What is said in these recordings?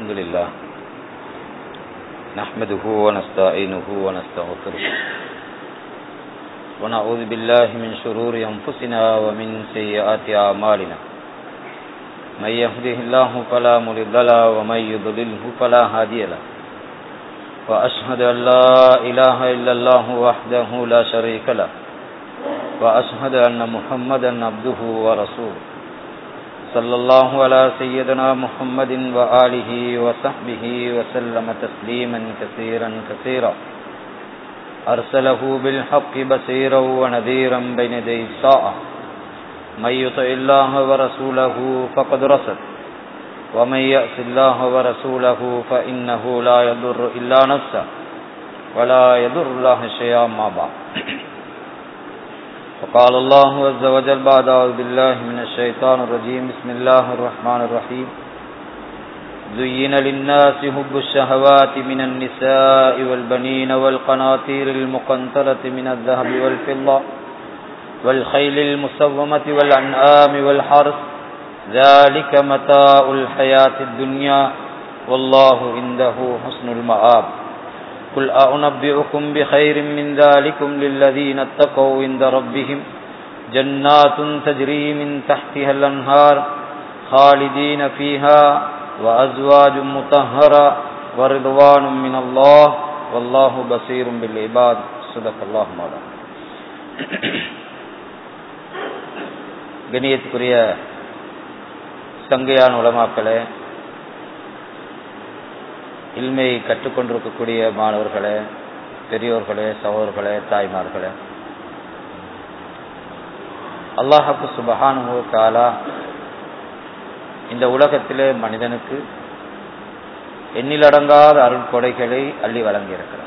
الحمد لله نحمده ونستعينه ونستغفره ونعوذ بالله من شرور أنفسنا ومن سيئات أعمالنا من يهده الله فلا مضل له ومن يضلله فلا هادي له وأشهد أن لا إله إلا الله وحده لا شريك له وأشهد أن محمدا عبده ورسوله صلى الله على سيدنا محمد وآله وصحبه وسلم تسليما كثيرا كثيرا أرسله بالحق بصيرا ونذيرا بين يدي الساعة من يطع الله ورسوله فقد رسل ومن يأس الله ورسوله فإنه لا يضر إلا نفسه ولا يضر الله شيئا ما بعد وقال الله عز وجل بعد أعوذ بالله من الشيطان الرجيم بسم الله الرحمن الرحيم زين للناس حب الشهوات من النساء والبنين والقناطير المقنطرة من الذهب والفضة والخيل المسومة والأنعام والحرث ذلك متاع الحياة الدنيا والله عنده حسن المآب قل أعنبئكم بخير من ذلكم للذين اتقوا عند ربهم جنات تجري من تحتها الأنهار خالدين فيها وأزواج مطهرة ورضوان من الله والله بصير بالعباد صدق الله مولانا கணியத்துக்குரிய சங்கையான உலமாக்களே இல்மை கற்றுக்கொண்டிருக்கக்கூடிய மாணவர்களே பெரியோர்களே சகோதரர்களே தாய்மார்களே அல்லாஹப்பு சுபஹானு தாலா இந்த உலகத்திலே மனிதனுக்கு எண்ணிலடங்காத அருள் கொடைகளை அள்ளி வழங்கியிருக்கிறார்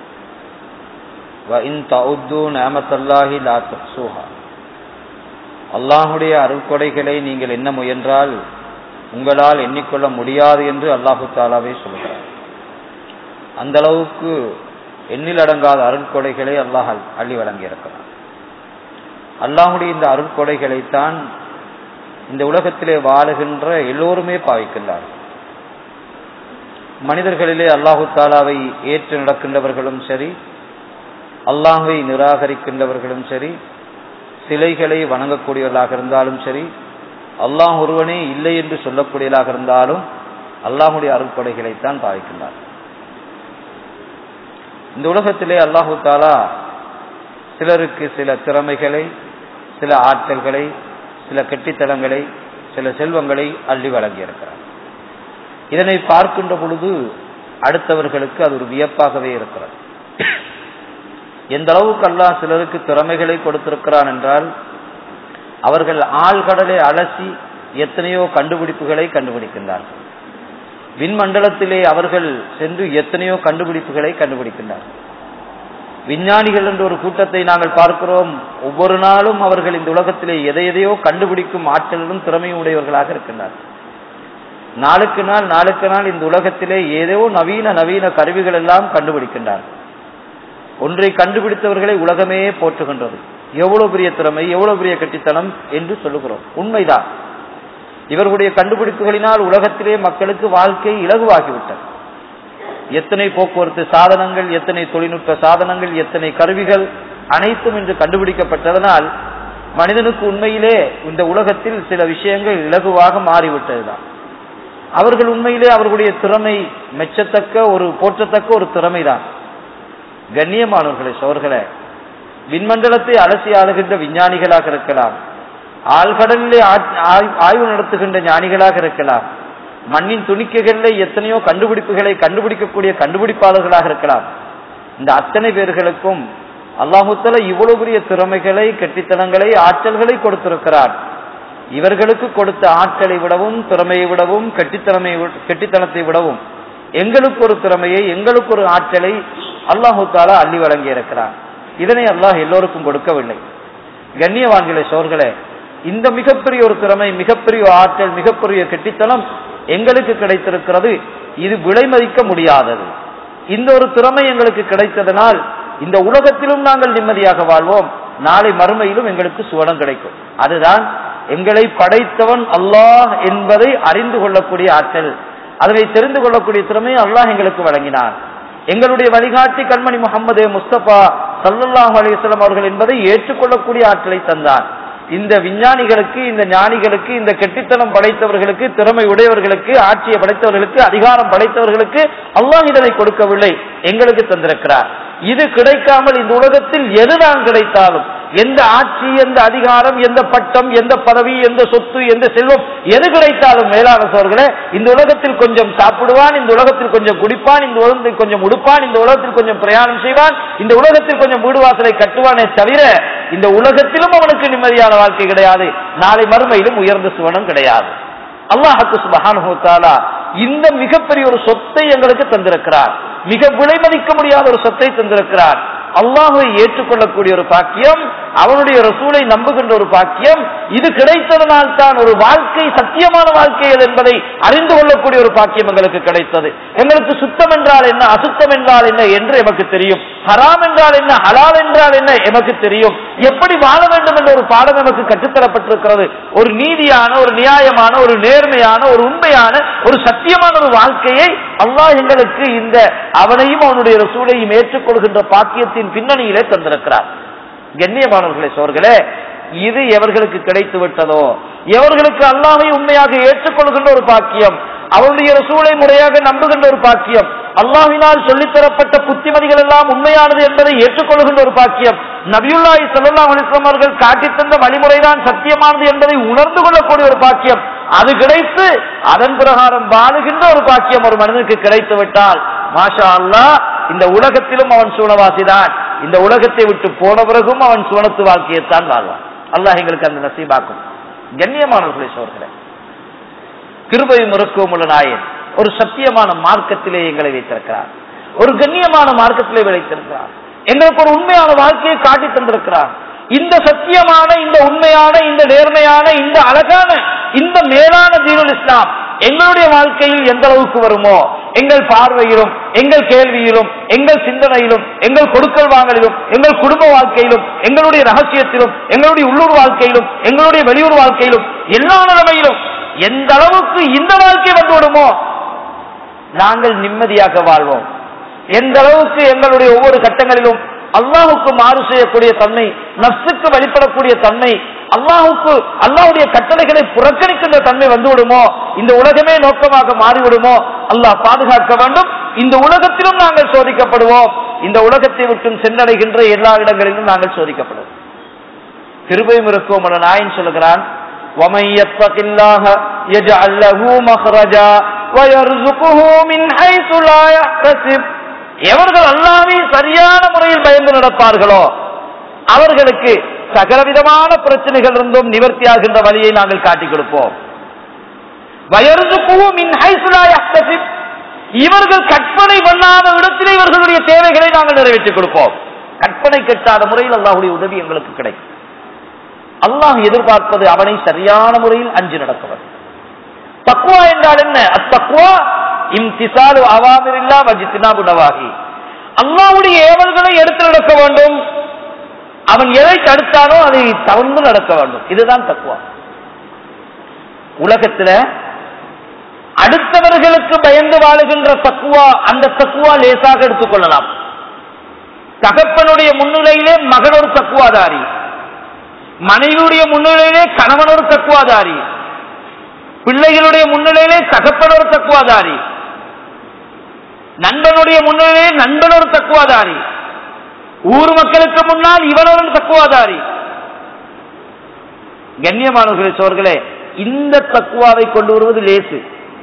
அல்லாஹுடைய அருள்கொடைகளை நீங்கள் என்ன முயன்றால் உங்களால் எண்ணிக்கொள்ள முடியாது என்று அல்லாஹு தாலாவே சொல்கிறார் அந்த அளவுக்கு எண்ணிலடங்காத அருள்கொடைகளை அல்லாஹ் அள்ளி வழங்கியிருக்கிறார் அல்லாஹுடைய இந்த அருள்கொடைகளைத்தான் இந்த உலகத்திலே வாழுகின்ற எல்லோருமே பாவிக்கின்றார்கள் மனிதர்களிலே அல்லாஹு தாலாவை ஏற்று நடக்கின்றவர்களும் சரி அல்லாஹை நிராகரிக்கின்றவர்களும் சரி சிலைகளை வணங்கக்கூடியவர்களாக இருந்தாலும் சரி அல்லாஹ் ஒருவனே இல்லை என்று சொல்லக்கூடியதாக இருந்தாலும் அல்லாஹுடைய அருட்கொடைகளைத்தான் பாவிக்கின்றார் இந்த உலகத்திலே அல்லாஹு தாலா சிலருக்கு சில திறமைகளை சில ஆற்றல்களை சில கெட்டித்தளங்களை சில செல்வங்களை அள்ளி வழங்கியிருக்கிறார் இதனை பார்க்கின்ற பொழுது அடுத்தவர்களுக்கு அது ஒரு வியப்பாகவே இருக்கிறது எந்த அளவுக்கு அல்லாஹ் சிலருக்கு திறமைகளை கொடுத்திருக்கிறான் என்றால் அவர்கள் ஆழ்கடலை அலசி எத்தனையோ கண்டுபிடிப்புகளை கண்டுபிடிக்கின்றார்கள் விண்மண்டலத்திலே அவர்கள் சென்று எத்தனையோ கண்டுபிடிப்புகளை கண்டுபிடிக்கின்றார்கள் விஞ்ஞானிகள் என்ற ஒரு கூட்டத்தை நாங்கள் பார்க்கிறோம் ஒவ்வொரு நாளும் அவர்கள் இந்த உலகத்திலே எதை எதையோ கண்டுபிடிக்கும் ஆற்றலும் திறமையும் உடையவர்களாக இருக்கின்றார்கள் நாளுக்கு நாள் நாளுக்கு நாள் இந்த உலகத்திலே ஏதோ நவீன நவீன கருவிகள் எல்லாம் கண்டுபிடிக்கின்றார்கள் ஒன்றை கண்டுபிடித்தவர்களை உலகமே போற்றுகின்றது எவ்வளவு பெரிய திறமை எவ்வளவு பெரிய கட்டித்தனம் என்று சொல்லுகிறோம் உண்மைதான் இவர்களுடைய கண்டுபிடிப்புகளினால் உலகத்திலே மக்களுக்கு வாழ்க்கை இலகுவாகிவிட்டது எத்தனை போக்குவரத்து சாதனங்கள் எத்தனை தொழில்நுட்ப சாதனங்கள் எத்தனை கருவிகள் அனைத்தும் இன்று கண்டுபிடிக்கப்பட்டதனால் மனிதனுக்கு உண்மையிலே இந்த உலகத்தில் சில விஷயங்கள் இலகுவாக மாறிவிட்டதுதான் அவர்கள் உண்மையிலே அவர்களுடைய திறமை மெச்சத்தக்க ஒரு போற்றத்தக்க ஒரு திறமைதான் கண்ணியமானவர்களே சோர்களே விண்மண்டலத்தை அலசி ஆளுகின்ற விஞ்ஞானிகளாக இருக்கலாம் ஆழ்கடலிலே ஆய்வு நடத்துகின்ற ஞானிகளாக இருக்கலாம் மண்ணின் துணிக்கைகளில் எத்தனையோ கண்டுபிடிப்புகளை கண்டுபிடிக்கக்கூடிய கண்டுபிடிப்பாளர்களாக இருக்கலாம் இந்த அத்தனை பேர்களுக்கும் அல்லாஹுத்தல இவ்வளவு பெரிய திறமைகளை கெட்டித்தனங்களை ஆற்றல்களை கொடுத்திருக்கிறார் இவர்களுக்கு கொடுத்த ஆற்றலை விடவும் திறமையை விடவும் கெட்டித்தனமை கெட்டித்தனத்தை விடவும் எங்களுக்கு ஒரு திறமையை எங்களுக்கு ஒரு ஆற்றலை அல்லாஹு தாலா அள்ளி வழங்கி இருக்கிறார் இதனை அல்லாஹ் எல்லோருக்கும் கொடுக்கவில்லை கண்ணியவான்களே சோர்களே இந்த மிகப்பெரிய ஒரு திறமை மிகப்பெரிய ஆற்றல் மிகப்பெரிய கெட்டித்தனம் எங்களுக்கு கிடைத்திருக்கிறது இது விலை மதிக்க முடியாதது இந்த ஒரு திறமை எங்களுக்கு கிடைத்ததனால் இந்த உலகத்திலும் நாங்கள் நிம்மதியாக வாழ்வோம் நாளை மறுமையிலும் எங்களுக்கு சுவனம் கிடைக்கும் அதுதான் எங்களை படைத்தவன் அல்லாஹ் என்பதை அறிந்து கொள்ளக்கூடிய ஆற்றல் அதனை தெரிந்து கொள்ளக்கூடிய திறமையை அல்லாஹ் எங்களுக்கு வழங்கினான் எங்களுடைய வழிகாட்டி கண்மணி முகமது முஸ்தபா சல்லல்லாஹு அலிஸ்லாம் அவர்கள் என்பதை ஏற்றுக்கொள்ளக்கூடிய ஆற்றலை தந்தான் இந்த விஞ்ஞானிகளுக்கு இந்த ஞானிகளுக்கு இந்த கெட்டித்தனம் படைத்தவர்களுக்கு திறமை உடையவர்களுக்கு ஆட்சியை படைத்தவர்களுக்கு அதிகாரம் படைத்தவர்களுக்கு அல்லாஹ் இதனை கொடுக்கவில்லை எங்களுக்கு தந்திருக்கிறார் இது கிடைக்காமல் இந்த உலகத்தில் எதுதான் கிடைத்தாலும் எந்த ஆட்சி எந்த அதிகாரம் எந்த பட்டம் எந்த பதவி எந்த சொத்து எந்த செல்வம் எது கிடைத்தாலும் மேலான சோர்களே இந்த உலகத்தில் கொஞ்சம் சாப்பிடுவான் இந்த உலகத்தில் கொஞ்சம் குடிப்பான் இந்த உலகத்தில் கொஞ்சம் உடுப்பான் இந்த உலகத்தில் கொஞ்சம் பிரயாணம் செய்வான் இந்த உலகத்தில் கொஞ்சம் வீடு வாசலை கட்டுவானே தவிர இந்த உலகத்திலும் அவனுக்கு நிம்மதியான வாழ்க்கை கிடையாது நாளை மறுமையிலும் உயர்ந்த சுவனம் கிடையாது அல்லாஹுக்கு சுபஹானுத்தாலா இந்த மிகப்பெரிய ஒரு சொத்தை எங்களுக்கு தந்திருக்கிறார் மிக விலை மதிக்க முடியாத ஒரு சொத்தை தந்திருக்கிறார் அல்லாஹுவை ஏற்றுக்கொள்ளக்கூடிய ஒரு பாக்கியம் அவனுடைய ரசூலை நம்புகின்ற ஒரு பாக்கியம் இது கிடைத்ததனால் தான் ஒரு வாழ்க்கை சத்தியமான வாழ்க்கை எது என்பதை அறிந்து கொள்ளக்கூடிய ஒரு பாக்கியம் எங்களுக்கு கிடைத்தது எங்களுக்கு சுத்தம் என்றால் என்ன அசுத்தம் என்றால் என்ன என்று எமக்கு தெரியும் ஹராம் என்றால் என்ன ஹலால் என்றால் என்ன எமக்கு தெரியும் எப்படி வாழ வேண்டும் என்ற ஒரு பாடம் எமக்கு கற்றுத்தரப்பட்டிருக்கிறது ஒரு நீதியான ஒரு நியாயமான ஒரு நேர்மையான ஒரு உண்மையான ஒரு சத்தியமான ஒரு வாழ்க்கையை அல்லாஹ் எங்களுக்கு இந்த அவனையும் அவனுடைய ரசூலையும் ஏற்றுக்கொள்கின்ற பாக்கியத்தின் பின்னணியிலே தந்திருக்கிறார் கண்ணியமானவர்களே சோர்களே இது எவர்களுக்கு கிடைத்து விட்டதோ எவர்களுக்கு அல்லாமை உண்மையாக ஏற்றுக்கொள்கின்ற ஒரு பாக்கியம் அவருடைய ரசூலை முறையாக நம்புகின்ற ஒரு பாக்கியம் அல்லாஹினால் சொல்லித்தரப்பட்ட புத்திமதிகள் எல்லாம் உண்மையானது என்பதை ஏற்றுக்கொள்கின்ற ஒரு பாக்கியம் நபியுல்லாஹி சல்லா அலிஸ்லாம் அவர்கள் காட்டித்தந்த வழிமுறைதான் சத்தியமானது என்பதை உணர்ந்து கொள்ளக்கூடிய ஒரு பாக்கியம் அது கிடைத்து அதன் பிரகாரம் வாழுகின்ற ஒரு பாக்கியம் ஒரு மனிதனுக்கு கிடைத்து விட்டால் மாஷா அல்லாஹ் இந்த உலகத்திலும் அவன் சூழவாசிதான் இந்த உலகத்தை விட்டு போன பிறகும் அவன் சுவனத்து வாழ்க்கையைத்தான் வாழ்வான் அல்லாஹ் எங்களுக்கு அந்த நசீபாக்கும் கண்ணியமானவர்களை சோர்களே கிருபை முறுக்கவும் உள்ள நாயன் ஒரு சத்தியமான மார்க்கத்திலே எங்களை வைத்திருக்கிறார் ஒரு கண்ணியமான மார்க்கத்திலே வைத்திருக்கிறார் எங்களுக்கு ஒரு உண்மையான வாழ்க்கையை காட்டி தந்திருக்கிறார் இந்த சத்தியமான இந்த உண்மையான இந்த நேர்மையான இந்த அழகான இந்த மேலான தீனுல் இஸ்லாம் எங்களுடைய வாழ்க்கையில் எந்த அளவுக்கு வருமோ எங்கள் பார்வையிலும் எங்கள் கேள்வியிலும் எங்கள் சிந்தனையிலும் எங்கள் கொடுக்கல் வாங்கலிலும் எங்கள் குடும்ப வாழ்க்கையிலும் எங்களுடைய ரகசியத்திலும் எங்களுடைய உள்ளூர் வாழ்க்கையிலும் எங்களுடைய வெளியூர் வாழ்க்கையிலும் எல்லா நிலைமையிலும் எந்த அளவுக்கு இந்த வாழ்க்கை வந்து விடுமோ நாங்கள் நிம்மதியாக வாழ்வோம் எந்த அளவுக்கு எங்களுடைய ஒவ்வொரு கட்டங்களிலும் அல்லாஹுக்கு மாறு செய்யக்கூடிய தன்மை நப்சுக்கு வழிபடக்கூடிய தன்மை அல்லாஹுக்கு அல்லாஹுடைய கட்டளைகளை புறக்கணிக்கின்ற தன்மை வந்துவிடுமோ இந்த உலகமே நோக்கமாக மாறிவிடுமோ அல்லாஹ் பாதுகாக்க வேண்டும் இந்த உலகத்திலும் நாங்கள் சோதிக்கப்படுவோம் இந்த உலகத்தை விட்டும் சென்றடைகின்ற எல்லா இடங்களிலும் நாங்கள் சோதிக்கப்படுவோம் கிருபையும் இருக்கும் என நாயன் சொல்லுகிறான் ومن يتق الله يجعل له مخرجا ويرزقه من حيث لا يحتسب எவர்கள் அல்லாவை சரியான முறையில் பயந்து நடப்பார்களோ அவர்களுக்கு சகலவிதமான பிரச்சனைகள் இருந்தும் நிவர்த்தியாகின்ற வழியை நாங்கள் காட்டிக் கொடுப்போம் இவர்கள் கற்பனை பண்ணாத இடத்திலே இவர்களுடைய தேவைகளை நாங்கள் நிறைவேற்றிக் கொடுப்போம் கற்பனை கெட்டாத முறையில் அல்லாஹுடைய உதவி எங்களுக்கு கிடைக்கும் அல்லாஹ் எதிர்பார்ப்பது அவனை சரியான முறையில் அஞ்சு நடக்கவன் தக்குவா என்றால் என்ன அத்தக்குவா இம்திசாலு அவாமிரில்லா வஜித்தினா குணவாகி அல்லாவுடைய ஏவல்களை எடுத்து நடக்க வேண்டும் அவன் எதை தடுத்தானோ அதை தவறு நடக்க வேண்டும் இதுதான் தக்குவா உலகத்துல அடுத்தவர்களுக்கு பயந்து வாழுகின்ற தக்குவா அந்த தக்குவா லேசாக எடுத்துக்கொள்ளலாம் தகப்பனுடைய முன்னிலையிலே மகன் ஒரு தக்குவாதாரி மனைவியுடைய முன்னிலையிலே கணவன் ஒரு தக்குவாதாரி பிள்ளைகளுடைய முன்னிலையிலே தகப்பன் ஒரு தக்குவாதாரி நண்பனுடைய முன்னிலையிலே நண்பன் ஒரு தக்குவாதாரி ஊர் மக்களுக்கு முன்னால் இவன் ஒரு தக்குவாதாரி கண்ணியமானவர்களே சோர்களே இந்த தக்குவாவை கொண்டு வருவது லேசு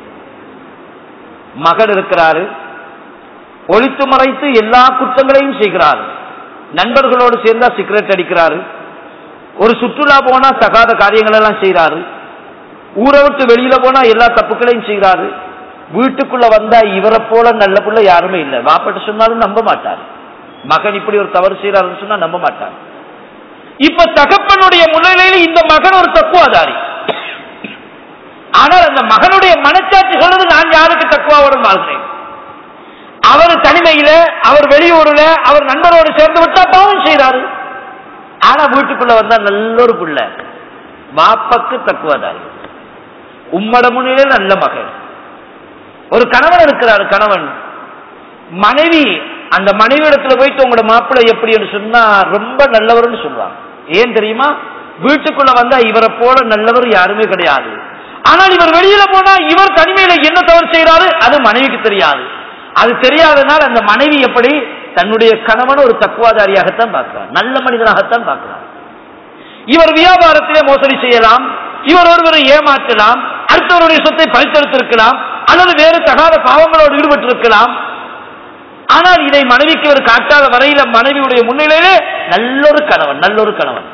மகன் இருக்கிறாரு ஒழித்து மறைத்து எல்லா குற்றங்களையும் செய்கிறார் நண்பர்களோடு சேர்ந்தா சிகரெட் அடிக்கிறாரு ஒரு சுற்றுலா போனா தகாத காரியங்கள் எல்லாம் செய்யறாரு ஊரை விட்டு வெளியில போனா எல்லா தப்புகளையும் செய்யறாரு வீட்டுக்குள்ள வந்தா இவரை போல நல்ல புள்ள யாருமே இல்லை வாப்பட்ட சொன்னாலும் நம்ப மாட்டார் மகன் இப்படி ஒரு தவறு செய்யறாருன்னு சொன்னா நம்ப மாட்டார் இப்ப தகப்பனுடைய முன்னிலையில் இந்த மகன் ஒரு தக்குவாதாரி ஆனால் அந்த மகனுடைய மனச்சாட்சி சொல்றது நான் யாருக்கு தக்குவாவுடன் வாழ்கிறேன் அவர் தனிமையில அவர் வெளியூர்ல அவர் நண்பரோடு சேர்ந்து விட்டா பாவம் செய்யறாரு ஆனா வீட்டுக்குள்ள வந்தா நல்ல ஒரு புள்ள மாப்பக்கு தக்குவதாரி உம்மட முன்னிலே நல்ல மகன் ஒரு கணவன் இருக்கிறார் கணவன் மனைவி அந்த மனைவி இடத்துல போயிட்டு உங்களோட மாப்பிள்ளை எப்படி என்று சொன்னா ரொம்ப நல்லவர்னு சொல்லுவாங்க ஏன் தெரியுமா வீட்டுக்குள்ள வந்தா இவரை போல நல்லவர் யாருமே கிடையாது ஆனால் இவர் வெளியில போனா இவர் தனிமையில என்ன தவறு செய்யறாரு அது மனைவிக்கு தெரியாது அது தெரியாதனால் அந்த மனைவி எப்படி தன்னுடைய கணவன் ஒரு தக்குவாதாரியாகத்தான் பார்க்கிறார் நல்ல மனிதனாகத்தான் பார்க்கிறார் இவர் வியாபாரத்திலே மோசடி செய்யலாம் இவர் ஒருவரை ஏமாற்றலாம் அடுத்தவருடைய சொத்தை பறித்தெடுத்திருக்கலாம் அல்லது வேறு தகாத பாவங்களோடு ஈடுபட்டிருக்கலாம் ஆனால் இதை மனைவிக்கு இவர் காட்டாத வரையில மனைவியுடைய முன்னிலையிலே நல்லொரு கணவன் நல்லொரு கணவன்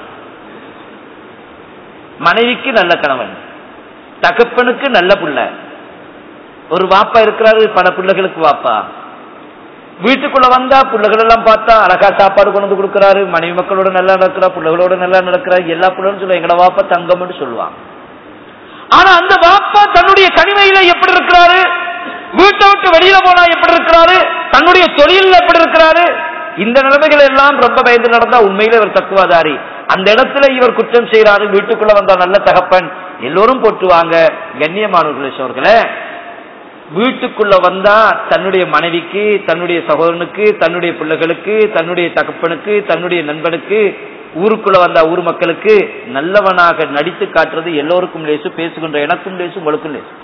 மனைவிக்கு நல்ல கணவன் தகப்பனுக்கு நல்ல புள்ள ஒரு வாப்பா இருக்கிறாரு பல பிள்ளைகளுக்கு வாப்பா வீட்டுக்குள்ள வந்தா பிள்ளைகள் எல்லாம் பார்த்தா அழகா சாப்பாடு கொண்டு வந்து கொடுக்கறாரு மனைவி மக்களோட நல்லா நடக்கிறா பிள்ளைகளோட நல்லா நடக்கிறாரு எல்லா பிள்ளைகளும் சொல்லுவாங்க எங்கட வாப்பா தங்கம்னு சொல்லுவாங்க ஆனா அந்த வாப்பா தன்னுடைய தனிமையில எப்படி இருக்கிறாரு வீட்டை விட்டு வெளியில போனா எப்படி இருக்கிறாரு தன்னுடைய தொழில எப்படி இருக்கிறாரு இந்த நிலைமைகள் எல்லாம் ரொம்ப பயந்து நடந்தா உண்மையில இவர் தக்குவாதாரி அந்த இடத்துல இவர் குற்றம் செய்யறாரு வீட்டுக்குள்ள வந்தா நல்ல தகப்பன் எல்லோரும் போட்டுவாங்க கண்ணியமானவர்களே அவர்களே வீட்டுக்குள்ள வந்தா தன்னுடைய மனைவிக்கு தன்னுடைய சகோதரனுக்கு தன்னுடைய பிள்ளைகளுக்கு தன்னுடைய தகப்பனுக்கு தன்னுடைய நண்பனுக்கு ஊருக்குள்ள வந்தா ஊர் மக்களுக்கு நல்லவனாக நடித்து காட்டுறது எல்லோருக்கும் லேசு பேசுகின்ற எனக்கும் லேசு உங்களுக்கும் லேசு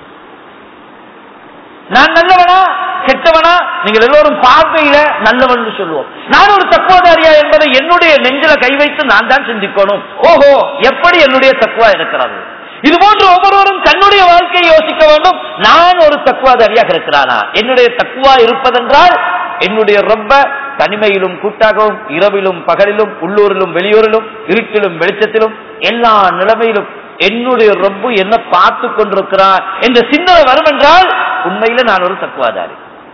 நான் நல்லவனா கெட்டவனா நீங்கள் எல்லோரும் பார்வையில நல்லவன் சொல்லுவோம் நான் ஒரு தக்குவாதாரியா என்பதை என்னுடைய நெஞ்சில கை வைத்து நான் தான் சிந்திக்கணும் ஓஹோ எப்படி என்னுடைய தக்குவா இருக்கிறது இது போன்று ஒவ்வொருவரும் தன்னுடைய வாழ்க்கையை யோசிக்க வேண்டும் நான் ஒரு தக்குவாதாரியாக இருக்கிறானா என்னுடைய தக்குவா இருப்பதென்றால் என்னுடைய ரொம்ப தனிமையிலும் கூட்டாகவும் இரவிலும் பகலிலும் உள்ளூரிலும் வெளியூரிலும் இருட்டிலும் வெளிச்சத்திலும் எல்லா நிலைமையிலும் என்னுடைய ரொம்ப என்ன பார்த்து கொண்டிருக்கிறார் என்ற சிந்தனை வரும் என்றால் உண்மையில நான் ஒரு தக்குவாதாரி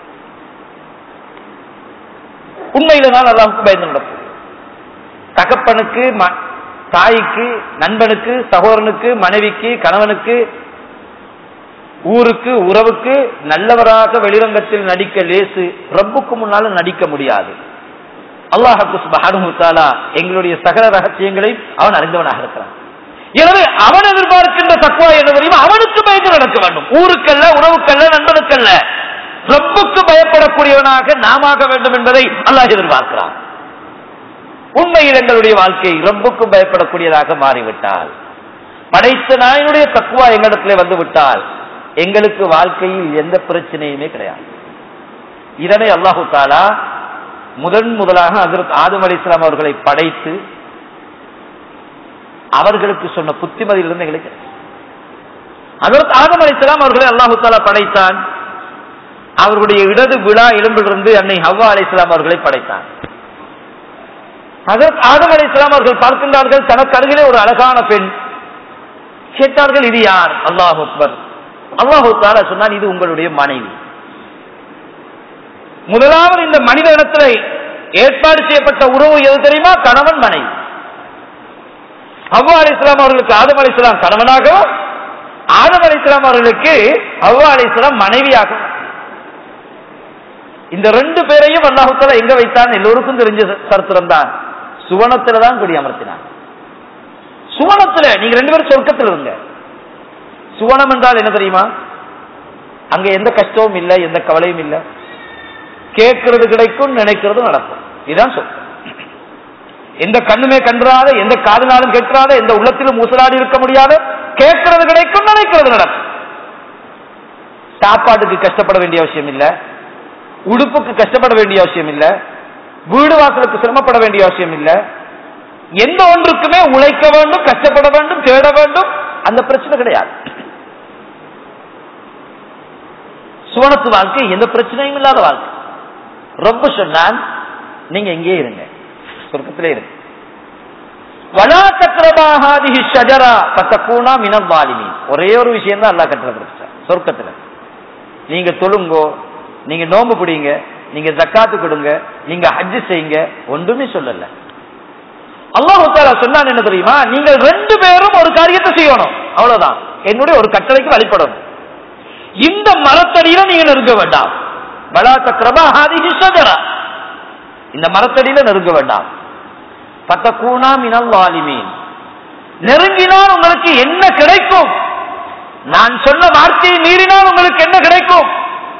உண்மையில நான் அல்லாவுக்கு பயந்து நடப்பேன் தகப்பனுக்கு ம- தாய்க்கு நண்பனுக்கு சகோதரனுக்கு மனைவிக்கு கணவனுக்கு ஊருக்கு உறவுக்கு நல்லவராக வெளிரங்கத்தில் நடிக்க லேசு ரப்புக்கு முன்னால நடிக்க முடியாது அல்லாஹு சுபஹானஹு தஆலா எங்களுடைய சகல ரகசியங்களை அவன் அறிந்தவனாக இருக்கிறான் எனவே அவன் எதிர்பார்க்கின்ற தக்குவா என்ன தெரியுமா அவனுக்கு பயந்து நடக்க வேண்டும் ஊருக்கல்ல உறவுக்கல்ல நண்பனுக்கல்ல ரப்புக்கு பயப்படக்கூடியவனாக நாம வேண்டும் என்பதை அல்லாஹ் எதிர்பார்க்கிறான் உண்மையில் எங்களுடைய வாழ்க்கை ரப்புக்கு பயப்படக்கூடியதாக மாறிவிட்டால் படைத்த நாயனுடைய தக்குவா எங்களிடத்திலே வந்து விட்டால் எங்களுக்கு வாழ்க்கையில் எந்த பிரச்சனையுமே கிடையாது இதனை அல்லாஹு தாலா முதன் முதலாக ஹஜ்ரத் ஆதம் அலி இஸ்லாம் அவர்களை படைத்து அவர்களுக்கு சொன்ன புத்திமதியிலிருந்து எங்களுக்கு ஹஜ்ரத் ஆதம் அலி இஸ்லாம் அவர்களை அல்லாஹு தாலா படைத்தான் அவர்களுடைய இடது விழா எலும்பிலிருந்து அன்னை ஹவ்வா அலி இஸ்லாம் அவர்களை படைத்தான் ஹஜரத் ஆதம் அலி இஸ்லாம் அவர்கள் பார்க்கின்றார்கள் தனக்கு அருகிலே ஒரு அழகான பெண் கேட்டார்கள் இது யார் அல்லாஹ் அக்பர் அல்லாஹு தாலா சொன்னான் இது உங்களுடைய மனைவி முதலாவது இந்த மனித இனத்தில் ஏற்பாடு செய்யப்பட்ட உறவு எது தெரியுமா கணவன் மனைவி அவ்வா அலி இஸ்லாம் அவர்களுக்கு ஆதம் அலி இஸ்லாம் கணவனாகவும் ஆதம் அலி இஸ்லாம் அவர்களுக்கு அவ்வா அலி இஸ்லாம் மனைவியாகவும் இந்த ரெண்டு பேரையும் அல்லாஹுத்தாலா எங்க வைத்தான் எல்லோருக்கும் தெரிஞ்ச சரித்திரம் தான் சுவனத்துல தான் குடி அமர்த்தினான் சுவனத்துல நீங்க ரெண்டு பேரும் சொர்க்கத்தில் இருங்க சுவனம் என்றால் என்ன தெரியுமா அங்க எந்த கஷ்டமும் இல்லை எந்த கவலையும் இல்லை கேட்கறது கிடைக்கும் நினைக்கிறது நடக்கும் இதுதான் சொல் எந்த கண்ணுமே கன்றாத எந்த காதுனாலும் கேட்காத எந்த உள்ளத்திலும் ஊசலாடி இருக்க முடியாத கேட்கறது கிடைக்கும் நினைக்கிறது நடக்கும் சாப்பாட்டுக்கு கஷ்டப்பட வேண்டிய அவசியம் இல்லை உடுப்புக்கு கஷ்டப்பட வேண்டிய அவசியம் இல்லை வீடு வாசலுக்கு சிரமப்பட வேண்டிய அவசியம் இல்லை எந்த ஒன்றுக்குமே உழைக்க வேண்டும் கஷ்டப்பட வேண்டும் தேட வேண்டும் அந்த பிரச்சனை கிடையாது சுவனத்து வாழ்க்கை எந்த பிரச்சனையும் இல்லாத வாழ்க்கை ரொம்ப சொன்னான் நீங்க எங்கே இருங்க சொர்க்கத்திலே இருங்க வலா சக்கரபாகாதிஹி ஷஜரா பத்தக்கூனா மினம் வாலிமி ஒரே ஒரு விஷயம் தான் அல்லா கட்டளை பிடிச்சான் சொர்க்கத்துல நீங்க தொழுங்கோ நீங்க நோம்பு பிடிங்க நீங்க ஜக்காத்து கொடுங்க நீங்க ஹஜ்ஜு செய்யுங்க ஒன்றுமே சொல்லல அல்லாஹு தாலா சொன்னான் என்ன தெரியுமா நீங்கள் ரெண்டு பேரும் ஒரு காரியத்தை செய்யணும் அவ்வளவுதான் என்னுடைய ஒரு கட்டளைக்கு வழிபடணும் இந்த மரத்தடியில நீங்க நெருங்க வேண்டாம் பலா சக்கரமா ஹாதிஹி ஷஜரா இந்த மரத்தடியில நெருங்க வேண்டாம் பத்தக்கூனா மினல் வாலிமீன் நெருங்கினால் உங்களுக்கு என்ன கிடைக்கும் நான் சொன்ன வார்த்தையை மீறினால் உங்களுக்கு என்ன கிடைக்கும்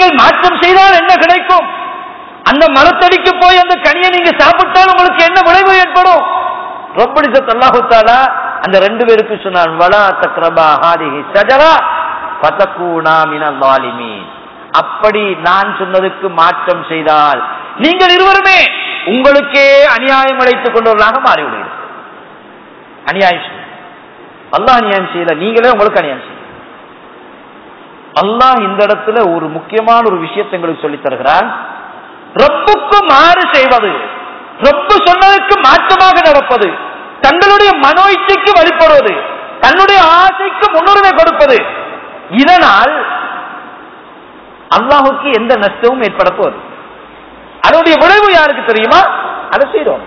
நீங்கள் மாற்றம் செய்தால் என்ன கிடைக்கும் அந்த மரத்தடிக்கு போய் அந்த கனியை நீங்க சாப்பிட்டால் உங்களுக்கு என்ன விளைவு ஏற்படும் ரொப்படிசத் அல்லாஹு தாலா அந்த ரெண்டு பேருக்கு சொன்னான் வலா தக்ரபா ஹாதிஹி ஷஜரா ஃபதகூனா மினல் ஸாலிமீன் அப்படி நான் சொன்னதுக்கு மாற்றம் செய்தால் நீங்கள் இருவருமே உங்களுக்கே அநியாயம் அழைத்துக் கொண்டவர்களாக மாறிவிடுவீர்கள் அநியாயம் செய்ய அல்லாஹ் அநியாயம் செய்யல நீங்களே உங்களுக்கு அநியாயம் செய்ய அல்லாஹ் இந்த இடத்துல ஒரு முக்கியமான ஒரு விஷயத்தை எங்களுக்கு சொல்லித் தருகிறான் ரப்புக்கு மாறு செய்வது ரப்பு சொன்னதற்கு மாற்றமாக நடப்பது தங்களுடைய மனோ இச்சைக்கு வழிபடுவது தன்னுடைய ஆசைக்கு முன்னுரிமை கொடுப்பது இதனால் அல்லாஹுக்கு எந்த நஷ்டமும் ஏற்பட போகுது அதனுடைய விளைவு யாருக்கு தெரியுமா அதை செய்யறோம்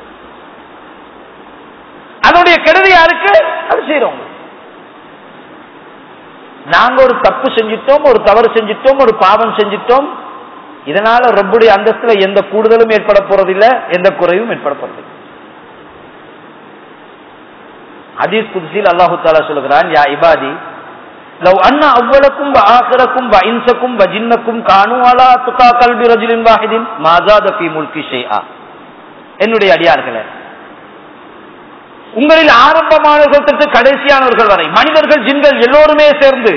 அதனுடைய கெடுதி யாருக்கு அது செய்யறோம் நாங்க ஒரு தப்பு செஞ்சிட்டோம் ஒரு தவறு செஞ்சிட்டோம் ஒரு பாவம் செஞ்சிட்டோம் இதனால ரப்புடைய அந்தஸ்துல எந்த கூடுதலும் ஏற்பட போறதில்லை எந்த குறைவும் ஏற்பட போறதில்லை ஹதீஸ் குதிசில் அல்லாஹு தாலா சொல்லுகிறான் யா இபாதி லவ் அண்ணா அவ்வளக்கும் ஆசிரக்கும் இன்சக்கும் ஜின்னக்கும் கானு அலா துகா கல்வி ரஜுலின் வாஹிதின் மாஜாத ஃபி முல்கி ஷைஆ என்னுடைய அடியார்களே உங்களில் ஆரம்பமானவர்கள் தொட்டு கடைசியானவர்கள் வரை மனிதர்கள் ஜின்கள் எல்லோருமே சேர்ந்து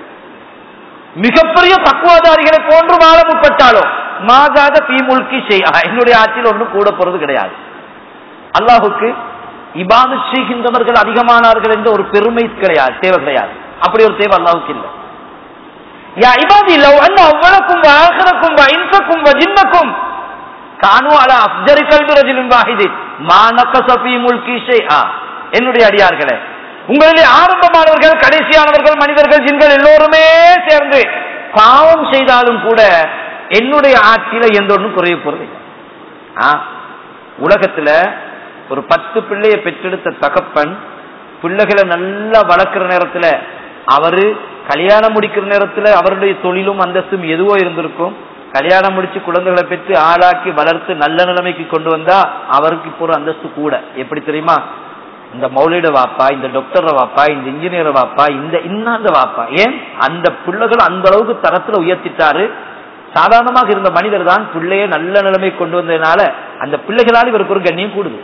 மிகப்பெரிய தக்குவாதாரிகளை போன்று வாழ முற்பட்டாலும் மாகாத பீமுல்கி செய்யா என்னுடைய ஆட்சியில் ஒன்றும் கூட போறது கிடையாது அல்லாஹுக்கு இபாது செய்கின்றவர்கள் அதிகமானார்கள் என்ற ஒரு பெருமை கிடையாது தேவை கிடையாது அப்படி ஒரு தேவை அல்லாஹுக்கு இல்லை யா இபாதி லவ் அன்ன அவ்வளக்கும் ஆகரக்கும் இன்சக்கும் ஜின்னக்கும் கானு அல அப்ஜரி கல்வி ரஜிலின் வாஹிதி மானகசபி முல்கி ஷைஆ என்னுடைய அடியார்களே உங்களிலே ஆரம்பமானவர்கள் கடைசியானவர்கள் மனிதர்கள் ஜின்கள் எல்லோருமே சேர்ந்து பாவம் செய்தாலும் கூட என்னுடைய ஆட்சியில எந்த ஒன்றும் குறைய போறது உலகத்துல ஒரு பத்து பிள்ளையை பெற்றெடுத்த தகப்பன் பிள்ளைகளை நல்லா வளர்க்கிற நேரத்துல அவரு கல்யாணம் முடிக்கிற நேரத்துல அவருடைய தொழிலும் அந்தஸ்தும் எதுவோ இருந்திருக்கும் கல்யாணம் முடிச்சு குழந்தைகளை பெற்று ஆளாக்கி வளர்த்து நல்ல நிலைமைக்கு கொண்டு வந்தா அவருக்கு இப்போ ஒரு அந்தஸ்து கூட எப்படி தெரியுமா இந்த மௌலிட வாப்பா இந்த டாக்டர் வாப்பா இந்த இன்ஜினியர் வாப்பா இந்த இன்னாந்த வாப்பா ஏன் அந்த பிள்ளைகள் அந்த அளவுக்கு தரத்துல உயர்த்திட்டாரு சாதாரணமாக இருந்த மனிதர் தான் பிள்ளைய நல்ல நிலைமை கொண்டு வந்ததுனால அந்த பிள்ளைகளால் இவருக்கு ஒரு கண்ணியம் கூடுது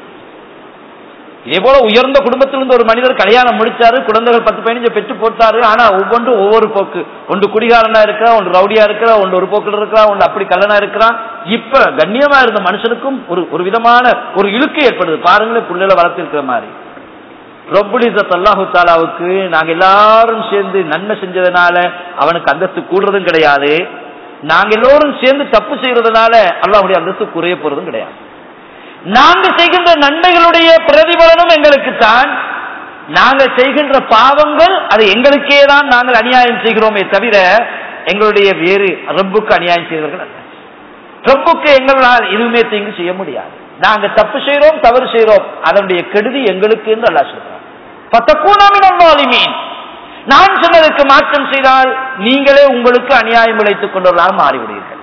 இதே போல உயர்ந்த குடும்பத்திலிருந்து ஒரு மனிதர் கல்யாணம் முடிச்சாரு குழந்தைகள் பத்து பதினஞ்சு பெற்று போட்டாரு ஆனா ஒவ்வொன்றும் ஒவ்வொரு போக்கு ஒன்று குடிகாரனா இருக்கிறா ஒன்று ரவுடியா இருக்கிறா ஒன்று ஒரு போக்கில் இருக்கிறா ஒன்று அப்படி கல்லனா இருக்கிறான் இப்ப கண்ணியமா இருந்த மனுஷனுக்கும் ஒரு ஒரு விதமான ஒரு இழுக்கு ஏற்படுது பாருங்களேன் பிள்ளைல வளர்த்து இருக்கிற மாதிரி ரொப்புலிசத் அல்லாஹு தாலாவுக்கு நாங்க எல்லாரும் சேர்ந்து நன்மை செஞ்சதுனால அவனுக்கு அந்தஸ்து கூடுறதும் கிடையாது நாங்க எல்லோரும் சேர்ந்து தப்பு செய்யறதுனால அல்லாஹுடைய அந்தஸ்து குறைய போறதும் கிடையாது நாங்க செய்கின்ற நன்மைகளுடைய பிரதிபலனும் எங்களுக்கு தான் நாங்க செய்கின்ற பாவங்கள் அது எங்களுக்கே தான் நாங்கள் அநியாயம் செய்கிறோமே தவிர எங்களுடைய வேறு ரப்புக்கு அநியாயம் செய்தவர்கள் அல்ல ரப்புக்கு எங்களால் எதுவுமே தீங்கு செய்ய முடியாது நாங்க தப்பு செய்யறோம் தவறு செய்யறோம் அதனுடைய கெடுதி எங்களுக்கு என்று அல்லா சொல்றான் நான் சொன்னதற்கு மாற்றம் செய்தால் நீங்களே உங்களுக்கு அநியாயம் விளைத்துக் கொண்டவர்களாக மாறிவிடுவீர்கள்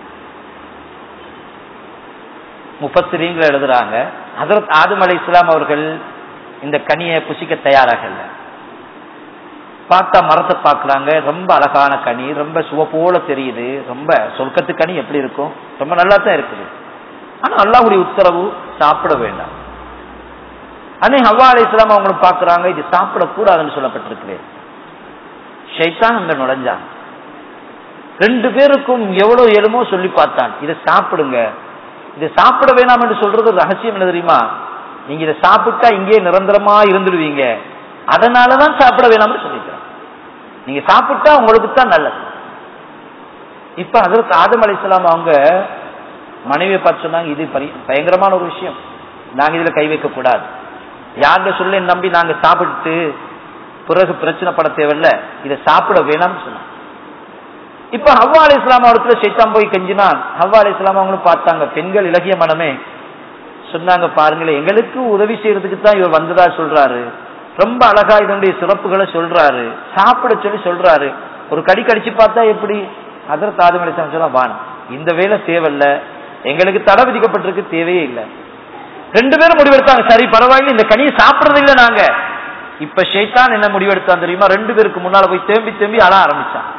முப்பத்திரீங்களை எழுதுறாங்க ஹசரத் ஆதம் அலை இஸ்லாம் அவர்கள் இந்த கனியை புசிக்க தயாராகல பார்த்தா மரத்தை பார்க்கறாங்க ரொம்ப அழகான கனி ரொம்ப சுவப்போல தெரியுது ரொம்ப சொர்க்கத்து கனி எப்படி இருக்கும் ரொம்ப நல்லா தான் இருக்குது ஆனா அல்லாஹுடைய உத்தரவு சாப்பிட வேண்டாம் அன்னை ஹவ்வா அலை இஸ்லாம் அவங்களை பார்க்கறாங்க இது சாப்பிடக்கூடாதுன்னு சொல்லப்பட்டிருக்கு ஷைத்தான் அங்க நுழைஞ்சான் ரெண்டு பேருக்கும் எவ்வளவு இயலுமோ சொல்லி பார்த்தான் இதை சாப்பிடுங்க இதை சாப்பிட வேணாம் என்று சொல்றது ரகசியம் என்ன தெரியுமா நீங்க இதை சாப்பிட்டா இங்கே நிரந்தரமா இருந்துடுவீங்க அதனாலதான் சாப்பிட வேணாம்னு சொல்லிக்கிறேன் நீங்க சாப்பிட்டா உங்களுக்கு தான் நல்லது இப்ப அதற்கு ஆதம் அலி அவங்க மனைவியை பார்த்து சொன்னாங்க இது பயங்கரமான ஒரு விஷயம் நாங்க இதுல கை வைக்க கூடாது யாருடைய சொல்ல நம்பி நாங்க சாப்பிட்டு பிறகு பிரச்சனை பட தேவையில்ல இதை சாப்பிட வேணாம்னு சொன்னாங்க இப்ப ஹவ்வா அலி இஸ்லாம் இடத்துல சைத்தான் போய் கெஞ்சினான் ஹவ்வா அலி இஸ்லாம் அவங்களும் பார்த்தாங்க பெண்கள் இலகிய மனமே சொன்னாங்க பாருங்களேன் எங்களுக்கு உதவி செய்யறதுக்கு தான் இவர் வந்ததா சொல்றாரு ரொம்ப அழகா இதனுடைய சிறப்புகளை சொல்றாரு சாப்பிட சொல்லி சொல்றாரு ஒரு கடி கடிச்சு பார்த்தா எப்படி அதர் தாதுமலை சொல்ல வானம் இந்த வேலை தேவையில்ல எங்களுக்கு தடை விதிக்கப்பட்டிருக்கு தேவையே இல்லை ரெண்டு பேரும் முடிவெடுத்தாங்க சரி பரவாயில்ல இந்த கனியை சாப்பிடறது இல்லை நாங்க இப்ப ஷைத்தான் என்ன முடிவெடுத்தான் தெரியுமா ரெண்டு பேருக்கு முன்னால போய் தேம்பி தேம்பி அழ ஆரம்பிச்சான்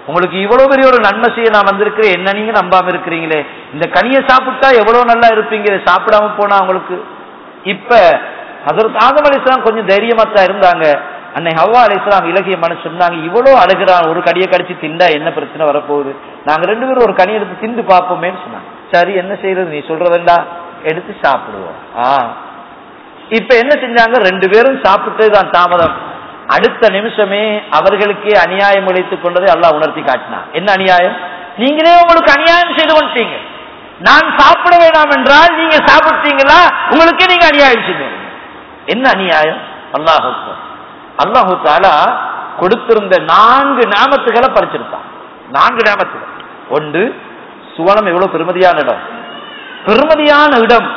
உங்களுக்கு இவ்வளவு பெரிய ஒரு நன்மை செய்ய நான் வந்திருக்கிறேன் என்ன நீங்க நம்பாம இருக்கிறீங்களே இந்த கனியை சாப்பிட்டா எவ்வளவு நல்லா இருப்பீங்க சாப்பிடாம போனா உங்களுக்கு இப்ப ஹசரத் ஆதம் அலிஸ்லாம் கொஞ்சம் தைரியமா தான் இருந்தாங்க அன்னை ஹவ்வா அலிஸ்லாம் இலகிய மனசு சொன்னாங்க இவ்வளவு அழுகிறான் ஒரு கடியை கடிச்சு திண்டா என்ன பிரச்சனை வரப்போகுது நாங்க ரெண்டு பேரும் ஒரு கனி எடுத்து திண்டு பார்ப்போமேன்னு சொன்னாங்க சரி என்ன செய்யறது நீ சொல்றதெண்டா எடுத்து சாப்பிடுவோம் ஆ இப்ப என்ன செஞ்சாங்க ரெண்டு பேரும் சாப்பிட்டது தான் தாமதம் அடுத்த நிமிஷமே அவர்களுக்கே அநியாயம் உழைத்துக் கொண்டதை அல்லாஹ் உணர்த்தி காட்டினான் என்ன அநியாயம் நீங்களே உங்களுக்கு அநியாயம் செய்து கொண்டீங்க நான் சாப்பிட வேண்டாம் என்றால் நீங்க சாப்பிட்டீங்களா உங்களுக்கே நீங்க அநியாயம் செய்வீங்க என்ன அநியாயம் அல்லாஹு அல்லாஹு தாலா கொடுத்திருந்த நான்கு நாமத்துகளை பறிச்சிருக்கான் நான்கு நாமத்துகள் ஒன்று சுவனம் எவ்வளவு பெருமதியான இடம் பெருமதியான இடம்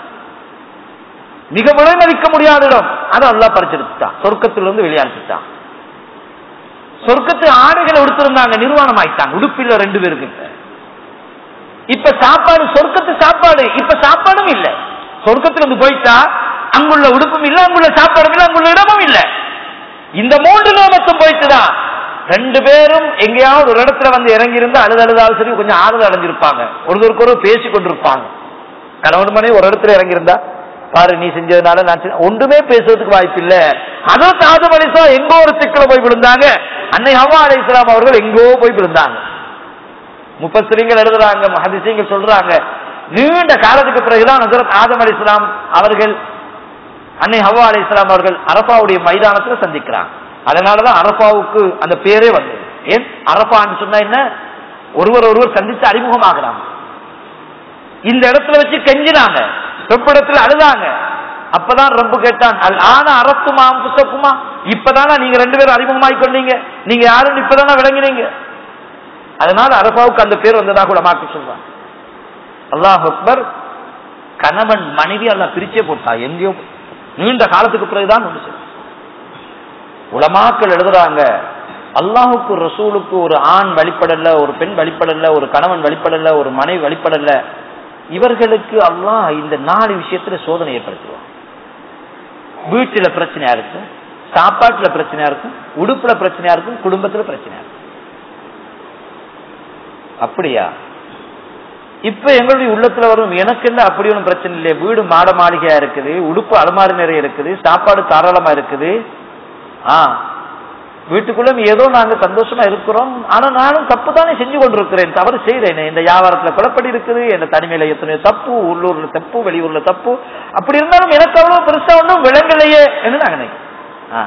மிக விலை மதிக்க முடியாத இடம் அதை அல்லா பறிச்செடுத்துட்டான் சொர்க்கத்திலிருந்து வெளியாண்டுட்டான் சொர்க்கத்து ஆடைகளை உடுத்திருந்தாங்க நிர்வாணம் ஆயிட்டாங்க உடுப்பில்ல ரெண்டு பேருக்கு இப்ப சாப்பாடு சொர்க்கத்து சாப்பாடு இப்ப சாப்பாடும் இல்ல சொர்க்கத்திலிருந்து போயிட்டா அங்குள்ள உடுப்பும் இல்ல அங்குள்ள சாப்பாடும் இல்ல அங்குள்ள இடமும் இல்ல இந்த மூன்று நியமத்தும் போயிட்டுதான் ரெண்டு பேரும் எங்கேயாவது ஒரு இடத்துல வந்து இறங்கி இருந்தா அழுது அழுதாலும் சரி கொஞ்சம் ஆறுதல் அடைஞ்சிருப்பாங்க ஒருத்தருக்கு ஒரு பேசி கொண்டிருப்பாங்க கணவன் மனைவி ஒரு இடத்துல இறங்கி இருந்தா பாரு நீ செஞ்சதுனால நான் செஞ்ச- ஒன்றுமே பேசுறதுக்கு வாய்ப்பு இல்ல அதோ தாது மலிசா எங்கோ ஒரு சிக்கல போய் விழுந்தாங்க அன்னை ஹவா அலை இஸ்லாம் அவர்கள் எங்கோ போய் விழுந்தாங்க முப்பஸ்திரிங்கள் எழுதுறாங்க மஹதிசிங்கள் சொல்றாங்க நீண்ட காலத்துக்கு பிறகுதான் ஹசரத் ஆதம் அலி இஸ்லாம் அவர்கள் அன்னை ஹவா அலி இஸ்லாம் அவர்கள் அரபாவுடைய மைதானத்துல சந்திக்கிறாங்க அதனாலதான் அரபாவுக்கு அந்த பேரே வந்தது ஏன் அரபான்னு சொன்னா என்ன ஒருவர் ஒருவர் சந்திச்சு அறிமுகமாகிறாங்க இந்த இடத்துல வச்சு கெஞ்சினாங்க வெப்பிடத்துல அழுதாங்க அப்பதான் ரொம்ப கேட்டான் அல் ஆன அரசுமா புத்தகுமா இப்பதானா நீங்க ரெண்டு பேரும் அறிமுகமாய் கொண்டீங்க நீங்க யாருன்னு இப்பதானே விளங்கினீங்க அதனால அரபாவுக்கு அந்த பேர் வந்ததாக கூட மாற்றி சொல்றாங்க அல்லாஹ் அக்பர் கணவன் மனைவி எல்லாம் பிரிச்சே போட்டா எங்கேயோ நீண்ட காலத்துக்கு பிறகுதான் ஒன்று செய்யும் உலமாக்கள் எழுதுறாங்க அல்லாஹுக்கு ரசூலுக்கு ஒரு ஆண் வழிபடல ஒரு பெண் வழிபடல ஒரு கணவன் வழிபடல ஒரு மனைவி வழிபடல இவர்களுக்கு அல்லாஹ் இந்த நாலு விஷயத்துல சோதனை ஏற்படுத்துவான் வீட்டுல பிரச்சனையா இருக்கும் சாப்பாட்டுல பிரச்சனையா இருக்கும் உடுப்புல பிரச்சனையா இருக்கும் குடும்பத்துல பிரச்சனையா இருக்கும் அப்படியா இப்ப எங்களுடைய உள்ளத்துல வரும் எனக்கு என்ன அப்படி ஒன்றும் பிரச்சனை இல்லையே வீடு மாட மாளிகையா இருக்குது உடுப்பு அலமாரி நிறைய இருக்குது சாப்பாடு தாராளமா இருக்குது ஆ வீட்டுக்குள்ள ஏதோ நாங்க சந்தோஷமா இருக்கிறோம் ஆனா நானும் தப்பு தானே செஞ்சு கொண்டிருக்கிறேன் தவறு செய்யறேன் இந்த வியாபாரத்துல குழப்படி இருக்குது இந்த தனிமையில எத்தனையோ தப்பு உள்ளூர்ல தப்பு வெளியூர்ல தப்பு அப்படி இருந்தாலும் எனக்கு அவ்வளவு பெருசா ஒன்றும் விளங்கலையே என்று நாங்க நினைக்கிறோம். ஆ.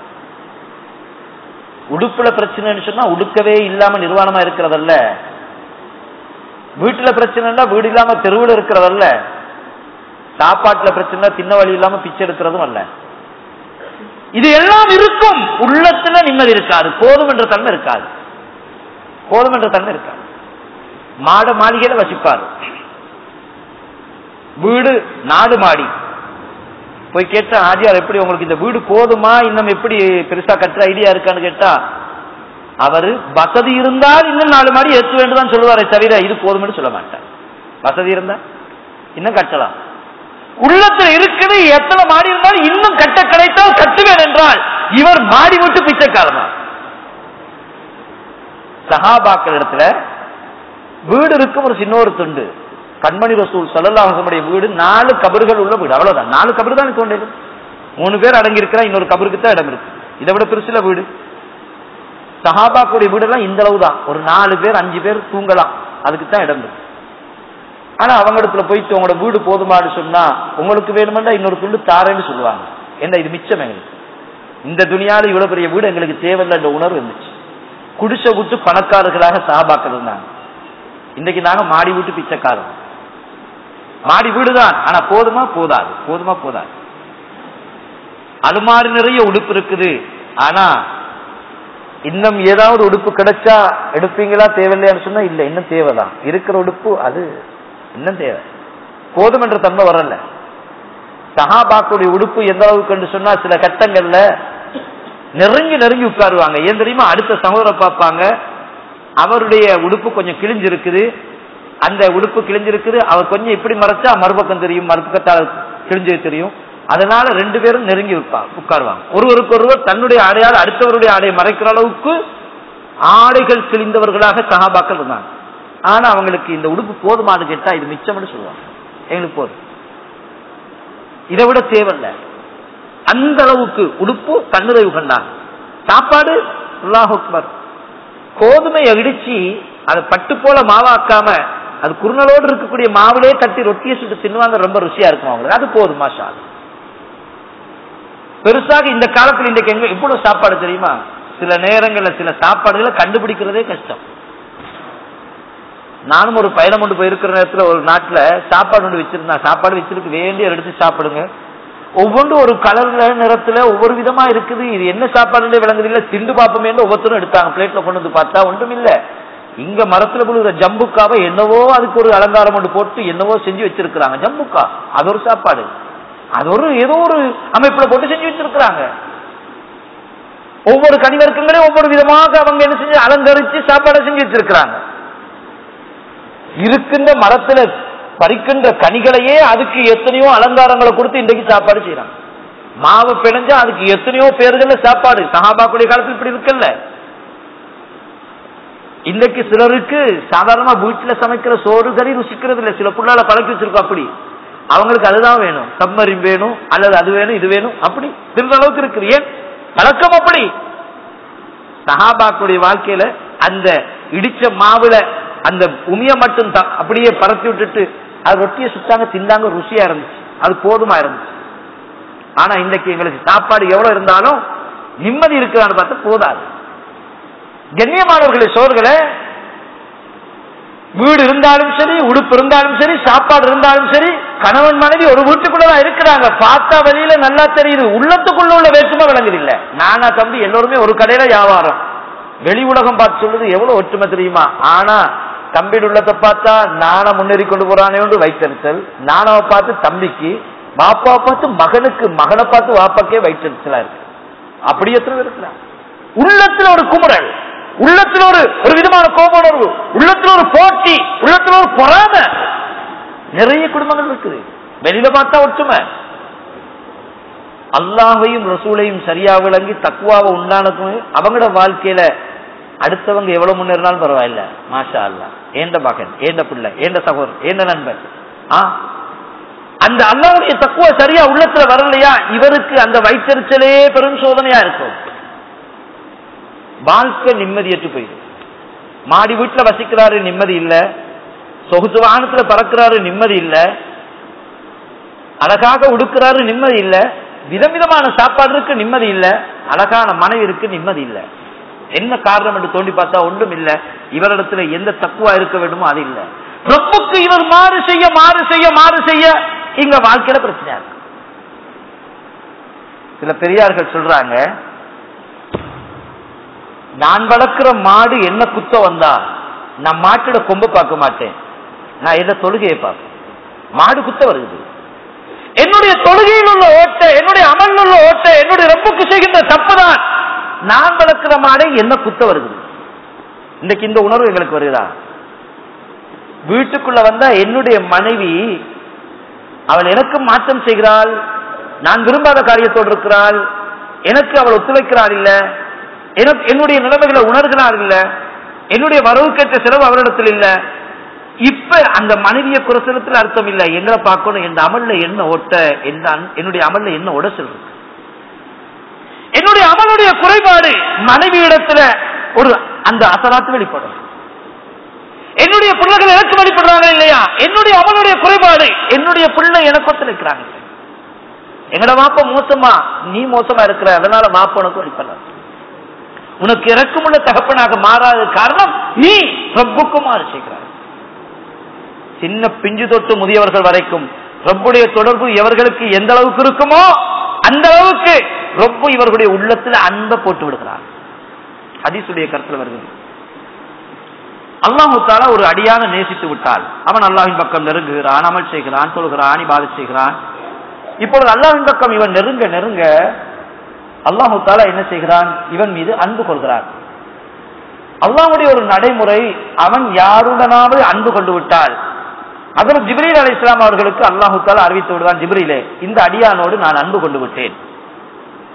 உடுப்புல பிரச்சனைன்னு சொன்னா உடுக்கவே இல்லாம நிர்வாணமா இருக்கிறதல்ல வீட்டுல பிரச்சனைனா வீடு இல்லாம தெருவில் இருக்கிறதல்ல சாப்பாட்டுல பிரச்சனை தின்ன வழி இல்லாம பிச்சை எடுக்கிறதும் அல்ல இது எல்லாம் இருக்கும் உள்ளத்துல நிம்மதி இருக்காது போதும் என்ற தன்மை இருக்காது போதும் என்ற தன்மை இருக்காது மாட மாளிகையில வசிப்பாரு வீடு நாடு மாடி போய் கேட்டா ஆஜியார் எப்படி உங்களுக்கு இந்த வீடு போதுமா இன்னும் எப்படி பெருசா கட்டுற ஐடியா இருக்கான்னு கேட்டா அவரு வசதி இருந்தால் இன்னும் நாலு மாடி ஏற்ற வேண்டுதான் சொல்லுவாரே தவிர இது போதும்னு சொல்ல மாட்டார் வசதி இருந்தா இன்னும் கட்டலாம் உள்ளத்துல இருக்குது எத்தனை மாடி இருந்தாலும் இன்னும் கட்ட கிடைத்தால் கட்டுவேன் என்றால் இவர் மாடி விட்டு பிச்சைக்காரமா சஹாபாக்கள் இடத்துல வீடு இருக்கும் ஒரு சின்ன ஒரு துண்டு கண்மணி ரசூல் சல்லல்லாஹுடைய வீடு நாலு கபறுகள் உள்ள வீடு அவ்வளவுதான் நாலு கபறு தான் தோண்டது மூணு பேர் அடங்கி இருக்கிறா இன்னொரு கபருக்கு தான் இடம் இருக்கு இதை விட பெருசுல வீடு சஹாபாக்குடைய வீடெல்லாம் இந்த அளவு தான் ஒரு நாலு பேர் அஞ்சு பேர் தூங்கலாம் அதுக்கு தான் இடம் இருக்கு ஆனா அவங்க இடத்துல போயிட்டு உங்களோட வீடு போதுமான்னு சொன்னா உங்களுக்கு வேணுமெண்டா இன்னொரு துண்டு தாரேன்னு சொல்லுவாங்க என்ன இது மிச்சம் எங்களுக்கு இந்த துணியால இவ்வளவு பெரிய வீடு எங்களுக்கு தேவையில்லை என்ற உணர்வு இருந்துச்சு குடிசை விட்டு பணக்காரர்களாக சஹாபாக்கள் இருந்தாங்க இன்னைக்கு நாங்க மாடி வீட்டு பிச்சைக்காரன் மாடி வீடு தான் ஆனா போதுமா போதாது போதுமா போதாது அது மாதிரி நிறைய உடுப்பு இருக்குது ஆனா இன்னும் ஏதாவது உடுப்பு கிடைச்சா எடுப்பீங்களா தேவையில்லையான்னு சொன்னா இல்ல இன்னும் தேவைதான் இருக்கிற உடுப்பு அது இன்னும் தேவை போதும் என்ற தன்மை வரல சஹாபாக்குடைய உடுப்பு எந்த அளவுக்கு என்று சொன்னா சில கட்டங்கள்ல நெருங்கி நெருங்கி உட்காருவாங்க ஏன் தெரியுமா அடுத்த சகோதர பார்ப்பாங்க அவருடைய உடுப்பு கொஞ்சம் கிழிஞ்சிருக்குது அந்த உடுப்பு கிழிஞ்சிருக்குது அவர் கொஞ்சம் இப்படி மறைச்சா மறுபக்கம் தெரியும் மறுபக்கத்தால் கிழிஞ்சது தெரியும் அதனால ரெண்டு பேரும் நெருங்கி உட்காருவாங்க ஒருவருக்கு ஒருவர் தன்னுடைய ஆடையால் அடுத்தவருடைய ஆடையை மறைக்கிற அளவுக்கு ஆடைகள் கிழிந்தவர்களாக சஹாபாக்கள் இருந்தாங்க ஆனா அவங்களுக்கு இந்த உடுப்பு போதுமானு கேட்டா இது மிச்சம்னு சொல்லுவாங்க எங்களுக்கு போதும் இதை விட தேவையில்ல அந்த அளவுக்கு உடுப்பு தன்னிறைவு கண்டாங்க சாப்பாடு அல்லாஹ் அக்பர் கோதுமையை இடிச்சு அதை பட்டு போல மாவாக்காம அது குறுநலோடு இருக்கக்கூடிய மாவுலே தட்டி ரொட்டியை சுட்டு தின்னுவாங்க ரொம்ப ருசியா இருக்கும் அவங்களுக்கு அது போதும் மாஷா அல்லாஹ். பெருசாக இந்த காலத்துல இன்றைக்கு எங்க எவ்வளவு சாப்பாடு தெரியுமா சில நேரங்கள்ல சில சாப்பாடுகளை கண்டுபிடிக்கிறதே கஷ்டம் நானும் ஒரு பயணம் கொண்டு போயிருக்கிற நேரத்துல ஒரு நாட்டுல சாப்பாடு ஒன்று வச்சிருந்தேன் சாப்பாடு வச்சிருக்கு வேண்டிய எடுத்து சாப்பிடுங்க ஒவ்வொன்றும் ஒரு கலர்ல நிறத்துல ஒவ்வொரு விதமா இருக்குது இது என்ன சாப்பாடுன்னு விளங்குது இல்ல திண்டு பாப்போமே ஒவ்வொருத்தரும் எடுத்தாங்க பிளேட்ல கொண்டு வந்து பார்த்தா ஒன்றும் இல்ல இங்க மரத்துல புழுகிற ஜம்புக்காவை என்னவோ அதுக்கு ஒரு அலங்காரம் கொண்டு போட்டு என்னவோ செஞ்சு வச்சிருக்கிறாங்க ஜம்புக்கா அது ஒரு சாப்பாடு அது ஒரு ஏதோ ஒரு அமைப்புல போட்டு செஞ்சு வச்சிருக்கிறாங்க ஒவ்வொரு கனிவர்க்கங்களையும் ஒவ்வொரு விதமாக அவங்க என்ன செஞ்சு அலங்கரிச்சு சாப்பாடை செஞ்சு வச்சிருக்கிறாங்க இருக்கின்ற மரத்துல பறிக்கின்ற கனிகளையே அதுக்கு எத்தனையோ அலங்காரங்களை கொடுத்து இன்றைக்கு சாப்பாடு செய்யறாங்க மாவு பிணைஞ்சா அதுக்கு எத்தனையோ பேர்கள்ல சாப்பாடு சஹாபாக்குடைய காலத்தில் இப்படி இருக்குல்ல இன்னைக்கு சிலருக்கு சாதாரணமா வீட்டுல சமைக்கிற சோறு கறி ருசிக்கிறது இல்ல சில புள்ளால பழக்கி வச்சிருக்கோம் அப்படி அவங்களுக்கு அதுதான் வேணும் சம்மரின் வேணும் அல்லது அது வேணும் இது வேணும் அப்படி திருந்த அளவுக்கு இருக்குது ஏன் பழக்கம் அப்படி சஹாபாக்குடைய வாழ்க்கையில அந்த இடிச்ச மாவுல அந்த உமிய மட்டும் தான் அப்படியே பரத்தி விட்டுட்டு அது ரொட்டியை சுத்தாங்க தின்னாங்க ருசியா இருந்துச்சு அது போதுமா இருந்துச்சு ஆனா இன்னைக்கு எங்களுக்கு சாப்பாடு எவ்வளவு இருந்தாலும் நிம்மதி இருக்குதான்னு பார்த்தா போதாது கண்ணியமானவர்களே சோர்களே வீடு இருந்தாலும் சரி உடுப்பு இருந்தாலும் சரி சாப்பாடு இருந்தாலும் சரி கணவன் மனைவி ஒரு வீட்டுக்குள்ளதான் இருக்கிறாங்க பார்த்தா வெளியில நல்லா தெரியுது உள்ளத்துக்குள்ள உள்ள வேற்றுமை விளங்குது இல்ல நானா தம்பி எல்லோருமே ஒரு கடையில வியாபாரம் வெளி உலகம் பார்த்து சொல்லுது எவ்வளவு ஒற்றுமை தெரியுமா ஆனா தம்பியின் உள்ளத்தை பார்த்தா நானா முன்னேறி கொண்டு போறானே வைத்தறிச்சல் நானாவை பார்த்து தம்பிக்கு பாப்பாவை பார்த்து மகனுக்கு மகனை பார்த்து வாப்பாக்கே வைத்தறிச்சலா இருக்கு அப்படி எத்தனை பேர் இருக்கிறாங்க உள்ளத்துல ஒரு குமுறல் உள்ளத்துல ஒரு ஒரு விதமான கோபுணர்வு உள்ளத்துல ஒரு போட்டி உள்ளத்துல ஒரு பொறாமை நிறைய குடும்பங்கள் இருக்குது வெளியில பார்த்தா ஒற்றுமை அல்லாஹையும் ரசூலையும் சரியா விளங்கி தக்குவாவை உண்டானதும் அவங்களோட வாழ்க்கையில அடுத்தவங்க எவ்வளவு முன்னேறினாலும் பரவாயில்ல மாஷா அல்லா ஏண்ட மகன் ஏண்ட பிள்ளை ஏண்ட சகோதரர் ஏண்ட நண்பன் ஆ அந்த அல்லாவுடைய தக்குவ சரியா உள்ளத்துல வரலையா இவருக்கு அந்த வயிற்றறிச்சலே பெரும் சோதனையா இருக்கும் வாழ்க்கை நிம்மதியற்று போயிடும் மாடி வீட்டுல வசிக்கிறாரு நிம்மதி இல்ல சொகுசு வாகனத்துல பறக்கிறாரு நிம்மதி இல்ல அழகாக உடுக்கிறாரு நிம்மதி இல்ல விதம் விதமான சாப்பாடு இருக்கு நிம்மதி இல்ல அழகான மனைவி இருக்கு நிம்மதி இல்ல என்ன காரணம் என்று தோண்டி பார்த்தா ஒன்றும் இல்ல இவரிடத்துல எந்த தக்குவா இருக்க வேண்டுமோ அது இல்ல ரொப்புக்கு இவர் மாறு செய்ய மாறு செய்ய மாறு செய்ய இங்க வாழ்க்கையில பிரச்சனை இருக்கு சில பெரியார்கள் சொல்றாங்க நான் வளர்க்கிற மாடு என்ன குத்த வந்தா நான் மாட்டோட கொம்பு பார்க்க மாட்டேன் நான் என்ன தொழுகையை பார்ப்பேன் மாடு குத்த வருது என்னுடைய தொழுகையில் உள்ள ஓட்டை என்னுடைய அமல் உள்ள ஓட்டை என்னுடைய ரொம்பக்கு செய்கின்ற தப்பு தான் நான் வளர்க்கிற மாடை என்ன குத்த வருது இன்னைக்கு இந்த உணர்வு எங்களுக்கு வருகிறா வீட்டுக்குள்ள வந்தா என்னுடைய மனைவி அவள் எனக்கு மாற்றம் செய்கிறாள் நான் விரும்பாத காரியத்தோடு இருக்கிறாள் எனக்கு அவள் ஒத்துழைக்கிறாள் இல்ல எனக்கு என்னுடைய நிலைமைகளை உணர்கிறார் இல்ல என்னுடைய வரவுக்கேற்ற செலவு அவரிடத்தில் இல்ல இப்ப அந்த மனைவிய குறைசலத்தில் அர்த்தம் இல்ல எங்களை பார்க்கணும் என் அமல்ல என்ன ஓட்ட என்னுடைய அமல்ல என்ன உடசல் இருக்கு என்னுடைய அமலுடைய குறைபாடு மனைவி இடத்துல ஒரு அந்த அசலாத்து வெளிப்படும் என்னுடைய பிள்ளைகள் எனக்கு வெளிப்படுறாங்க இல்லையா என்னுடைய அமலுடைய குறைபாடு என்னுடைய பிள்ளை எனக்கு ஒத்துழைக்கிறாங்க எங்கட வாப்ப மோசமா நீ மோசமா இருக்கிற அதனால வாப்ப உனக்கு வெளிப்படுற உனக்கு இறக்கமுள்ள தகப்பனாக மாறாத காரணம் நீ ரப்புக்கு மாறு செய்கிறார் சின்ன பிஞ்சு தொட்டு முதியவர்கள் வரைக்கும் ரப்புடைய தொடர்பு எவர்களுக்கு எந்த அளவுக்கு இருக்குமோ அந்த அளவுக்கு ரொம்ப இவர்களுடைய உள்ளத்துல அன்பை போட்டு விடுகிறார் ஹதீசுடைய கருத்துல வருகிறது அல்லாஹு தாலா ஒரு அடியான நேசித்து விட்டால் அவன் அல்லாஹின் பக்கம் நெருங்குகிறான் அமல் செய்கிறான் சொல்கிறான் இபாத செய்கிறான் இப்பொழுது அல்லாஹின் பக்கம் இவன் நெருங்க நெருங்க அல்லாஹு தாலா என்ன செய்கிறான் இவன் மீது அன்பு கொள்கிறான் அல்லாஹுடைய ஒரு நடைமுறை அவன் யாருடனாவது அன்பு கொண்டு விட்டால் அதில் ஜிப்ரீல் அலி இஸ்லாம் அவர்களுக்கு அல்லாஹு தாலா அறிவித்து விடுவான் ஜிப்ரீலே இந்த அடியானோடு நான் அன்பு கொண்டு விட்டேன்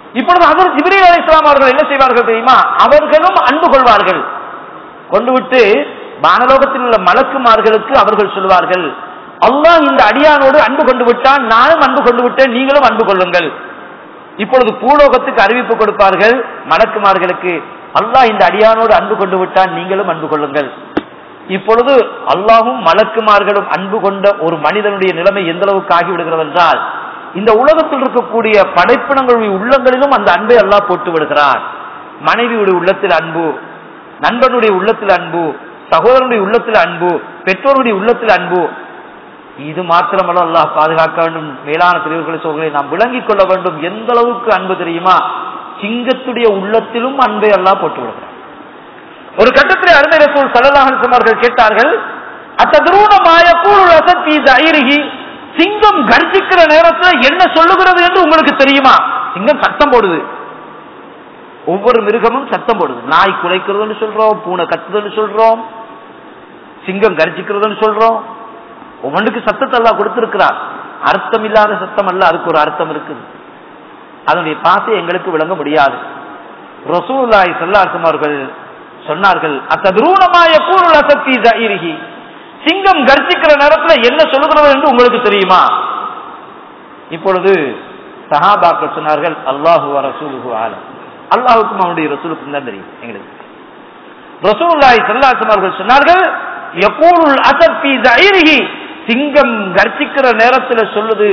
இப்பொழுது அவர் ஜிப்ரீல் அலி இஸ்லாம் அவர்கள் என்ன செய்வார்கள் தெரியுமா அவர்களும் அன்பு கொள்வார்கள் கொண்டு விட்டு வானலோகத்தில் உள்ள மலக்குமார்களுக்கு அவர்கள் சொல்வார்கள் அல்லாஹ் இந்த அடியானோடு அன்பு கொண்டு விட்டான் நானும் அன்பு கொண்டு விட்டேன் நீங்களும் அன்பு கொள்ளுங்கள் இப்பொழுது பூலோகத்துக்கு அறிவிப்பு கொடுப்பார்கள் மலக்குமார்களுக்கு அல்லாஹ் இந்த அடியானோடு அன்பு கொண்டு விட்டான் நீங்களும் அன்பு கொள்ளுங்கள் இப்பொழுது அல்லாஹும் மலக்குமார்களும் அன்பு கொண்ட ஒரு மனிதனுடைய நிலைமை எந்த அளவுக்கு ஆகிவிடுகிறது என்றால் இந்த உலகத்தில் இருக்கக்கூடிய படைப்பினங்களுடைய உள்ளங்களிலும் அந்த அன்பை அல்லாஹ் போட்டு விடுகிறான் மனைவியுடைய உள்ளத்தில் அன்பு நண்பனுடைய உள்ளத்தில் அன்பு சகோதரனுடைய உள்ளத்தில் அன்பு பெற்றோருடைய உள்ளத்தில் அன்பு இது மாத்திரமல்ல அல்லாஹ் பாதுகாக்க வேண்டும் மேலான பிரிவுகளை சொல்களை நாம் விளங்கிக் கொள்ள வேண்டும் எந்த அளவுக்கு அன்பு தெரியுமா சிங்கத்துடைய உள்ளத்திலும் அன்பை அல்லாஹ் போட்டு விடுகிறார் ஒரு கட்டத்தில் அருமை ரசூல் சல்லல்லாஹு அவர்கள் கேட்டார்கள் அத்ததுரூன மாயக்கூல் அசத்தி தைரிகி சிங்கம் கர்ஜிக்கிற நேரத்தில் என்ன சொல்லுகிறது என்று உங்களுக்கு தெரியுமா சிங்கம் சத்தம் போடுது ஒவ்வொரு மிருகமும் சத்தம் போடுது நாய் குலைக்கிறதுன்னு சொல்றோம் பூனை கத்துதுன்னு சொல்றோம் சிங்கம் கர்ஜிக்கிறதுன்னு சொல்றோம் ஒவ்வொன்றுக்கு சத்தத்தை எல்லாம் கொடுத்திருக்கிறார் அர்த்தம் இல்லாத சத்தம் அல்ல அதுக்கு ஒரு அர்த்தம் இருக்குது அதனுடைய பாசை எங்களுக்கு விளங்க முடியாது ரசூல்லாய் சல்லாசம் அவர்கள் சொன்னார்கள் அத்ததுரூணமாய கூறுல சக்தி தைரிகி சிங்கம் கர்ஜிக்கிற நேரத்தில் என்ன சொல்லுகிறது என்று உங்களுக்கு தெரியுமா இப்பொழுது சஹாபாக்கள் சொன்னார்கள் அல்லாஹு ரசூலுஹு ஆலம் அல்லாஹுக்கும் அவனுடைய ரசூலுக்கும் தான் தெரியும் எங்களுக்கு ரசூலுல்லாஹி ஸல்லல்லாஹு அவர்கள் சொன்னார்கள் யகூலுல் அஸத் ஃபீ தைரிஹி சிங்கம் கர்ஜிக்கிற நேரத்தில் சொல்லுது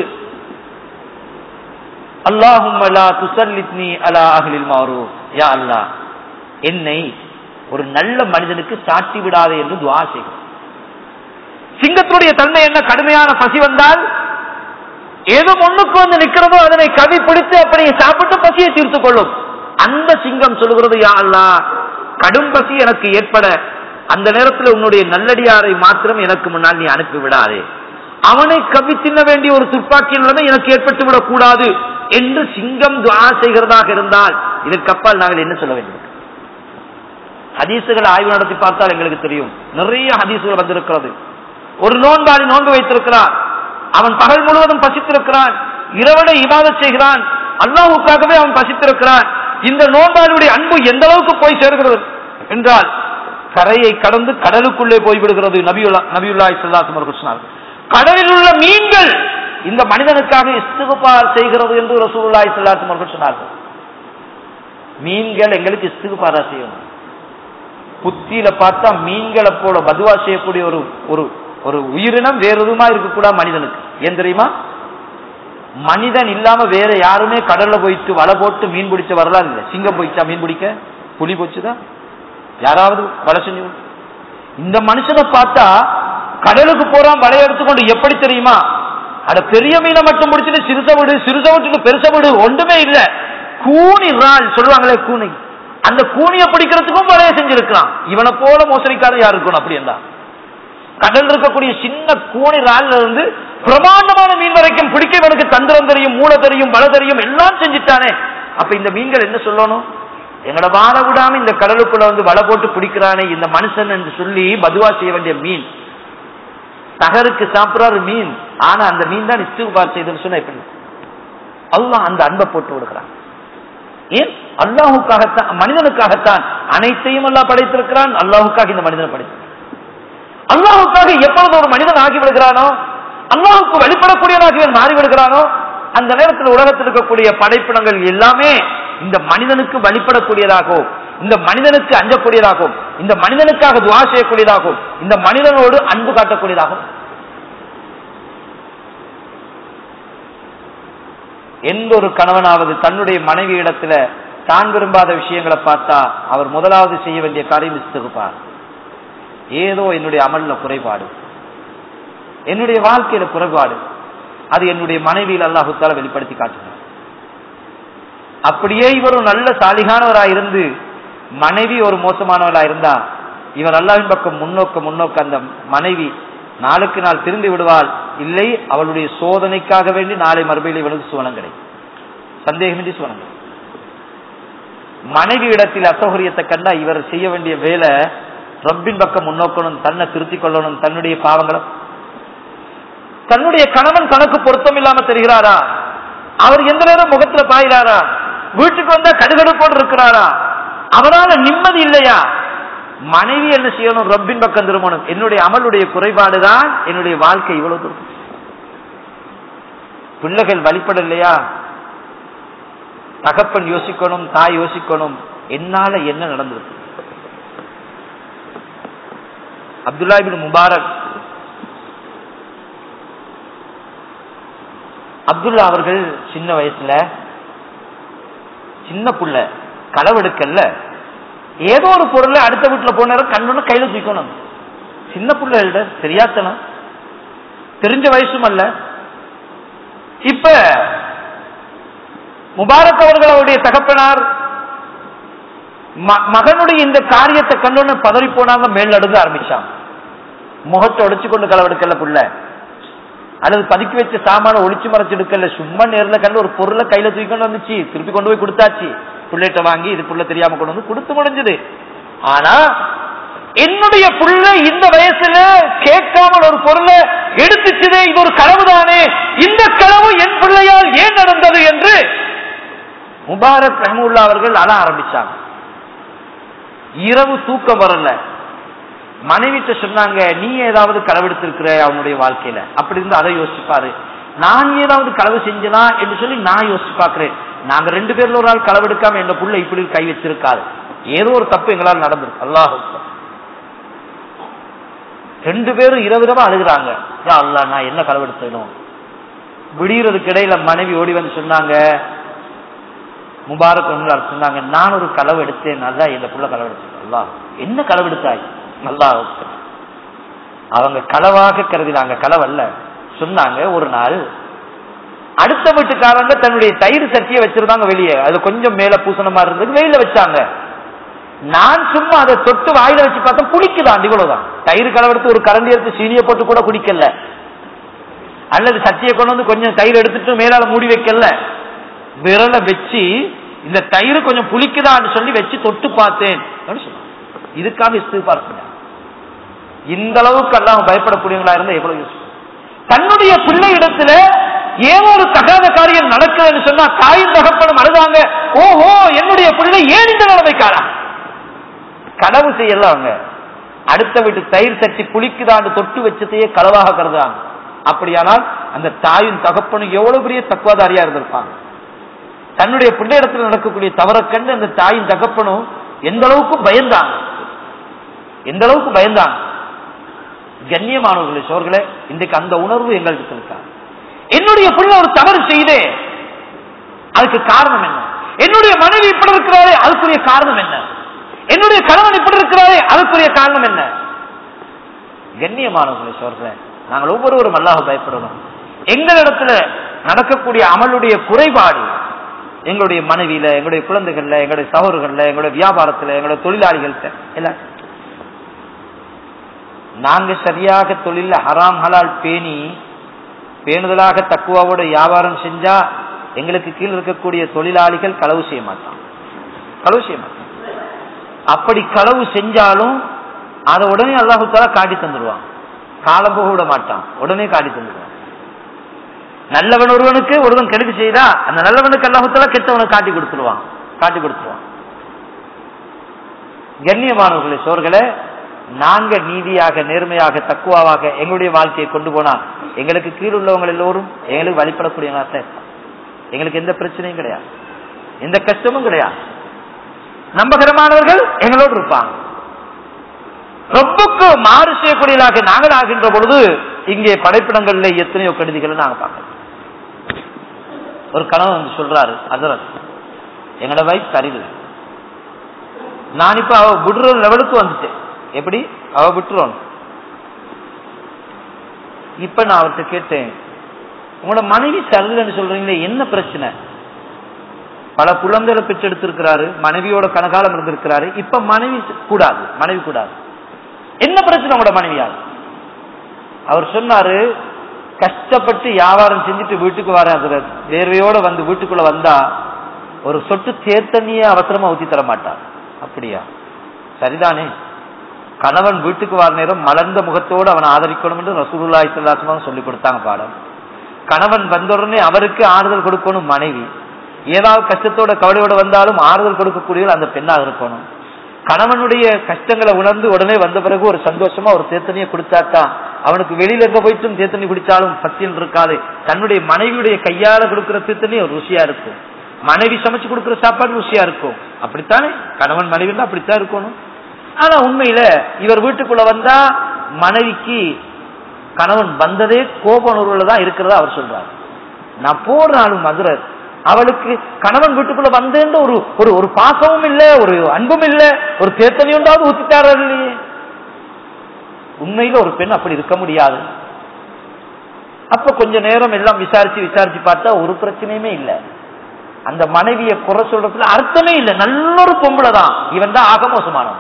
அல்லாஹும்ம லா துஸல்லித்னி அலா அஹ்லில் மாரூஃப் யா அல்லாஹ் என்னை ஒரு நல்ல மனிதனுக்கு சாட்டி விடாதே என்று துஆ செய்கிறேன் சிங்கத்துடைய தன்மை என்ன கடுமையான பசி வந்தால் ஏதோ முன்னுக்கு வந்து நிக்கிறதோ அதனை கவி பிடித்து அப்படியே சாப்பிட்டு பசியை தீர்த்து கொள்ளும் அந்த சிங்கம் சொல்லுகிறது யா அல்லா கடும் பசி எனக்கு ஏற்பட அந்த நேரத்தில் உன்னுடைய நல்லடியாரை மாத்திரம் எனக்கு முன்னால் நீ அனுப்பி விடாதே அவனை கவி தின்ன வேண்டிய ஒரு துப்பாக்கி நிலைமை எனக்கு ஏற்பட்டு விடக் கூடாது என்று சிங்கம் துவா செய்கிறதாக இருந்தால் இதற்கு அப்பால் நாங்கள் என்ன சொல்ல வேண்டும் ஹதீசுகளை ஆய்வு நடத்தி பார்த்தால் எங்களுக்கு தெரியும் நிறைய ஹதீசுகள் வந்திருக்கிறது ஒரு நோன்பாளி நோன்பு வைத்திருக்கிறான் அவன் பகல் முழுவதும் பசித்திருக்கிறான் இரவனை இபாதத் செய்கிறான் அல்லாஹுக்காகவே அவன் பசித்திருக்கிறான் இந்த நோன்பாளியுடைய அன்பு எந்த அளவுக்கு போய் சேர்கிறது என்றால் கரையை கடந்து கடலுக்குள்ளே போய்விடுகிறது நபியுல்லா நபியுல்லாய் சல்லாசம் அவர்கள் சொன்னார்கள் கடலில் உள்ள மீன்கள் இந்த மனிதனுக்காக இஸ்துகுபார் செய்கிறது என்று ரசூலுல்லாய் சல்லாசம் அவர்கள் சொன்னார்கள் மீன்கள் எங்களுக்கு இஸ்துகுபாரா செய்யணும் புத்தியில பார்த்தா மீன்களை போல பதுவா செய்யக்கூடிய ஒரு ஒரு ஒரு உயிரினம் வேற எதுவுமா இருக்கக்கூடாது மனிதனுக்கு ஏன் தெரியுமா மனிதன் இல்லாம வேற யாருமே கடல்ல போயிட்டு வலை போட்டு மீன் பிடிச்ச வரலாறு இல்லை சிங்கம் போயிடுச்சா மீன் பிடிக்க புலி போச்சுதா யாராவது வலை செஞ்சு இந்த மனுஷனை பார்த்தா கடலுக்கு போறான் வலையை எடுத்துக்கொண்டு எப்படி தெரியுமா அட பெரிய மீனை மட்டும் பிடிச்சிட்டு சிறுச விடு சிறுச விட்டுட்டு பெருச விடு ஒன்றுமே இல்ல கூனி இறால் சொல்லுவாங்களே கூனி அந்த கூனியை பிடிக்கிறதுக்கும் வலையை செஞ்சிருக்கலாம் இவனை போல மோசடிக்காரன் யாரு இருக்கணும் அப்படி இருந்தா கடல் இருக்கக்கூடிய சின்ன கூனி ரால்ல இருந்து பிரமாண்டமான மீன் வரைக்கும் பிடிக்கவனுக்கு தந்திரம் தெரியும் மூளை தெரியும் வலை தெரியும் எல்லாம் செஞ்சுட்டானே அப்ப இந்த மீன்கள் என்ன சொல்லணும் எங்கட வாழ விடாம இந்த கடலுக்குள்ள வந்து வலை போட்டு பிடிக்கிறானே இந்த மனுஷன் என்று சொல்லி பதுவா செய்ய வேண்டிய மீன் தகருக்கு சாப்பிடுறாரு மீன் ஆனா அந்த மீன் தான் இஸ்துபார் செய்துன்னு சொன்னா எப்படி அல்லாஹ் அந்த அன்பை போட்டு விடுகிறான் ஏன் அல்லாஹுக்காகத்தான் மனிதனுக்காகத்தான் அனைத்தையும் அல்லாஹ் படைத்திருக்கிறான் அல்லாஹுக்காக இந்த மனிதனை படைத்திருக்கிறான் அல்லாஹுக்காக எப்பொழுது ஒரு மனிதன் ஆகி விடுகிறானோ அல்லாஹுக்கு வெளிப்படக்கூடியவனாக இவன் மாறி விடுகிறானோ அந்த நேரத்தில் உலகத்தில் இருக்கக்கூடிய படைப்பினங்கள் எல்லாமே இந்த மனிதனுக்கு வழிபடக்கூடியதாகவும் இந்த மனிதனுக்கு அஞ்சக்கூடியதாகவும் இந்த மனிதனுக்காக துவா செய்யக்கூடியதாகவும் இந்த மனிதனோடு அன்பு காட்டக்கூடியதாகவும் எந்த ஒரு கணவனாவது தன்னுடைய மனைவி இடத்துல தான் விரும்பாத விஷயங்களை பார்த்தா அவர் முதலாவது செய்ய வேண்டிய காரியம் இஸ்திருப்பார் ஏதோ என்னுடைய அமல்ல குறைபாடு என்னுடைய வாழ்க்கையில குறைபாடு அது என்னுடைய மனைவியில் அல்லாஹுத்தால வெளிப்படுத்தி காட்டுகிறார் அப்படியே இவர் ஒரு நல்ல சாலிகானவராக இருந்து மனைவி ஒரு மோசமானவராக இருந்தா இவர் அல்லாவின் பக்கம் முன்னோக்க முன்னோக்க அந்த மனைவி நாளுக்கு நாள் திரும்பி விடுவாள் இல்லை அவளுடைய சோதனைக்காக வேண்டி நாளை மறுபடியும் இவளுக்கு சுவனம் கிடைக்கும் சந்தேகமின்றி சுவனம் கிடைக்கும் மனைவி இடத்தில் அசௌகரியத்தை கண்டா இவர் செய்ய வேண்டிய வேலை ரப்பின் பக்கம் முன்னோக்கணும் தன்னை திருத்திக் கொள்ளணும் தன்னுடைய பாவங்களை தன்னுடைய கணவன் தனக்கு பொருத்தம் இல்லாம தெரிகிறாரா அவர் எந்த நேரம் முகத்துல பாயிறாரா வீட்டுக்கு வந்தா கடுகடுப்போடு இருக்கிறாரா அவரால நிம்மதி இல்லையா மனைவி என்ன செய்யணும் ரப்பின் பக்கம் திரும்பணும் என்னுடைய அமலுடைய குறைபாடுதான் என்னுடைய வாழ்க்கை இவ்வளவு தூரம் பிள்ளைகள் வழிபடலையா தகப்பன் யோசிக்கணும் தாய் யோசிக்கணும் என்னால என்ன நடந்திருக்கு அப்துல்லா பின் முபாரக் அப்துல்லா அவர்கள் சின்ன வயசுல சின்ன புள்ள களவெடுக்கல்ல ஏதோ ஒரு பொருளை அடுத்த வீட்டுல போன கண்ணொன்னு கையில தூக்கணும் சின்ன பிள்ளைகள்ட தெரியாத்தனம் தெரிஞ்ச வயசும் அல்ல இப்ப முபாரக் அவர்கள் அவருடைய தகப்பனார் மகனுடைய இந்த காரியத்தை கண்டோன்னு பதறி போனாங்க மேல் நடுங்க ஆரம்பிச்சாங்க முகத்தை ஒடிச்சு கொண்டு களவெடுக்கல புள்ள அல்லது பதுக்கி வச்ச சாமான ஒளிச்சு மறைச்சு எடுக்கல சும்மா நேரில் கண்டு ஒரு பொருளை கையில தூக்கி கொண்டு வந்துச்சு திருப்பி கொண்டு போய் கொடுத்தாச்சு புள்ளைட்ட வாங்கி இது புள்ள தெரியாம கொண்டு வந்து கொடுத்து முடிஞ்சது ஆனா என்னுடைய புள்ள இந்த வயசுல கேட்காமல் ஒரு பொருளை எடுத்துச்சுதே இது ஒரு களவு தானே இந்த களவு என் பிள்ளையால் ஏன் நடந்தது என்று முபாரக் ரஹமுல்லா அவர்கள் அழ ஆரம்பிச்சாங்க இரவு தூக்கம் வரல மனைவிட்ட சொன்னாங்க நீ ஏதாவது களவெடுத்திருக்கிற அவனுடைய வாழ்க்கையில அப்படி இருந்து அதை யோசிப்பாரு நான் ஏதாவது களவு செஞ்சனா என்று சொல்லி நான் யோசிச்சு பாக்குறேன் நாங்க ரெண்டு பேர்ல ஒரு ஆள் களவெடுக்காம எங்க புள்ள இப்படி கை வச்சிருக்காது ஏதோ ஒரு தப்பு எங்களால் நடந்திருக்கு அல்லாஹ் ரெண்டு பேரும் இரவிரவா அழுகுறாங்க அல்லா நான் என்ன களவெடுத்தனும் விடியறதுக்கு இடையில மனைவி ஓடி வந்து சொன்னாங்க முபாரக் ஒன்றார் சொன்னாங்க நான் ஒரு களவு எடுத்தேன் நல்லா எங்க புள்ள களவு எடுத்தேன் அல்லா என்ன களவு எடுத்தாய் நல்லா அவங்க களவாக கருதினாங்க களவல்ல சொன்னாங்க ஒரு நாள் அடுத்த வீட்டுக்காரங்க தன்னுடைய தயிர் சட்டியை வச்சிருந்தாங்க வெளியே அது கொஞ்சம் மேல பூசணமா இருந்தது வெயில வச்சாங்க நான் சும்மா அதை தொட்டு வாயில வச்சு பார்த்தா குடிக்குதான் இவ்வளவுதான் தயிர் கலவெடுத்து ஒரு கரண்டி எடுத்து சீனியை போட்டு கூட குடிக்கல அல்லது சட்டியை கொண்டு வந்து கொஞ்சம் தயிர் எடுத்துட்டு மேலால மூடி வைக்கல விரலை வச்சு இந்த தயிர் கொஞ்சம் புளிக்குதான்னு சொல்லி வச்சு தொட்டு பார்த்தேன் இதுக்காக இஸ்திபார் செஞ்சாங்க இந்த அளவுக்கு எல்லாம் பயப்படக்கூடியவங்களா இருந்தா எவ்வளவு யூஸ் தன்னுடைய பிள்ளை இடத்துல ஏதோ ஒரு தகாத காரியம் நடக்குதுன்னு சொன்னா தாயும் தகப்பனும் அழுதாங்க ஓஹோ என்னுடைய பிள்ளை ஏன் இந்த நிலைமைக்காரா களவு செய்யல அவங்க அடுத்த வீட்டு தயிர் தட்டி புளிக்குதான்னு தொட்டு வச்சதையே களவாக கருதுறாங்க அப்படியானால் அந்த தாயும் தகப்பனும் எவ்வளவு பெரிய தக்குவாதாரியா இருந்திருப்பாங்க தன்னுடைய பிள்ளையிடத்தில் நடக்கக்கூடிய தவற கண்டு அந்த தாயும் தகப்பனும் எந்த அளவுக்கு பயந்தாங்க எந்த அளவுக்கு பயந்தாங்க கண்ணியமானவர்களே சோர்களே இன்றைக்கு அந்த உணர்வு எங்களுக்கு இருக்கா என்னுடைய பிள்ளை ஒரு தவறு செய்தே அதுக்கு காரணம் என்ன என்னுடைய மனைவி இப்படி இருக்கிறாரே அதுக்குரிய காரணம் என்ன என்னுடைய கணவன் இப்படி இருக்கிறாரே அதுக்குரிய காரணம் என்ன கண்ணியமானவர்களே சோர்களே நாங்கள் ஒவ்வொருவரும் அல்லாஹ் பயப்படணும் எங்களிடத்துல நடக்கக்கூடிய அமலுடைய குறைபாடு எங்களுடைய மனைவியில எங்களுடைய குழந்தைகள்ல எங்களுடைய சகோதரர்கள்ல எங்களுடைய வியாபாரத்துல எங்களுடைய தொழிலாளிகள்கிட்ட எல்லாம் நாங்க சரியாக தொழில ஹராம் ஹலால் பேணி பேணுதலாக தக்குவாவோட வியாபாரம் செஞ்சா எங்களுக்கு கீழ் இருக்கக்கூடிய தொழிலாளிகள் களவு செய்ய மாட்டான் களவு செய்ய மாட்டான் அப்படி களவு செஞ்சாலும் அதை உடனே அல்லாஹுத்தால காட்டி தந்துடுவான் காலம் போக விட மாட்டான் உடனே காட்டி தந்துடுவான் நல்லவன் ஒருவனுக்கு ஒருவன் கெடுக்கு செய்தா அந்த நல்லவனுக்கு அல்லாஹுத்தால கெட்டவனை காட்டி கொடுத்துருவான் காட்டி கொடுத்துருவான் கண்ணியமானவர்களே சோர்களே நாங்க நீதியாக நேர்மையாக தக்குவாவாக எங்களுடைய வாழ்க்கையை கொண்டு போனா எங்களுக்கு கீழ் உள்ளவங்க எல்லோரும் எங்களுக்கு வழிபடக்கூடியவங்க எங்களுக்கு எந்த பிரச்சனையும் கிடையாது எந்த கஷ்டமும் கிடையாது நம்பகரமானவர்கள் எங்களோடு இருப்பாங்க ரொம்பக்கு மாறு செய்யக்கூடியதாக நாங்கள் ஆகின்ற பொழுது இங்கே படைப்பிடங்கள்ல எத்தனையோ கெடுதிகளை நாங்க பார்க்கணும் ஒரு கணவன் வந்து சொல்றாரு அதரத் எங்களோட வைஃப் சரியில்லை நான் இப்ப அவ விடுற லெவலுக்கு வந்துட்டேன் எப்படி அவ விட்டுருவான் இப்ப நான் அவர்கிட்ட கேட்டேன் உங்களோட மனைவி சரியில்லைன்னு சொல்றீங்களே என்ன பிரச்சனை பல குழந்தைகளை பெற்றெடுத்திருக்கிறாரு மனைவியோட கனகாலம் இருந்திருக்கிறாரு இப்ப மனைவி கூடாது மனைவி கூடாது என்ன பிரச்சனை உங்களோட மனைவியால் அவர் சொன்னாரு கஷ்டப்பட்டு வியாபாரம் செஞ்சுட்டு வீட்டுக்கு வரேன் அதுல வேர்வையோட வந்து வீட்டுக்குள்ள வந்தா ஒரு சொட்டு தேர்த்தண்ணிய அவசரமா ஊத்தி தர மாட்டார் அப்படியா சரிதானே கணவன் வீட்டுக்கு வர நேரம் மலர்ந்த முகத்தோடு அவனை ஆதரிக்கணும் என்று ரசூலுல்லாஹி ஸல்லல்லாஹு சொல்லி கொடுத்தாங்க பாடம் கணவன் வந்த உடனே அவருக்கு ஆறுதல் கொடுக்கணும் மனைவி ஏதாவது கஷ்டத்தோட கவலையோட வந்தாலும் ஆறுதல் கொடுக்கக்கூடியவர் அந்த பெண்ணாக இருக்கணும் கணவனுடைய கஷ்டங்களை உணர்ந்து உடனே வந்த பிறகு ஒரு சந்தோஷமா ஒரு தேத்தனியை கொடுத்தாட்டா அவனுக்கு வெளியில இருக்க போயிட்டும் தேத்தனி குடிச்சாலும் பத்தியில் இருக்காது தன்னுடைய மனைவியுடைய கையால கொடுக்கிற தேத்தனி ஒரு ருசியா இருக்கும் மனைவி சமைச்சு கொடுக்கிற சாப்பாடு ருசியா இருக்கும் அப்படித்தானே கணவன் மனைவி அப்படித்தான் இருக்கணும் ஆனா உண்மையில இவர் வீட்டுக்குள்ள வந்தா மனைவிக்கு கணவன் வந்ததே கோபணர்வுல தான் இருக்கிறதா அவர் சொல்றாரு நான் போறாலும் மதுரை அவளுக்கு கணவன் வீட்டுக்குள்ள வந்தேன்ற ஒரு ஒரு ஒரு பாசமும் இல்ல ஒரு அன்பும் இல்ல ஒரு தேத்தனி உண்டாவது ஊத்திட்டாரு இல்லையே உண்மையில ஒரு பெண் அப்படி இருக்க முடியாது அப்ப கொஞ்ச நேரம் எல்லாம் விசாரிச்சு விசாரிச்சு பார்த்தா ஒரு பிரச்சனையுமே இல்ல அந்த மனைவிய குறை சொல்றதுல அர்த்தமே இல்ல நல்ல ஒரு பொம்பளை தான் இவன் தான் ஆக மோசமானவன்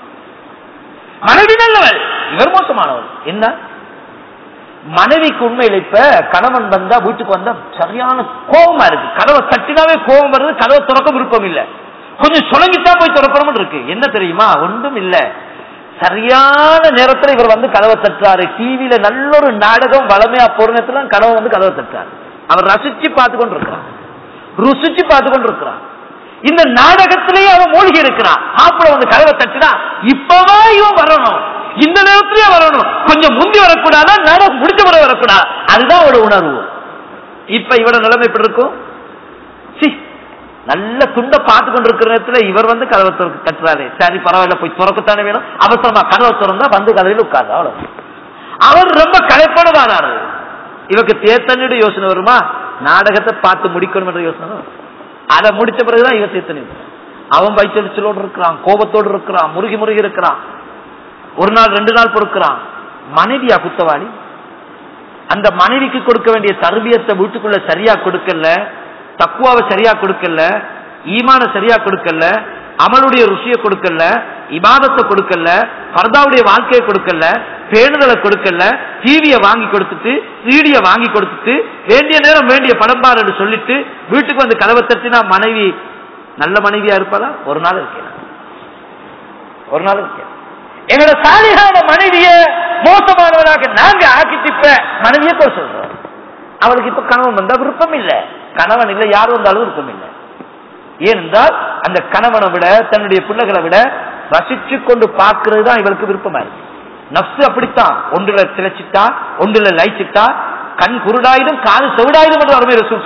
மனைவி நல்லவள் இவர் மோசமானவள் என்ன மனைவிக்கு உண்மையில இப்ப கணவன் வந்தா வீட்டுக்கு வந்தா சரியான கோபமா இருக்கு கதவை தட்டினாவே கோபம் வருது கதவை திறக்க விருப்பம் இல்ல கொஞ்சம் சுழங்கித்தான் போய் திறக்கணும் இருக்கு என்ன தெரியுமா ஒன்றும் இல்ல சரியான நேரத்துல இவர் வந்து கதவை தட்டுறாரு டிவியில நல்ல ஒரு நாடகம் வளமையா போற நேரத்துல கதவை வந்து கதவை தட்டுறாரு அவர் ரசிச்சு பார்த்து கொண்டு இருக்கிறான் ருசிச்சு பார்த்து கொண்டு இருக்கிறான் இந்த நாடகத்திலேயே அவன் மூழ்கி இருக்கிறான் மாப்பிள்ள வந்து கதவை தட்டினா இப்பவா இவன் வரணும் இந்த நேரத்திலேயே வரணும் கொஞ்சம் முந்தி வரக்கூடாதா நாடகம் முடிச்ச பிற வரக்கூடாது அதுதான் அவட உணர்வு இப்ப இவட நிலைமை எப்படி இருக்கும் சி நல்ல துண்ட பார்த்து கொண்டிருக்கிற நேரத்துல இவர் வந்து கதவை திறக்க தட்டுறாரு சரி பரவாயில்ல போய் திறக்கத்தானே வேணும் அவசரமா கதவை திறந்தா வந்து கதையில் உட்கார்ந்து அவ்வளவு அவர் ரொம்ப களைப்பட வாராரு இவருக்கு தேத்தனியோட யோசனை வருமா நாடகத்தை பார்த்து முடிக்கணும் என்ற யோசனை வரும். அதை முடிச்ச பிறகுதான் இவ தேத்தனி அவன் வைத்தறிச்சலோடு இருக்கிறான் கோபத்தோடு இருக்கிறான் முருகி முருகி இருக்கிறான் ஒரு நாள் ரெண்டு நாள் பொறுக்கிறான் மனைவியா குத்தவாளி அந்த மனைவிக்கு கொடுக்க வேண்டிய தர்பியத்தை வீட்டுக்குள்ள சரியா கொடுக்கல தக்குவாவை சரியா கொடுக்கல ஈமான சரியா கொடுக்கல அமலுடைய ருசியை கொடுக்கல இபாதத்தை கொடுக்கல பர்தாவுடைய வாழ்க்கையை கொடுக்கல பேணுதலை கொடுக்கல டிவியை வாங்கி கொடுத்துட்டு சீடிய வாங்கி கொடுத்துட்டு வேண்டிய நேரம் வேண்டிய படம்பார் என்று சொல்லிட்டு வீட்டுக்கு வந்து கதவை தட்டினா மனைவி நல்ல மனைவியா இருப்பதா ஒரு நாள் இருக்கேன் ஒரு நாள் இருக்கேன் எங்களோட சாலிகான மனைவிய மோசமானவராக நாங்க ஆக்கிட்டு இப்ப மனைவியை போய் சொல்றோம் அவளுக்கு இப்ப கணவன் வந்தா விருப்பம் இல்ல கணவன் இல்ல யார் வந்தாலும் விருப்பம் இல்லை ஏனென்றால் அந்த கணவனை விட தன்னுடைய பிள்ளைகளை விட ரசிச்சு கொண்டு பார்க்கிறது தான் இவளுக்கு விருப்பமா இருக்கு நப்சு அப்படித்தான் ஒன்றுல திளைச்சிட்டா ஒன்றுல லைச்சிட்டா கண் குருடாயுதும் காது செவிடாயுதும் என்று அருமை ரசூல்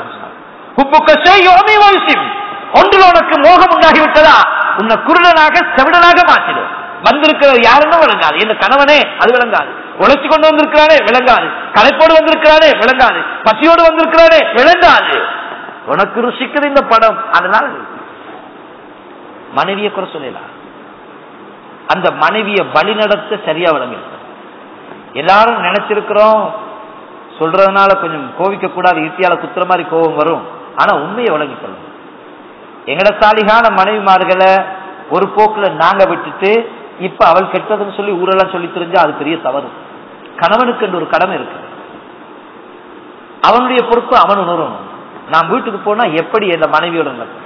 சொல்லாசம் ஒன்றில் உனக்கு மோகம் உண்டாகி விட்டதா உன்னை குருடனாக செவிடனாக மாற்றிடும் வந்திருக்கிறது யாருன்னு விளங்காது இந்த கணவனே அது விளங்காது உழைச்சு கொண்டு வந்திருக்கிறானே விளங்காது கலைப்போடு வந்திருக்கிறானே விளங்காது பசியோடு வந்திருக்கிறானே விளங்காது உனக்கு ருசிக்குது இந்த படம் அதனால மனைவியை குறை சொல்லலாம் அந்த மனைவியை வழி நடத்த சரியா விளங்க எல்லாரும் நினைச்சிருக்கிறோம் சொல்றதுனால கொஞ்சம் கோவிக்க கூடாது ஈட்டியால குத்துற மாதிரி கோபம் வரும் ஆனா உண்மையை விளங்கி கொள்ளும் எங்கட சாலிகான மனைவிமார்களை ஒரு போக்குல நாங்க விட்டுட்டு இப்ப அவள் கெட்டதுன்னு சொல்லி ஊரெல்லாம் சொல்லி தெரிஞ்சா அது பெரிய தவறு கணவனுக்கு என்று ஒரு கடமை இருக்கு அவனுடைய பொறுப்பு அவன் உணரணும் நான் வீட்டுக்கு போனா எப்படி என் மனைவியோட நடக்கும்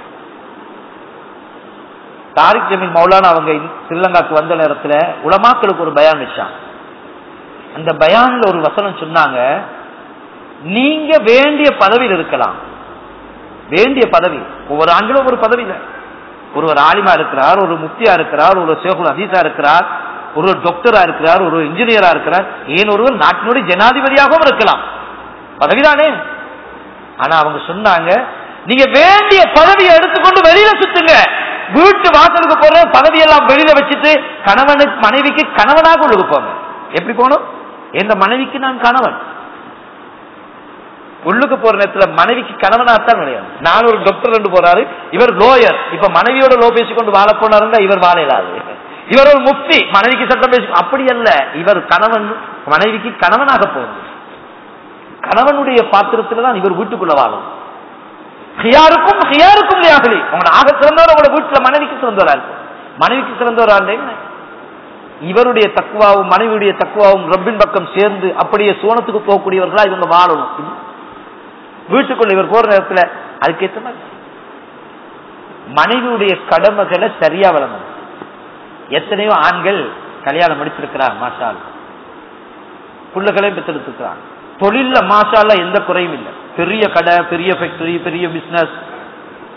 தாரிக் ஜமீன் மௌலானா அவங்க ஸ்ரீலங்காக்கு வந்த நேரத்துல உலமாக்களுக்கு ஒரு பயான் வச்சான் அந்த பயான்ல ஒரு வசனம் சொன்னாங்க நீங்க வேண்டிய பதவியில் இருக்கலாம் வேண்டிய பதவி ஒவ்வொரு ஆண்களும் ஒரு பதவியில ஒருவர் ஆலிமா இருக்கிறார் ஒரு முக்தியா இருக்கிறார் ஒரு சேகுல் அசீசா இருக்கிறார் ஒரு டாக்டரா இருக்கிறார் ஒரு இன்ஜினியரா இருக்கிறார் ஏன் ஒருவர் நாட்டினுடைய ஜனாதிபதியாகவும் இருக்கலாம் பதவிதானே ஆனா அவங்க சொன்னாங்க நீங்க வேண்டிய பதவியை எடுத்துக்கொண்டு வெளியில சுத்துங்க வீட்டு வாசலுக்கு போற பதவியெல்லாம் வெளியில வச்சுட்டு கணவனுக்கு மனைவிக்கு கணவனாக உள்ளுக்கு போங்க எப்படி போகணும் எந்த மனைவிக்கு நான் கணவன் உள்ளுக்கு போற நேரத்துல மனைவிக்கு கணவனாத்தான் கிடையாது நான் ஒரு டாக்டர் ரெண்டு போறாரு இவர் லோயர் இப்ப மனைவியோட லோ பேசிக்கொண்டு வாழ போனாருன்னா இவர் வாழ இயலாது இவர் ஒரு முக்தி மனைவிக்கு சட்டம் பேசி அப்படி அல்ல இவர் கணவன் மனைவிக்கு கணவனாக போகுது கணவனுடைய பாத்திரத்துல தான் இவர் வீட்டுக்குள்ள வாழும் ஹியாருக்கும் ஹியாருக்கும் லியாகலி உங்களோட ஆக சிறந்தவர் உங்களோட வீட்டுல மனைவிக்கு சிறந்தவரா இருக்கும் மனைவிக்கு சிறந்தவரா என்ன இவருடைய தக்குவாவும் மனைவியுடைய தக்குவாவும் ரப்பின் பக்கம் சேர்ந்து அப்படியே சோனத்துக்கு போகக்கூடியவர்களா இவங்க வாழணும் வீட்டுக்குள்ள இவர் போற நேரத்துல அதுக்கேற்ற மாதிரி மனைவியுடைய கடமைகளை சரியா வழங்கணும் எத்தனையோ ஆண்கள் கல்யாணம் முடிச்சிருக்கிறார் மாஷால் புள்ளைகளையும் பெற்றெடுத்துக்கிறான் தொழில்ல மாஷால எந்த குறையும் இல்லை பெரிய கடை பெரிய ஃபேக்டரி பெரிய பிசினஸ்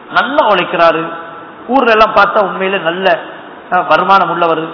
நல்லா உழைக்கிறாரு ஊர்ல எல்லாம் பார்த்தா உண்மையில நல்ல அஹ், வருமானம் உள்ளவர்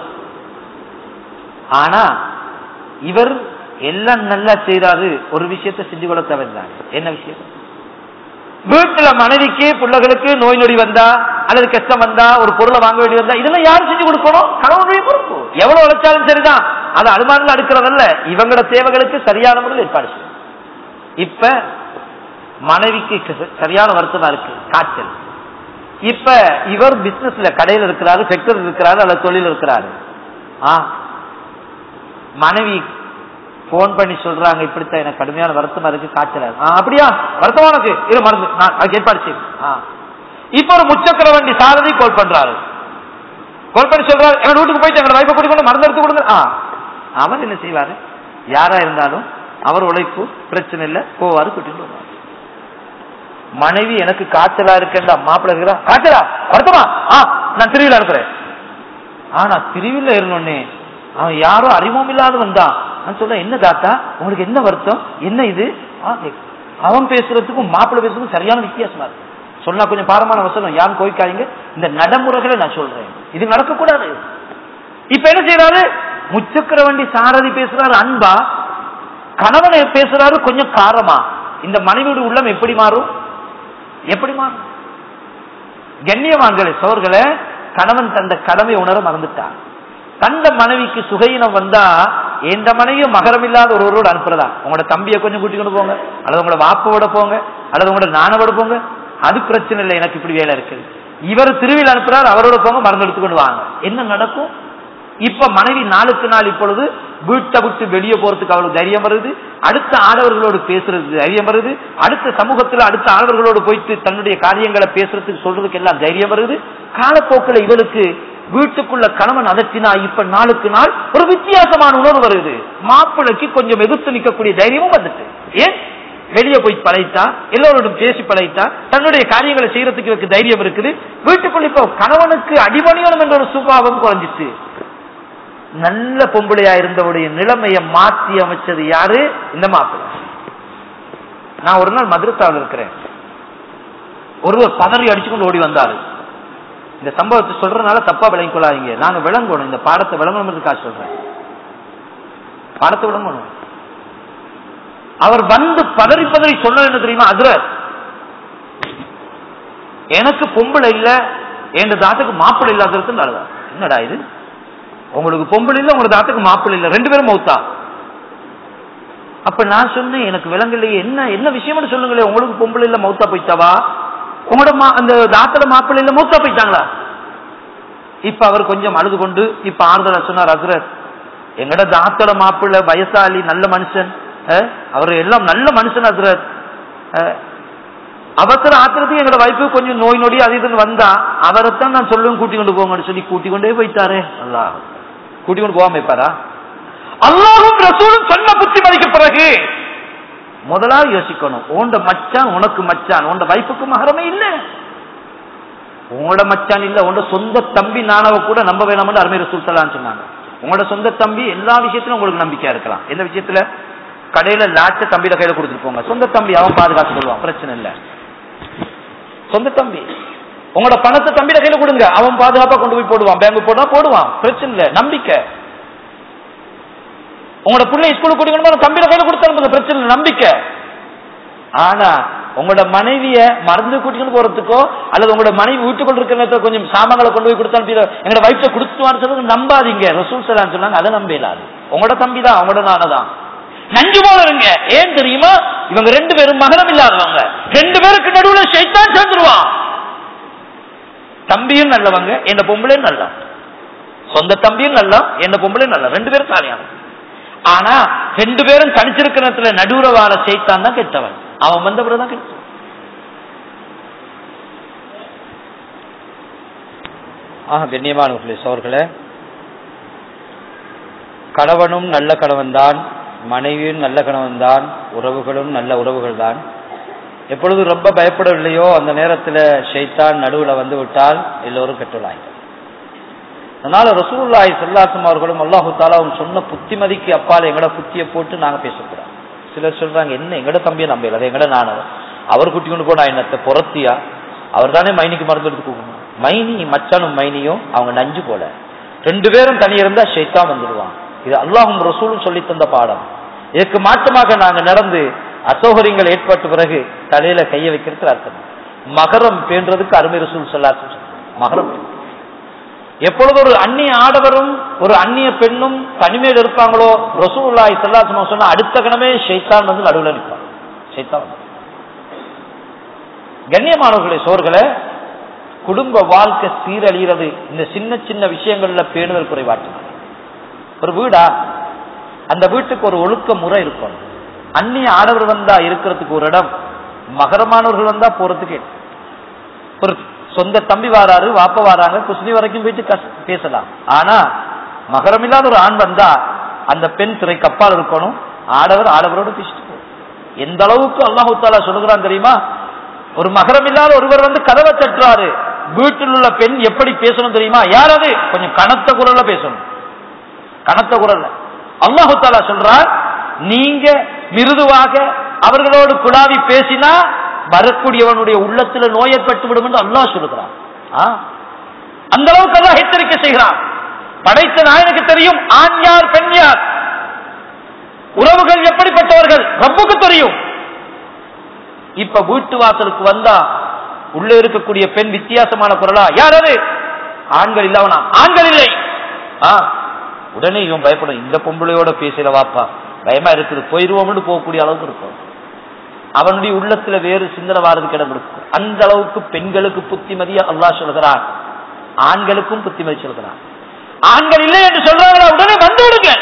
ஆனா இவர் எல்லாம் நல்லா செய்யறாரு ஒரு விஷயத்தை செஞ்சு கொள்ள தவறுதான் என்ன விஷயம் வீட்டுல மனைவிக்கு பிள்ளைகளுக்கு நோய் நொடி வந்தா அல்லது கஷ்டம் வந்தா ஒரு பொருளை வாங்க வேண்டி வந்தா இதெல்லாம் யாரும் செஞ்சு கொடுக்கணும் கணவனுடைய பொறுப்பு எவ்வளவு உழைச்சாலும் சரிதான் அது அனுமானில் அடுக்கிறதல்ல இவங்களோட தேவைகளுக்கு சரியான முறையில் ஏற்பாடு செய்யணும். இப்ப மனைவிக்கு க- சரியான வருத்தமா இருக்கு காய்ச்சல் இப்ப இவர் பிசினஸ்ல கடையில் இருக்கிறாரு ஃபேக்டரி இருக்கிறாரு அல்லது தொழில் இருக்கிறாரு ஆ மனைவி போன் பண்ணி சொல்றாங்க இப்படித்தான் எனக்கு கடுமையான வருத்தமா இருக்கு காய்ச்சல் ஆ, அப்படியா வருத்தமா உனக்கு இரு மருந்து நான் அதுக்கு ஏற்பாடு செய்யும் இப்ப ஒரு முச்சக்கர வண்டி சாரதி கால் பண்றாரு கால் பண்ணி சொல்றாரு எங்க வீட்டுக்கு போயிட்டு எங்க வைப்பை கூட்டிக் கொண்டு மருந்து எடுத்து கொடுங்க ஆ அவர் என்ன செய்வாரு யாரா இருந்தாலும் அவர் உழைப்பு பிரச்சனை இல்ல போவாரு கூட்டிட்டு வருவாரு மனைவி எனக்கு காய்ச்சலா இருக்கேன்டா மாப்பிள்ள இருக்கிறா காய்ச்சலா வருத்தமா ஆ நான் திருவிழா இருக்கிறேன் ஆனா திருவிழா இருந்தோடனே அவன் யாரோ அறிமுகம் இல்லாத வந்தான் நான் சொல்றேன் என்ன தாத்தா உங்களுக்கு என்ன வருத்தம் என்ன இது ஆ, ஏ, அவன் பேசுறதுக்கும் மாப்பிள்ளை பேசுறதுக்கும் சரியான வித்தியாசமா இருக்கு சொன்னா கொஞ்சம் பாரமான வசனம் யாரும் கோய்க்காதீங்க இந்த நடைமுறைகளை நான் சொல்றேன் இது நடக்கக்கூடாது இப்ப என்ன செய்யறாரு முச்சக்கர வண்டி சாரதி பேசுறாரு அன்பா கணவனை பேசுறாரு கொஞ்சம் காரமா இந்த மனைவியோட உள்ளம் எப்படி மாறும் எப்படி மாறும் கண்ணியவான்களே சோர்களே கணவன் தந்த கடமை உணர மறந்துட்டான் தந்த மனைவிக்கு சுகையினம் வந்தா எந்த மனைவியும் மகரம் இல்லாத ஒருவரோடு அனுப்புறதா உங்களோட தம்பியை கொஞ்சம் கூட்டிக் கொண்டு போங்க அல்லது உங்களோட வாப்போட போங்க அல்லது உங்களோட நானவோட போங்க அது பிரச்சனை இல்லை எனக்கு இப்படி வேலை இருக்குது இவர் திருவிழா அனுப்புறார் அவரோட போங்க மருந்து எடுத்துக்கொண்டு வாங்க என்ன நடக்கும் இப்ப மனைவி நாளுக்கு நாள் இப்பொழுது வீட்டை விட்டு வெளியே போறதுக்கு அவளுக்கு தைரியம் வருது அடுத்த ஆடவர்களோடு பேசுறதுக்கு தைரியம் வருது அடுத்த சமூகத்துல அடுத்த ஆடவர்களோடு போயிட்டு தன்னுடைய காரியங்களை பேசுறதுக்கு சொல்றதுக்கு எல்லாம் தைரியம் வருது காலப்போக்கில் இவளுக்கு வீட்டுக்குள்ள கணவன் அதட்டினா இப்ப நாளுக்கு நாள் ஒரு வித்தியாசமான உணர்வு வருது மாப்பிள்ளைக்கு கொஞ்சம் எதிர்த்து நிற்கக்கூடிய தைரியமும் வந்துட்டு ஏன் வெளியே போய் பழகிட்டா எல்லோரோடும் பேசி பழகிட்டா தன்னுடைய காரியங்களை செய்யறதுக்கு இவருக்கு தைரியம் இருக்குது வீட்டுக்குள்ள இப்போ கணவனுக்கு அடிபணியணும் என்ற ஒரு சுபாவம் குறைஞ்சிச்சு நல்ல பொம்பளையா இருந்தவுடைய நிலைமையை மாற்றி அமைச்சது யாரு இந்த மாப்பிள்ளை நான் ஒரு நாள் மதுரத்தாவில் இருக்கிறேன் ஒருவர் பதறி அடிச்சுக்கொண்டு ஓடி வந்தாரு இந்த சம்பவத்தை சொல்றதுனால தப்பா விளங்கிக் கொள்ளாதீங்க நாங்க விளங்கணும் இந்த பாடத்தை விளங்கணும்ன்றதுக்காக சொல்றேன் பாடத்தை விளங்கணும் அவர் வந்து பதறி பதறி சொன்னது என்ன தெரியுமா அதுர எனக்கு பொம்பளை இல்ல என் தாத்துக்கு மாப்பிள்ளை இல்லாதது நல்லதா என்னடா இது உங்களுக்கு பொம்பளை இல்ல உங்களுக்கு தாத்துக்கு மாப்பிள்ளை இல்ல ரெண்டு பேரும் மௌத்தா அப்ப நான் சொன்னேன் எனக்கு விலங்கலையே என்ன என்ன விஷயம்னு சொல்லுங்களேன் உங்களுக்கு பொம்பளை இல்ல மௌத்தா போயிட்டாவா உங்களோட மா- அந்த தாத்தோட மாப்பிள்ளை இல்ல மௌத்தா போயிட்டாங்களா இப்ப அவர் கொஞ்சம் அழுது கொண்டு இப்ப ஆறுதலா சொன்னார் அசுரர் எங்கட தாத்தோட மாப்பிள்ளை வயசாளி நல்ல மனுஷன் அஹ், அவர் எல்லாம் நல்ல மனுஷன் அசுரர் அஹ், அவசர ஆத்திரத்துக்கு எங்களோட வைப்பு கொஞ்சம் நோய் நொடி அது இதுன்னு வந்தா அவரைத்தான் நான் சொல்லுவேன் கூட்டி கொண்டு போங்கன்னு சொல்லி கூட்டி கொண்டே போயிட்டாரே அல்லா கூட்டி கொண்டு போகாம வைப்பாரா அல்லாஹும் ரசூலும் சொன்ன புத்தி மதிக்க பிறகு முதலாவது யோசிக்கணும் உண்ட மச்சான் உனக்கு மச்சான் உண்ட வைப்புக்கு மகரமே இல்ல உங்களோட மச்சான் இல்ல உங்களோட சொந்த தம்பி நானவ கூட நம்ப வேணாம்னு அருமை ரசூல் சலான்னு சொன்னாங்க உங்களோட சொந்த தம்பி எல்லா விஷயத்திலும் உங்களுக்கு நம்பிக்கையா இருக்கலாம் எந்த விஷயத்துல கடையில லாச்ச தம்பியில கையில கொடுத்துட்டு போங்க சொந்த தம்பி அவன் பாதுகாத்து கொள்வான் பிரச்சனை இல்ல சொந்த தம்பி உங்களோட பணத்தை தம்பியில கையில கொடுங்க அவன் பாதுகாப்பா கொண்டு போய் போடுவான் பேங்க் போட்டா போடுவான் பிரச்சனை இல்ல நம்பிக்கை உங்களோட பிள்ளை ஸ்கூலுக்கு கூட்டிக்கணும் தம்பியில கையில கொடுத்தா பிரச்சனை இல்லை நம்பிக்கை ஆனா உங்களோட மனைவிய மருந்து கூட்டிட்டு போறதுக்கோ அல்லது உங்களோட மனைவி வீட்டுக்குள் இருக்கிற நேரத்துல கொஞ்சம் சாமான்களை கொண்டு போய் கொடுத்தா எங்களோட வைஃப்ட கொடுத்துவான்னு சொல்றது நம்பாதீங்க ரசூல் சலான்னு சொன்னாங்க அதை நம்பலாது உங்களோட தம்பி தான் உங்களோட நானதான் நஞ்சு போல இருங்க ஏன் தெரியுமா இவங்க ரெண்டு பேரும் மகனம் இல்லாதவங்க ரெண்டு பேருக்கு நடுவுல ஷைத்தான் சேர்ந்துருவான் தம்பியும் நல்லவங்க என்ன பொம்பளையும் நல்லா சொந்த தம்பியும் நல்லா என்ன பொம்பளையும் நல்லா ரெண்டு பேரும் சாலியானவங்க ஆனா ரெண்டு பேரும் தனிச்சிருக்கிற நேரத்துல நடுவுற வார செய்தான் தான் கெட்டவன் அவன் வந்த பிறகுதான் கெட்டவன் ஆக கண்ணியமானவர்களே சோர்களே கணவனும் நல்ல கணவன் தான் மனைவியும் நல்ல கணவன் தான் உறவுகளும் நல்ல உறவுகள் தான் எப்பொழுது ரொம்ப பயப்படவில்லையோ அந்த நேரத்துல ஷைத்தான் நடுவுல வந்து விட்டால் எல்லோரும் கெட்டுள்ளாங்க அதனால ரசூலுல்லாஹி ஸல்லல்லாஹு அவர்களும் அல்லாஹு தாலாவும் சொன்ன புத்திமதிக்கு அப்பால் எங்கட புத்தியை போட்டு நாங்க பேசக்கூடாது சிலர் சொல்றாங்க என்ன எங்கட தம்பியை நம்பல அது எங்கட நானவர் அவர் குட்டி கொண்டு போனா என்னத்தை புறத்தியா அவர் தானே மைனிக்கு மருந்து எடுத்து கொடுக்கணும் மைனி மச்சானும் மைனியும் அவங்க நஞ்சு போல ரெண்டு பேரும் தனி இருந்தா ஷைத்தான் வந்துடுவான் இது அல்லாஹும் ரசூலும் சொல்லி தந்த பாடம் இதுக்கு மாற்றமாக நாங்க நடந்து அசௌகரியங்கள் ஏற்பட்ட பிறகு தலையில கைய வைக்கிறதுக்கு அர்த்தம் மகரம் பேன்றதுக்கு அருமை ரசூல் சொல்லாச்சு மகரம் எப்பொழுது ஒரு அந்நிய ஆடவரும் ஒரு அந்நிய பெண்ணும் தனிமையில் இருப்பாங்களோ ரசூல்லாய் செல்லாசமா சொன்னா அடுத்த கணமே ஷைத்தான் வந்து நடுவில் நிற்பான் ஷைத்தான் வந்து. கண்ணியமானவர்களே சோர்களே குடும்ப வாழ்க்கை சீரழிகிறது இந்த சின்ன சின்ன விஷயங்கள்ல பேணுதல் குறைபாட்டு ஒரு வீடா அந்த வீட்டுக்கு ஒரு ஒழுக்க முறை இருக்கும் அந்நிய ஆடவர் வந்தா இருக்கிறதுக்கு ஒரு இடம் மகரமானவர்கள் வந்தா போறதுக்கு இடம். ஒரு சொந்த தம்பி வாராரு வாப்ப வாராங்க குஸ்னி வரைக்கும் போயிட்டு கஸ்- பேசலாம் ஆனா மகரம் இல்லாத ஒரு ஆண் வந்தா அந்த பெண் திரை கப்பால் இருக்கணும் ஆடவர் ஆடவரோட பேசிட்டு போகணும். எந்த அளவுக்கு அல்லாஹு தாலா சொல்லுகிறான் தெரியுமா ஒரு மகரம் இல்லாத ஒருவர் வந்து கதவை தட்டுறாரு வீட்டில் உள்ள பெண் எப்படி பேசணும் தெரியுமா யார் அது கொஞ்சம் கனத்த குரல்ல பேசணும் கனத்த குரல்ல அல்லாஹு தாலா சொல்றார் நீங்க மிருதுவாக அவர்களோடு குழாவி பேசினா வரக்கூடியவனுடைய உள்ளத்துல நோய் ஏற்பட்டு விடும் என்று அல்லாஹ் சொல்லுகிறான் ஆ? அந்த அளவுக்கு அல்லாஹ் எச்சரிக்கை செய்கிறான் படைத்த நாயனுக்கு தெரியும் ஆண் யார் பெண் யார் உறவுகள் எப்படிப்பட்டவர்கள் ரப்புக்கு தெரியும் இப்ப வீட்டு வாசலுக்கு வந்தா உள்ள இருக்கக்கூடிய பெண் வித்தியாசமான குரலா யார் அது ஆண்கள் இல்லவனா ஆண்கள் இல்லை ஆ, உடனே இவன் பயப்படும் இந்த பொம்பளையோட பேசல வாப்பா பயமா இருக்குது போயிருவோம்னு போகக்கூடிய அளவுக்கு இருக்கும் அவனுடைய உள்ளத்துல வேறு சிந்தனை வாரதுக்கு இடம் இருக்கும் அந்த அளவுக்கு பெண்களுக்கு புத்திமதியா அல்லாஹ் சொல்கிறான் ஆண்களுக்கும் புத்திமதி சொல்கிறான் ஆண்கள் இல்லை என்று சொல்றாங்களா உடனே வந்து விடுங்க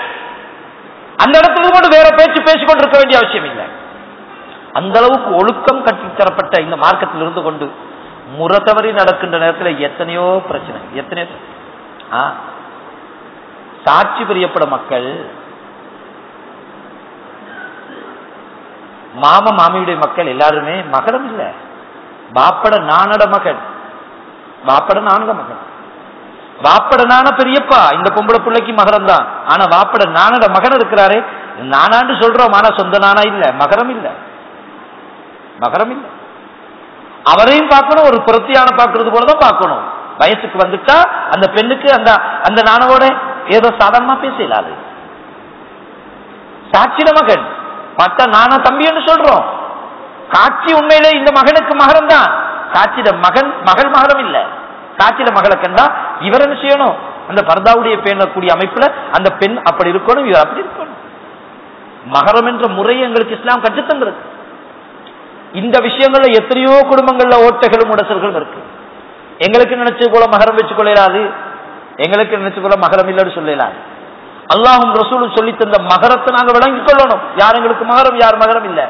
அந்த இடத்துல கொண்டு வேற பேச்சு பேசிக் கொண்டிருக்க வேண்டிய அவசியம் இல்லை அந்த அளவுக்கு ஒழுக்கம் கட்டித்தரப்பட்ட இந்த மார்க்கத்தில் இருந்து கொண்டு முறை தவறி நடக்கின்ற நேரத்தில் எத்தனையோ பிரச்சனை எத்தனையோ ஆ, சாட்சி பிரியப்பட மக்கள் மாம மாமியுடைய மக்கள் எல்லாருமே மகரம் இல்ல பாப்பட நானட மகன் வாப்பட நானட மகன் வாப்பட நான பெரியப்பா இந்த பொம்பளை பிள்ளைக்கு மகரம் தான் ஆனா வாப்பட நானட மகன் இருக்கிறாரே நானாண்டு சொல்றோம் ஆனா சொந்த நானா இல்ல மகரம் இல்ல மகரம் இல்ல அவரையும் பார்க்கணும் ஒரு பிரத்தியான பார்க்கறது போலதான் பார்க்கணும் வயசுக்கு வந்துட்டா அந்த பெண்ணுக்கு அந்த அந்த நானவோட ஏதோ சாதாரணமா பேசலாது சாட்சிட மகன் பார்த்தா நானா தம்பின்னு சொல்றோம் காட்சி உண்மையிலே இந்த மகனுக்கு மகரம் தான் காட்சிட மகன் மகள் மகரம் இல்ல காட்சிட மகளை கண்டா இவர் என்ன செய்யணும் அந்த பர்தாவுடைய பேணக்கூடிய அமைப்புல அந்த பெண் அப்படி இருக்கணும் இவர் அப்படி இருக்கணும் மகரம் என்ற முறையை எங்களுக்கு இஸ்லாம் கற்றுத்தந்திருக்கு இந்த விஷயங்கள்ல எத்தனையோ குடும்பங்கள்ல ஓட்டைகளும் உடசல்களும் இருக்கு எங்களுக்கு நினைச்சது போல மகரம் வச்சு கொள்ளலாது எங்களுக்கு நினைச்சது போல மகரம் இல்லைன்னு சொல்லலாது அல்லாஹும் ரசூலும் சொல்லி தந்த மகரத்தை நாங்க விளங்கிக் கொள்ளணும் யார் எங்களுக்கு மகரம் யார் மகரம் இல்ல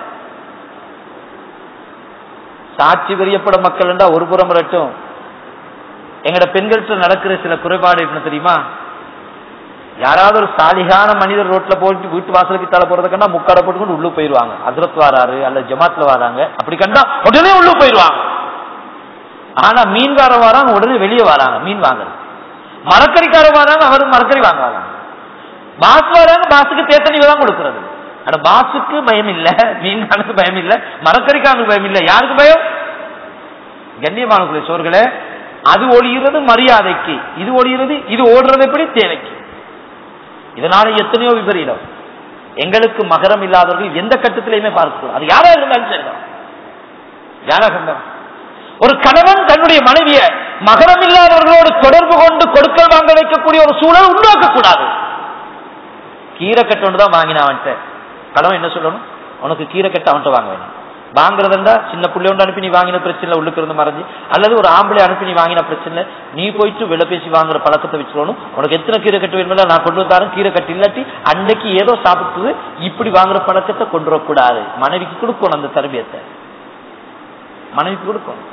சாட்சி வெறியப்பட மக்கள் என்றா ஒரு புறம் வரட்டும் எங்கட பெண்கள்கிட்ட நடக்கிற சில குறைபாடு என்ன தெரியுமா யாராவது ஒரு சாலிகான மனிதர் ரோட்ல போயிட்டு வீட்டு வாசலுக்கு தலை போறத கண்டா முக்காட போட்டுக்கொண்டு உள்ள போயிருவாங்க அசரத் வாராரு அல்ல ஜமாத்ல வராங்க அப்படி கண்டா உடனே உள்ள போயிருவாங்க ஆனா மீன்கார வராங்க உடனே வெளியே வராங்க மீன் வாங்குறது மரக்கறிக்கார வராங்க அவரும் மரக்கறி வாங்க வராங்க பாஸ் வராங்க பாஸுக்கு தேத்தனி தான் கொடுக்கறது ஆனா பாஸுக்கு பயம் இல்ல மீன்காரனுக்கு பயம் இல்ல மரக்கறிக்காரனுக்கு பயம் இல்ல யாருக்கு பயம் கண்ணியமான சோர்களே அது ஒளிகிறது மரியாதைக்கு இது ஒளிகிறது இது ஓடுறது எப்படி தேவைக்கு இதனால எத்தனையோ விபரீதம் எங்களுக்கு மகரம் இல்லாதவர்கள் எந்த கட்டத்திலையுமே பார்க்கக்கூடாது அது யாரா இருந்தாலும் சரிதான் யாராக இருந்தாலும் ஒரு கணவன் தன்னுடைய மனைவிய மகரம் இல்லாதவர்களோடு தொடர்பு கொண்டு கொடுக்கல் வாங்க வைக்கக்கூடிய ஒரு சூழல் உருவாக்க கூடாது கீரை கட்டு தான் வாங்கினா அவன்கிட்ட கணவன் என்ன சொல்லணும் உனக்கு கீரை கட்டு அவன்கிட்ட வாங்க வேணும் வாங்குறதுண்டா சின்ன பிள்ளை ஒன்று அனுப்பி நீ வாங்கின பிரச்சனை இல்லை உள்ளுக்கு இருந்து மறைஞ்சு அல்லது ஒரு ஆம்பளை அனுப்பி நீ வாங்கின பிரச்சனை இல்லை நீ போயிட்டு விலை பேசி வாங்குற பழக்கத்தை வச்சுக்கணும் உனக்கு எத்தனை கீரை கட்டு வேணுமில்ல நான் கொண்டு வந்தாலும் கீரை கட்டு இல்லாட்டி அன்னைக்கு ஏதோ சாப்பிட்டு இப்படி வாங்குற பழக்கத்தை கொண்டு வரக்கூடாது மனைவிக்கு கொடுக்கணும் அந்த தரபியத்தை மனைவிக்கு கொடுக்கணும்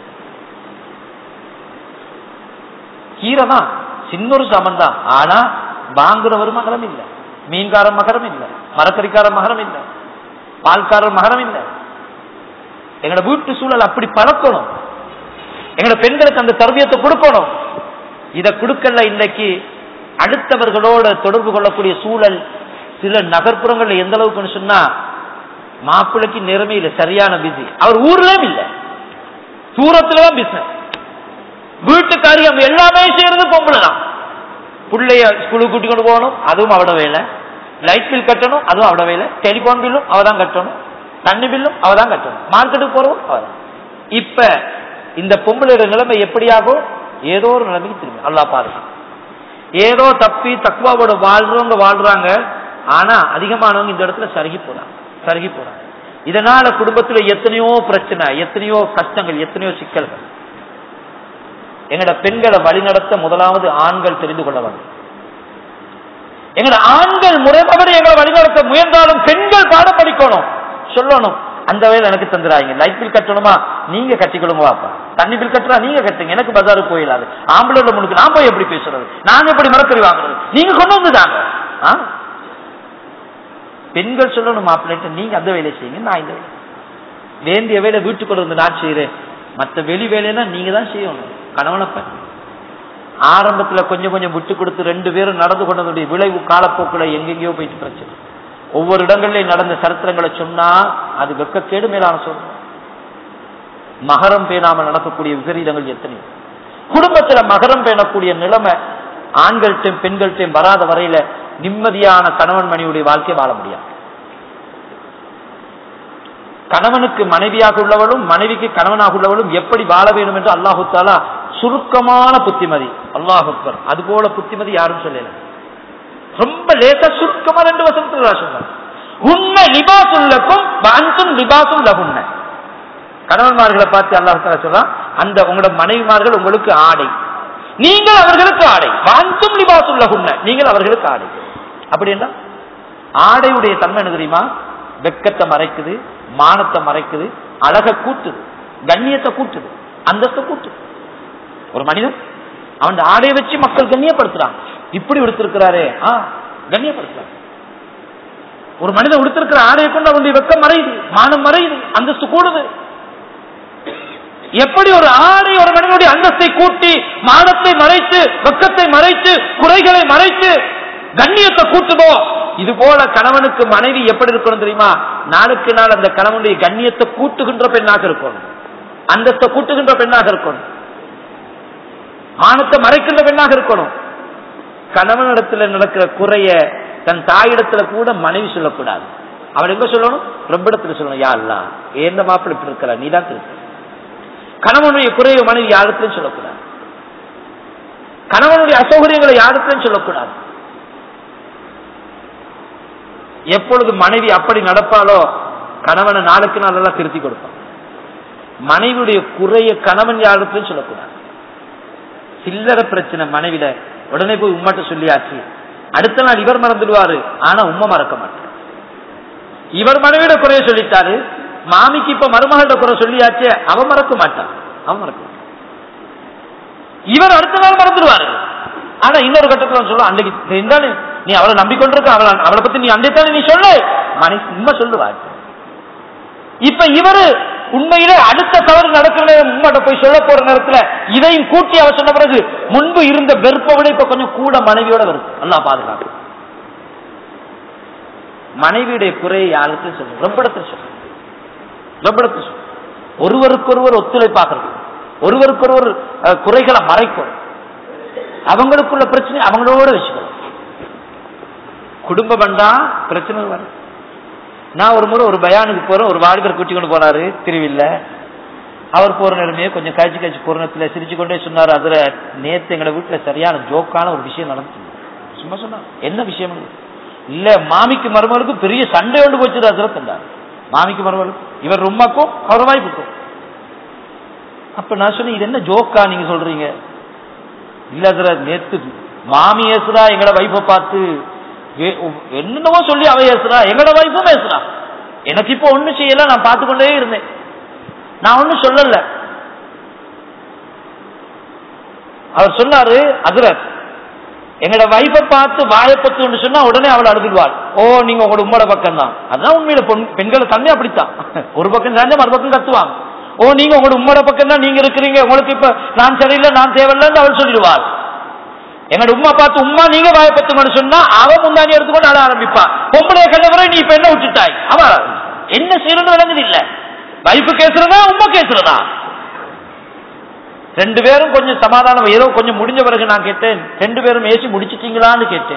கீரை தான் சின்ன ஒரு சமன் தான் ஆனா வாங்குறவர் மகரம் இல்லை மீன்காரன் மகரம் இல்லை மரக்கறிக்காரன் மகரம் இல்லை பால்காரர் மகரம் இல்லை எங்களோட வீட்டு சூழல் அப்படி பழக்கணும் எங்களோட பெண்களுக்கு அந்த தர்பியத்தை கொடுக்கணும் இதை கொடுக்கல இன்னைக்கு அடுத்தவர்களோட தொடர்பு கொள்ளக்கூடிய சூழல் சில நகர்ப்புறங்கள்ல எந்த அளவுக்குன்னு சொன்னா மாப்பிள்ளைக்கு நிறமே இல்லை சரியான பிஸி அவர் ஊர்லயும் இல்லை தூரத்துலதான் பிசினஸ் வீட்டு காரியம் எல்லாமே செய்யறது பொம்பளை தான் பிள்ளைய ஸ்கூலுக்கு கூட்டி கொண்டு போகணும் அதுவும் அவட வேலை லைட் பில் கட்டணும் அதுவும் அவட வேலை டெலிபோன் பில்லும் அவ தான் கட்டணும் தண்ணி பில்லும் அவ தான் கட்டணும் மார்க்கெட்டுக்கு போறவும் அவ தான் இப்ப இந்த பொம்பளையோட நிலைமை எப்படியாகும் ஏதோ ஒரு நிலைமைக்கு திரும்பி அல்லா பாருங்க ஏதோ தப்பி தக்குவாவோட வாழ்றவங்க வாழ்றாங்க ஆனா அதிகமானவங்க இந்த இடத்துல சருகி போறாங்க சருகி போறாங்க இதனால குடும்பத்துல எத்தனையோ பிரச்சனை எத்தனையோ கஷ்டங்கள் எத்தனையோ சிக்கல்கள் எங்கட பெண்களை வழிநடத்த முதலாவது ஆண்கள் தெரிந்து கொள்ள வேண்டும் எங்கட ஆண்கள் முறைப்படி எங்களை வழிநடத்த முயன்றாலும் பெண்கள் பாடம் படிக்கணும் சொல்லணும் அந்த வயதில் எனக்கு தந்துடாங்க லைட் பில் கட்டணுமா நீங்க கட்டிக்கொள்ளுங்க வாப்பா தண்ணி பில் கட்டுறா நீங்க கட்டுங்க எனக்கு பஜாருக்கு போயிடாது ஆம்பளை முன்னுக்கு நான் போய் எப்படி பேசுறது நாங்க எப்படி மரக்கறி வாங்குறது நீங்க கொண்டு வந்துதாங்க ஆ? பெண்கள் சொல்லணும் மாப்பிள்ளைட்டு நீங்க அந்த வேலையை செய்யுங்க நான் இந்த வேலை வேண்டிய வேலை வீட்டுக்குள்ள வந்து நான் செய்யறேன் மற்ற வெளி வேலைன்னா நீங்க தான் செய்யணும் கணவனப்ப ஆரம்பத்துல கொஞ்சம் கொஞ்சம் விட்டு கொடுத்து ரெண்டு பேரும் நடந்து கொண்டதுடைய விளைவு காலப்போக்குல எங்கெங்கேயோ போயிட்டு பிரச்சனை ஒவ்வொரு இடங்கள்லயும் நடந்த சரித்திரங்களை சொன்னா அது வெக்கக்கேடு மேலான சொல்றோம் மகரம் பேணாம நடக்கக்கூடிய விபரீதங்கள் எத்தனை குடும்பத்துல மகரம் பேணக்கூடிய நிலைமை ஆண்கள்ட்டையும் பெண்கள்ட்டையும் வராத வரையில நிம்மதியான கணவன் மனைவியுடைய வாழ்க்கை வாழ முடியாது கணவனுக்கு மனைவியாக உள்ளவளும் மனைவிக்கு கணவனாக உள்ளவளும் எப்படி வாழ வேண்டும் என்று அல்லாஹு தாலா சுருக்கமான புத்திமதி அல்லாஹுக்கர் அது போல புத்திமதி யாரும் சொல்லல ரொம்ப லேசா சுருக்கமா ரெண்டு வசனத்துல சொன்னார் உண்மை லிபாசுல்லக்கும் அன்சும் லிபாசும் லகுன்ன கணவன்மார்களை பார்த்து அல்லாஹ் தாலா சொல்றான் அந்த உங்களோட மனைவிமார்கள் உங்களுக்கு ஆடை நீங்கள் அவர்களுக்கு ஆடை வாந்தும் லிபாசும் லகுன்ன நீங்கள் அவர்களுக்கு ஆடை அப்படி என்ன ஆடையுடைய தன்மை என்ன தெரியுமா வெக்கத்தை மறைக்குது மானத்தை மறைக்குது அழக கூட்டுது கண்ணியத்தை கூட்டுது அந்தஸ்தை கூட்டுது ஒரு மனிதன் அவன் ஆடையை வச்சு மக்கள் கண்ணியப்படுத்துறான் இப்படி விடுத்திருக்கிறாரே ஆ கண்ணியப்படுத்துறான் ஒரு மனிதன் உடுத்திருக்கிற ஆடையை கொண்டு அவனுடைய வெக்கம் மறையுது மானம் மறையுது அந்தஸ்து கூடுது எப்படி ஒரு ஆடை ஒரு மனிதனுடைய அந்தஸ்தை கூட்டி மானத்தை மறைத்து வெக்கத்தை மறைத்து குறைகளை மறைத்து கண்ணியத்தை கூட்டுதோ இது போல கணவனுக்கு மனைவி எப்படி இருக்கணும் தெரியுமா நாளுக்கு நாள் அந்த கணவனுடைய கண்ணியத்தை கூட்டுகின்ற பெண்ணாக இருக்கணும் அந்தஸ்தை கூட்டுகின்ற பெண்ணாக இருக்கணும் மானத்தை மறைக்கின்ற பெண்ணாக இருக்கணும் கணவனிடத்துல நடக்கிற குறைய தன் தாயிடத்துல கூட மனைவி சொல்லக்கூடாது அவன் எங்க சொல்லணும் ரொம்ப இடத்துல சொல்லணும் யா அல்லா எந்த மாப்பிள்ள இப்படி இருக்கிற நீ தான் இருக்க கணவனுடைய குறைய மனைவி யாரிடத்திலும் சொல்லக்கூடாது கணவனுடைய அசௌகரியங்களை யாரிடத்திலும் சொல்லக்கூடாது எப்பொழுது மனைவி அப்படி நடப்பாலோ கணவனை நாளுக்கு நாள் எல்லாம் திருத்தி கொடுப்பான் மனைவியுடைய குறைய கணவன் யாரிடத்திலும் சொல்லக்கூடாது சில்லற பிரச்சனை மனைவிட உடனே போய் உம்மாட்ட சொல்லியாச்சு அடுத்த நாள் இவர் மறந்துடுவாரு ஆனா உண்மை மறக்க மாட்டார் இவர் மனைவியோட குறைய சொல்லிட்டாரு மாமிக்கு இப்ப மருமகளோட குறை சொல்லியாச்சு அவன் மறக்க மாட்டான் அவன் மறக்க மாட்டான் இவர் அடுத்த நாள் மறந்துடுவாரு ஆனா இன்னொரு கட்டத்துல சொல்ல அன்னைக்கு தெரிந்தாலே நீ அவளை நம்பிக்கொண்டிருக்க அவளை அவளை பத்தி நீ அன்றைத்தானே நீ சொல்லு மனைவி உண்மை சொல்லுவார் இப்ப இவரு உண்மையிலே அடுத்த தவறு நடக்கிற நேரம் உண்மையிட்ட போய் சொல்ல போற நேரத்துல இதையும் கூட்டி அவர் சொன்ன பிறகு முன்பு இருந்த வெறுப்பை விட இப்ப கொஞ்சம் கூட மனைவியோட வருது நல்லா பாதுகாப்பு மனைவியுடைய குறையை யாருக்கு சொல்லு ரொம்ப இடத்துல சொல்லு ரொம்ப இடத்துல சொல்லு ஒருவருக்கொருவர் ஒத்துழைப்பாகிறது ஒருவருக்கொருவர் அஹ், குறைகளை மறைக்கும் அவங்களுக்குள்ள பிரச்சனை அவங்களோட வச்சுக்கணும் குடும்பம் வந்தா பிரச்சனை வரும் நான் ஒரு முறை ஒரு பயானுக்கு போறேன் ஒரு வாலிபர் கூட்டி கொண்டு போனாரு திருவில்ல அவர் போற நேரமே கொஞ்சம் கழிச்சு கழிச்சு பூரணத்துல சிரிச்சு கொண்டே சொன்னாரு அதுல நேத்து எங்க வீட்டுல சரியான ஜோக்கான ஒரு விஷயம் நடந்துச்சு சும்மா சொன்னார் என்ன விஷயம் இல்ல மாமிக்கு மருமகளுக்கும் பெரிய சண்டை ஒன்று போச்சு அதுல தந்தார் மாமிக்கு மருமகளுக்கும் இவர் ரொம்பக்கும் அவர் வாய்ப்புக்கும் அப்ப நான் சொன்னேன் இது என்ன ஜோக்கா நீங்க சொல்றீங்க இல்ல அதுல நேத்து மாமி ஏசுறா எங்கட வைஃபை பார்த்து வே- என்னென்னவோ சொல்லி அவ ஏசுறா எங்கட வைஃபும் பேசுறா எனக்கு இப்போ ஒண்ணும் செய்யல நான் பார்த்து கொண்டே இருந்தேன் நான் ஒண்ணும் சொல்லல அவர் சொன்னாரு அசுரத் எங்கட வைஃபை பார்த்து வாயப்பத்து சொன்னா உடனே அவள் அழுதுடுவாள் ஓ நீங்க உங்களோட உம்மோட பக்கம் தான் அதான் உண்மையில பொன்- பெண்களை தன்மை அப்படித்தான் ஒரு பக்கம் சாஞ்சா மறுபக்கம் கத்துவாங்க ஓ நீங்க உங்களோட உம்மோட பக்கம் தான் நீங்க இருக்கிறீங்க உங்களுக்கு இப்ப நான் சரியில்லை நான் தேவையில்லைன்னு அவள் சொல்லிடுவாள் எங்களோட உம்மா பார்த்து உம்மா நீங்க வாயப்பத்துங்கன்னு சொன்னா அவ முந்தாணி எடுத்துக்கொண்டு அழ ஆரம்பிப்பா பொம்பளைய கண்டவரை நீ இப்ப என்ன விட்டுட்டாய் அவ என்ன செய்யறது விளங்குது இல்ல வைஃபு கேசுறதா உம்மா கேசுறதா ரெண்டு பேரும் கொஞ்சம் சமாதானம் ஏதோ கொஞ்சம் முடிஞ்ச பிறகு நான் கேட்டேன் ரெண்டு பேரும் ஏசி முடிச்சிட்டீங்களான்னு கேட்டேன்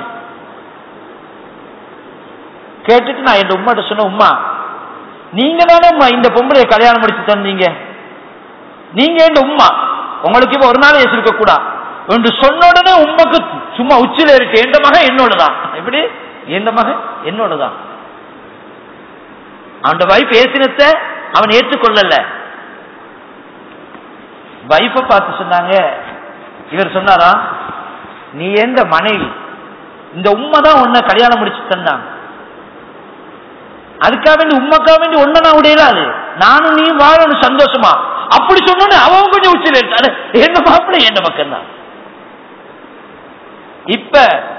கேட்டுட்டு நான் என் உம்மாட்ட சொன்ன உம்மா நீங்க தானே உம்மா இந்த பொம்பளைய கல்யாணம் முடிச்சு தந்தீங்க நீங்க என் உம்மா உங்களுக்கு இப்ப ஒரு நாள் ஏசி இருக்க கூடா என்று சொன்ன உடனே உண்மைக்கு சும்மா உச்சில இருக்கு எந்த மகன் என்னோடதான் எப்படி எந்த மகன் என்னோடதான் அவன் வைஃப் பேசினத அவன் ஏற்றுக்கொள்ளல வைஃப பார்த்து சொன்னாங்க இவர் சொன்னாரா நீ எந்த மனைவி இந்த உண்மை தான் உன்னை கல்யாணம் முடிச்சு தந்தாங்க அதுக்காக வேண்டி உண்மைக்காக வேண்டி ஒன்ன நான் உடையலாது நானும் நீ வாழணும் சந்தோஷமா அப்படி சொன்னோன்னு அவன் கொஞ்சம் உச்சில இருக்காரு என்ன மாப்பிள்ள என்ன பக்கம் தான் இப்ப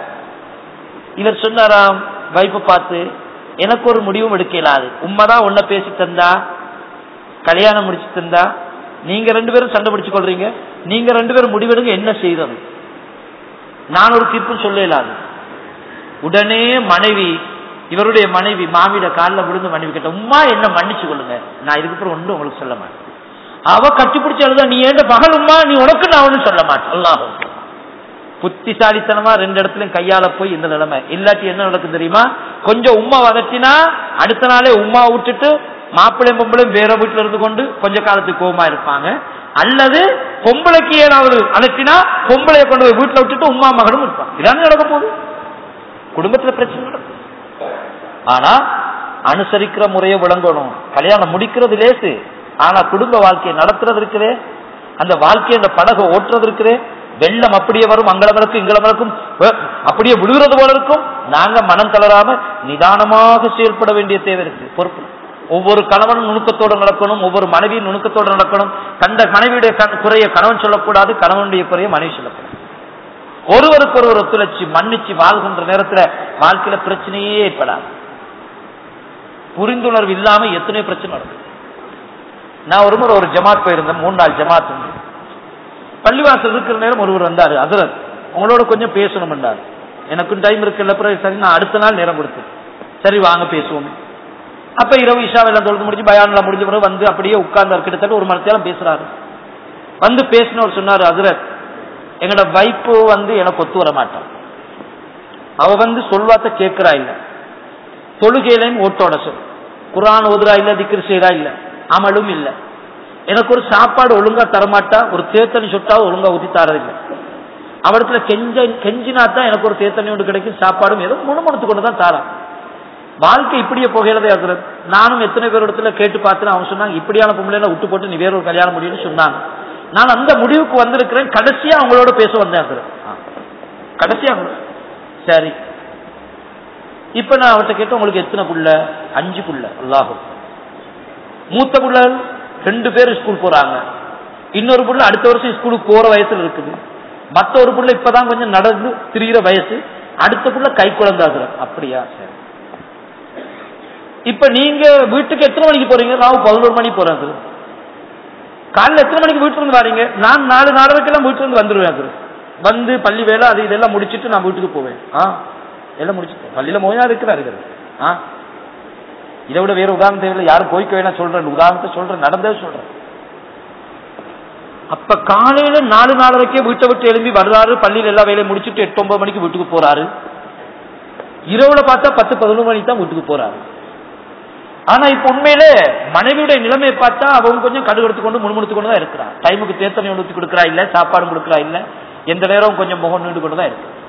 இவர் சொன்னாராம் வைப்ப பார்த்து எனக்கு ஒரு முடிவும் எடுக்க இயலாது உண்மைதான் உன்னை பேசி தந்தா கல்யாணம் முடிச்சு தந்தா நீங்க ரெண்டு பேரும் சண்டை பிடிச்சு கொள்றீங்க நீங்க ரெண்டு பேரும் முடிவெடுங்க என்ன செய்தது நான் ஒரு தீர்ப்பு சொல்ல இயலாது உடனே மனைவி இவருடைய மனைவி மாமியிட காலில் விழுந்து மனைவி கேட்ட உமா என்ன மன்னிச்சு கொள்ளுங்க நான் இதுக்கப்புறம் ஒன்றும் உங்களுக்கு சொல்ல மாட்டேன் அவ கட்டிப்பிடிச்சு அழுதா நீ ஏண்ட பகல் உமா நீ உனக்கு நான் ஒன்றும் சொல்ல மாட்டேன் அல்லாஹும் புத்திசாலித்தனமா ரெண்டு இடத்துலயும் கையால போய் இந்த நிலைமை இல்லாட்டி என்ன நடக்கும் தெரியுமா கொஞ்சம் உமா வதட்டினா அடுத்த நாளே உமா விட்டுட்டு மாப்பிள்ளையும் பொம்பளையும் வேற வீட்டுல இருந்து கொண்டு கொஞ்ச காலத்துக்கு கோவமா இருப்பாங்க அல்லது பொம்பளைக்கு ஏதாவது அதட்டினா பொம்பளைய கொண்டு போய் வீட்டுல விட்டுட்டு உமா மகனும் இருப்பாங்க இதானே நடக்க போகுது குடும்பத்துல பிரச்சனை நடக்கும் ஆனா அனுசரிக்கிற முறையை விளங்கணும் கல்யாணம் முடிக்கிறது லேசு ஆனா குடும்ப வாழ்க்கையை நடத்துறது இருக்குதே அந்த வாழ்க்கையை அந்த படகை ஓட்டுறது இருக்குதே வெள்ளம் அப்படியே வரும் அங்களவருக்கும் இங்களவருக்கும் அப்படியே விழுகிறது போல இருக்கும் நாங்க மனம் தளராம நிதானமாக செயல்பட வேண்டிய தேவை இருக்கு பொறுப்பு ஒவ்வொரு கணவனும் நுணுக்கத்தோடு நடக்கணும் ஒவ்வொரு மனைவியும் நுணுக்கத்தோடு நடக்கணும் கண்ட மனைவியுடைய குறைய கணவன் சொல்லக்கூடாது கணவனுடைய குறைய மனைவி சொல்லக்கூடாது ஒருவருக்கு ஒருவர் ஒத்துழைச்சு மன்னிச்சு வாழ்கின்ற நேரத்துல வாழ்க்கையில பிரச்சனையே ஏற்படாது புரிந்துணர்வு இல்லாம எத்தனை பிரச்சனை நடக்கும் நான் ஒரு முறை ஒரு ஜமாத் போயிருந்தேன் மூணு நாள் ஜமாத் உண்டு பள்ளிவாசல் இருக்கிற நேரம் ஒருவர் வந்தாரு அசரத் உங்களோட கொஞ்சம் பேசணும் என்றார் எனக்கும் டைம் இருக்குல்ல பிறகு சரி நான் அடுத்த நாள் நேரம் கொடுத்தேன் சரி வாங்க பேசுவோம் அப்ப இரவு இஷாவெல்லாம் தொழுது முடிஞ்சு பயானெல்லாம் முடிஞ்ச பிறகு வந்து அப்படியே உட்கார்ந்தார் கிட்டத்தட்ட ஒரு மரத்தையெல்லாம் பேசுறாரு வந்து பேசினவர் சொன்னாரு அசரத் எங்களோட வைப்பு வந்து எனக்கு ஒத்து வர மாட்டான் அவ வந்து சொல்வாத்த கேட்கிறா இல்ல தொழுகையிலையும் ஓட்டோட சொல் குரான் ஓதுறா இல்ல திக்ரு செய்யறா இல்ல அமலும் இல்ல எனக்கு ஒரு சாப்பாடு ஒழுங்கா தரமாட்டா ஒரு தேத்தனி சொட்டா ஒழுங்கா ஊத்தி தரதில்லை அவடத்துல கெஞ்ச கெஞ்சினா தான் எனக்கு ஒரு தேத்தனி ஒன்று கிடைக்கும் சாப்பாடும் ஏதோ முணுமுணுத்து கொண்டு தான் தாரான் வாழ்க்கை இப்படியே போகிறதே ஆகுறது நானும் எத்தனை பேர் இடத்துல கேட்டு பார்த்தேன் அவங்க சொன்னாங்க இப்படியான பொம்பளை விட்டு போட்டு நீ வேற ஒரு கல்யாணம் முடியும்னு சொன்னாங்க நான் அந்த முடிவுக்கு வந்திருக்கிறேன் கடைசியா அவங்களோட பேச வந்தேன் கடைசியா சரி இப்ப நான் அவர்கிட்ட கேட்டேன் உங்களுக்கு எத்தனை புள்ள அஞ்சு புள்ள அல்லாஹும் மூத்த புள்ள ரெண்டு பேர் ஸ்கூல் போறாங்க இன்னொரு புள்ள அடுத்த வருஷம் ஸ்கூலுக்கு போற வயசுல இருக்குது மத்த ஒரு புள்ள இப்பதான் கொஞ்சம் நடந்து திரிகிற வயசு அடுத்த புள்ள கை குழந்தாக்குற அப்படியா சரி இப்ப நீங்க வீட்டுக்கு எத்தனை மணிக்கு போறீங்க நான் பதினோரு மணிக்கு போறேன் சார் காலைல எத்தனை மணிக்கு வீட்டுல இருந்து வரீங்க நான் நாலு நாலரைக்கெல்லாம் வீட்டுல இருந்து வந்துருவேன் சார் வந்து பள்ளி வேலை அது இதெல்லாம் முடிச்சிட்டு நான் வீட்டுக்கு போவேன் ஆ எல்லாம் முடிச்சுட்டு பள்ளியில மோயா இருக்கிறா இருக்கிறது ஆ இதை விட வேற உதாரணம் தேவையில்லை யாரும் போய்க்க வேணா சொல்றேன் உதாரணத்தை சொல்றேன் நடந்தே சொல்றேன் அப்ப காலையில நாலு நாலரைக்கே வீட்டை விட்டு எழும்பி வர்றாரு பள்ளியில எல்லா வேலையும் முடிச்சுட்டு எட்டு ஒன்பது மணிக்கு வீட்டுக்கு போறாரு இரவுல பார்த்தா பத்து பதினொன்று மணிக்கு தான் வீட்டுக்கு போறாரு ஆனா இப்ப உண்மையில மனைவியுடைய நிலைமையை பார்த்தா அவங்க கொஞ்சம் கடு எடுத்து கொண்டு முணுமுணுத்து கொண்டு தான் இருக்கிறா டைமுக்கு தேத்தனை ஊற்றி கொடுக்குறா இல்ல சாப்பாடு கொடுக்குறா இல்ல எந்த நேரம் கொஞ்சம் முகம் நீண்டு கொண்டு தான் இருக்கு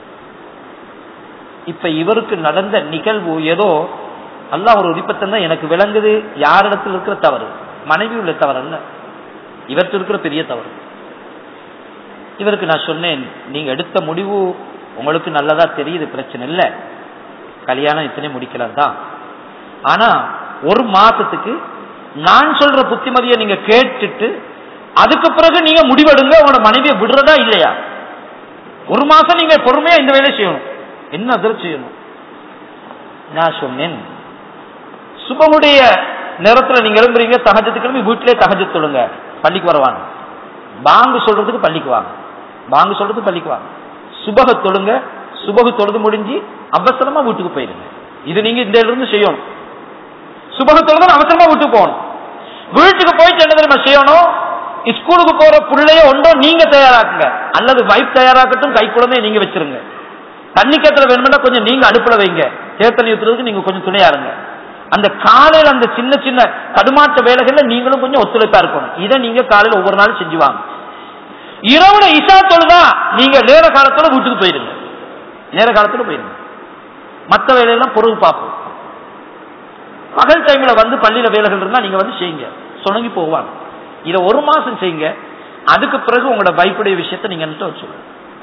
இப்ப இவருக்கு நடந்த நிகழ்வு ஏதோ அல்லாஹ் ஒரு விருப்பத்தம் தான் எனக்கு விளங்குது யாரிடத்தில் இருக்கிற தவறு மனைவி உள்ள தவறு அல்ல இவருக்கு இருக்கிற பெரிய தவறு இவருக்கு நான் சொன்னேன் நீங்க எடுத்த முடிவு உங்களுக்கு நல்லதா தெரியுது பிரச்சனை இல்ல கல்யாணம் இத்தனை முடிக்கலாம் தான் ஆனா ஒரு மாசத்துக்கு நான் சொல்ற புத்திமதியை நீங்க கேட்டுட்டு அதுக்கு பிறகு நீங்க முடிவெடுங்க உங்களோட மனைவியை விடுறதா இல்லையா ஒரு மாசம் நீங்க பொறுமையா இந்த வேலையை செய்யணும் என்ன அதில் செய்யணும் நான் சொன்னேன் சுபமுடைய நேரத்துல நீங்க எழும்புறீங்க தகஜத்துக்கு கிளம்பி வீட்டிலே தகஜ தொழுங்க பள்ளிக்கு வரவாங்க பாங்கு சொல்றதுக்கு பள்ளிக்கு வாங்க பாங்கு சொல்றதுக்கு பள்ளிக்கு வாங்க சுபக தொழுங்க சுபகு தொழுது முடிஞ்சு அவசரமா வீட்டுக்கு போயிருங்க இது நீங்க இந்த இருந்து செய்யணும் சுபக தொழுது அவசரமா வீட்டுக்கு போகணும் வீட்டுக்கு போயிட்டு என்ன தெரியுமா செய்யணும் ஸ்கூலுக்கு போற பிள்ளைய ஒன்றோ நீங்க தயாராக்குங்க அல்லது வைப் தயாராக்கட்டும் கை குழந்தைய நீங்க வச்சிருங்க தண்ணி கேத்துல வேணும்னா கொஞ்சம் நீங்க அடுப்புல வைங்க தேத்தண்ணி ஊத்துறதுக்கு நீங்க கொஞ்சம் துணையா இருங்க அந்த காலையில அந்த சின்ன சின்ன தடுமாற்ற வேலைகள்ல நீங்களும் கொஞ்சம் ஒத்துழைப்பா இருக்கணும் இதை நீங்க காலையில ஒவ்வொரு நாளும் செஞ்சு வாங்க இரவுல இசா தொழுதா நீங்க நேர காலத்துல வீட்டுக்கு போயிருங்க நேர காலத்துல போயிருங்க மற்ற வேலையெல்லாம் பொருள் பார்ப்போம் பகல் டைம்ல வந்து பள்ளியில வேலைகள் இருந்தா நீங்க வந்து செய்யுங்க சுணங்கி போவாங்க இதை ஒரு மாசம் செய்யுங்க அதுக்கு பிறகு உங்களோட பயப்படைய விஷயத்த நீங்க என்கிட்ட வச்சுருங்க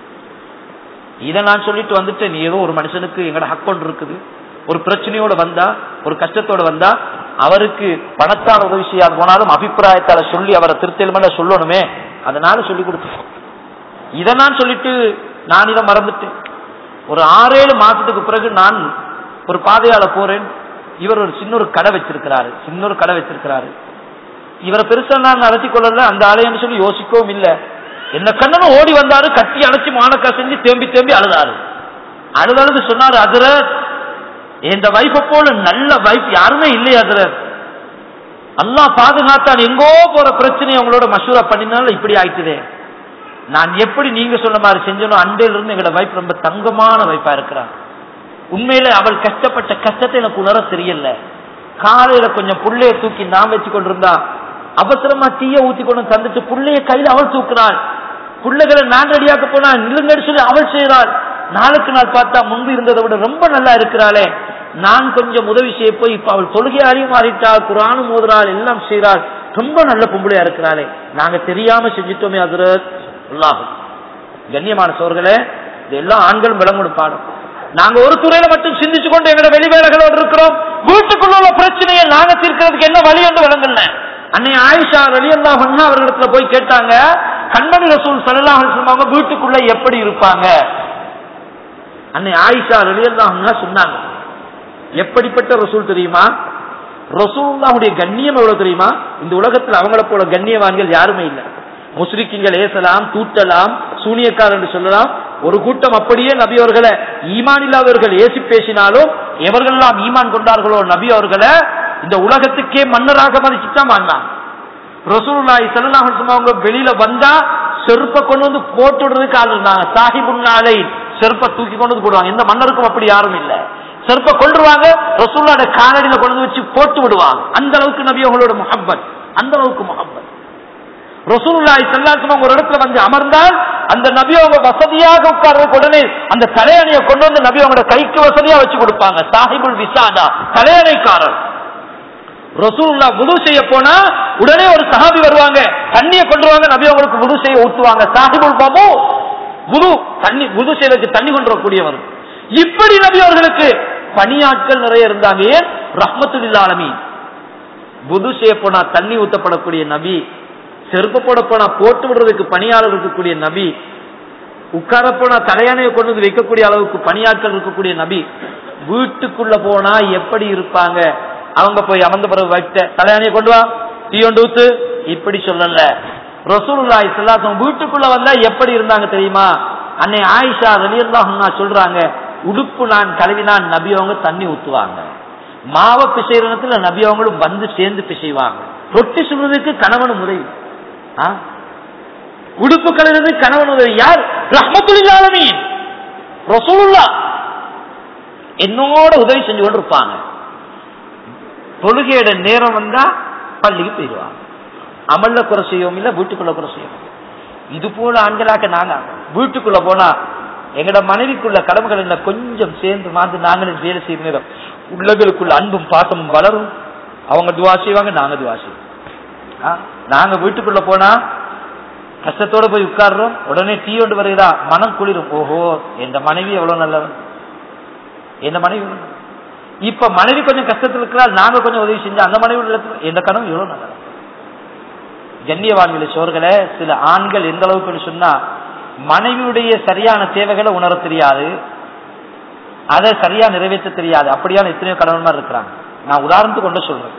இதை நான் சொல்லிட்டு வந்துட்டு நீ ஏதோ ஒரு மனுஷனுக்கு எங்கட ஹக்கொண்டு இருக்குது ஒரு பிரச்சனையோட வந்தா ஒரு கஷ்டத்தோட வந்தா அவருக்கு பணத்தால் உதவி செய்யாது போனாலும் அபிப்பிராயத்தால சொல்லி அவரை திருத்தல் சொல்லணுமே அதனால சொல்லி கொடுத்து இதை நான் சொல்லிட்டு நான் இதை மறந்துட்டேன் ஒரு ஆறேழு மாசத்துக்கு பிறகு நான் ஒரு பாதையால போறேன் இவர் ஒரு சின்ன ஒரு கடை வச்சிருக்கிறாரு சின்ன ஒரு கடை வச்சிருக்கிறாரு இவரை பெருசா நான் நடத்தி கொள்ளல அந்த ஆலயம்னு சொல்லி யோசிக்கவும் இல்லை என்ன கண்ணனும் ஓடி வந்தாரு கட்டி அணைச்சு மானக்கா செஞ்சு தேம்பி தேம்பி அழுதாரு அழுது அழுது சொன்னாரு அதுர இந்த வைஃபை போல நல்ல வைஃப் யாருமே இல்லையா அதுர அல்லா பாதுகாத்தான் எங்கோ போற பிரச்சனையை உங்களோட மசூரா பண்ணினால இப்படி ஆயிட்டுதே நான் எப்படி நீங்க சொன்ன மாதிரி செஞ்சனோ அண்டையில இருந்து எங்களோட வைஃப் ரொம்ப தங்கமான வைஃபா இருக்கிறான் உண்மையில அவள் கஷ்டப்பட்ட கஷ்டத்தை எனக்கு உணர தெரியல காலையில கொஞ்சம் புள்ளைய தூக்கி நான் வச்சு கொண்டிருந்தா அவசரமா தீய ஊத்தி கொண்டு தந்துட்டு புள்ளைய கையில அவள் தூக்குறாள் புள்ளைகளை நான் ரெடியாக்க போனா நிலுங்கடி சொல்லி அவள் செய்கிறாள் நாளுக்கு நாள் பார்த்தா முன்பு இருந்ததை விட ரொம்ப நல்லா இருக்கிறாளே நான் கொஞ்சம் உதவி செய்ய போய் இப்ப அவள் தொழுகையாலையும் மாறிட்டாள் குரானும் மோதுறாள் எல்லாம் செய்கிறாள் ரொம்ப நல்ல பொம்பளையா இருக்கிறாளே நாங்க தெரியாம செஞ்சிட்டோமே அதுல கண்ணியமான சோர்களே இதெல்லாம் ஆண்கள் விளங்கணும் பாடம் நாங்க ஒரு துறையில மட்டும் சிந்திச்சு கொண்டு எங்களோட வெளி வேலைகளோடு இருக்கிறோம் வீட்டுக்குள்ள உள்ள பிரச்சனையை நாங்க தீர்க்கிறதுக்கு என்ன வழி என்று விளங்கல அன்னை ஆயிஷா ரலியல்லா பண்ணா அவர்களிடத்துல போய் கேட்டாங்க கண்மணி ரசூல் சல்லாஹ் அவங்க வீட்டுக்குள்ள எப்படி இருப்பாங்க அன்னை ஆயிஷா ரலியல்லா சொன்னாங்க எப்படிப்பட்ட ரசூல் தெரியுமா ரசூல்லாவுடைய கண்ணியம் எவ்வளவு தெரியுமா இந்த உலகத்தில் அவங்கள போல கண்ணியவான்கள் யாருமே இல்லை முஸ்லிக்குங்கள் ஏசலாம் தூட்டலாம் சூனியக்கார் என்று சொல்லலாம் ஒரு கூட்டம் அப்படியே நபி அவர்களை ஈமான் இல்லாதவர்கள் ஏசி பேசினாலும் எவர்களெல்லாம் ஈமான் கொண்டார்களோ நபி அவர்களை இந்த உலகத்துக்கே மன்னராக மதிச்சுதான் வாங்கினான் ரசூலுல்லாஹி ஸல்லல்லாஹு அலைஹி வஸல்லம் அவங்க வெளியில வந்தா செருப்பை கொண்டு வந்து போட்டு விடுறதுக்கு ஆள் இருந்தாங்க சாஹிபுன்னாலை செருப்பை தூக்கி கொண்டு வந்து போடுவாங்க எந்த மன்னருக்கும் அப்படி யாரும் இல்ல செருப்பை கொண்டுருவாங்க ரசூல்லாட காலடியில கொண்டு வந்து வச்சு போட்டு விடுவாங்க அந்த அளவுக்கு நபி அவங்களோட முஹப்பத் அந்த அளவுக்கு முஹப்பத் ரசூலுல்லாஹி ஸல்லல்லாஹு ஒரு இடத்துல வந்து அமர்ந்தால் அந்த நபி அவங்க வசதியாக உட்கார்றதுக்கு உடனே அந்த தலையணையை கொண்டு வந்து நபி அவங்களோட கைக்கு வசதியா வச்சு கொடுப்பாங்க சாஹிபுல் விசாதா தலையணைக்காரர் ரசூலுல்லா புது செய்ய போனா உடனே ஒரு சஹாபி வருவாங்க தண்ணியை கொண்டு வாங்க நபி அவங்களுக்கு புது செய்ய ஊத்துவாங்க சாஹிபுல் பாபு புது தண்ணி புது செய்வதற்கு தண்ணி கொண்டு வரக்கூடியவர் இப்படி நபி அவர்களுக்கு பணியாட்கள் நிறைய இருந்தாங்க ஏன் ரஹ்மத்துல் ஆலமி புது செய்ய போனா தண்ணி ஊத்தப்படக்கூடிய நபி செருப்பு போட போனா போட்டு விடுறதுக்கு பணியாளர் இருக்கக்கூடிய நபி உட்கார போனா தலையணையை கொண்டு வந்து வைக்கக்கூடிய அளவுக்கு பணியாட்கள் இருக்கக்கூடிய நபி வீட்டுக்குள்ள போனா எப்படி இருப்பாங்க அவங்க போய் அமர்ந்த பிறகு வைத்த தலையணையை கொண்டு வா டீ ஒன்று ஊத்து இப்படி சொல்லல ரசூலுல்லாஹி ஸல்லல்லாஹு வீட்டுக்குள்ள வந்தா எப்படி இருந்தாங்க தெரியுமா அன்னை ஆயிஷா ரலியல்லாஹு சொல்றாங்க உடுப்பு நான் கழுவினான் நபி அவங்க தண்ணி ஊத்துவாங்க மாவ பிசைறத்துல நபி அவங்களும் வந்து சேர்ந்து பிசைவாங்க ரொட்டி சுடுறதுக்கு கணவன் உதவி ஆ? உடுப்பு கழுவுறது கணவன் உதவி யார் ரஹ்மத்துல் ஆலமீன் ரசூலுல்லா என்னோட உதவி செஞ்சு கொண்டு இருப்பாங்க தொழுகையோட நேரம் வந்தா பள்ளிக்கு போயிடுவாங்க அமல்ல குறை செய்யவும் இல்ல வீட்டுக்குள்ள குறை செய்யவும் இது போல ஆண்களாக்க நாங்க வீட்டுக்குள்ள போனா எங்கட மனைவிக்குள்ள கடமைகள் கொஞ்சம் சேர்ந்து மாந்து நாங்களும் வேலை செய்யும் நேரம் உள்ளங்களுக்குள்ள அன்பும் பாசமும் வளரும் அவங்க துவா செய்வாங்க நாங்க துவா செய்வோம் ஆ, நாங்க வீட்டுக்குள்ள போனா கஷ்டத்தோட போய் உட்கார்றோம் உடனே டீ ஒன்று வருகிறா மனம் குளிரும் ஓஹோ எந்த மனைவி எவ்வளவு நல்லவன் எந்த மனைவி எவ்வளவு நல்லவன். இப்ப மனைவி கொஞ்சம் கஷ்டத்தில் இருக்கிறாள் நாங்க கொஞ்சம் உதவி செஞ்சா அந்த மனைவி எந்த கனவு எவ்வளவு நல்லவன் கண்ணியவான்களை சோர்களே சில ஆண்கள் எந்த அளவுக்கு சொன்னா மனைவியுடைய சரியான தேவைகளை உணர தெரியாது அதை சரியா நிறைவேற்ற தெரியாது அப்படியான எத்தனையோ கணவன்மார் இருக்கிறாங்க நான் உதாரணத்துக்கு கொண்டு சொல்றேன்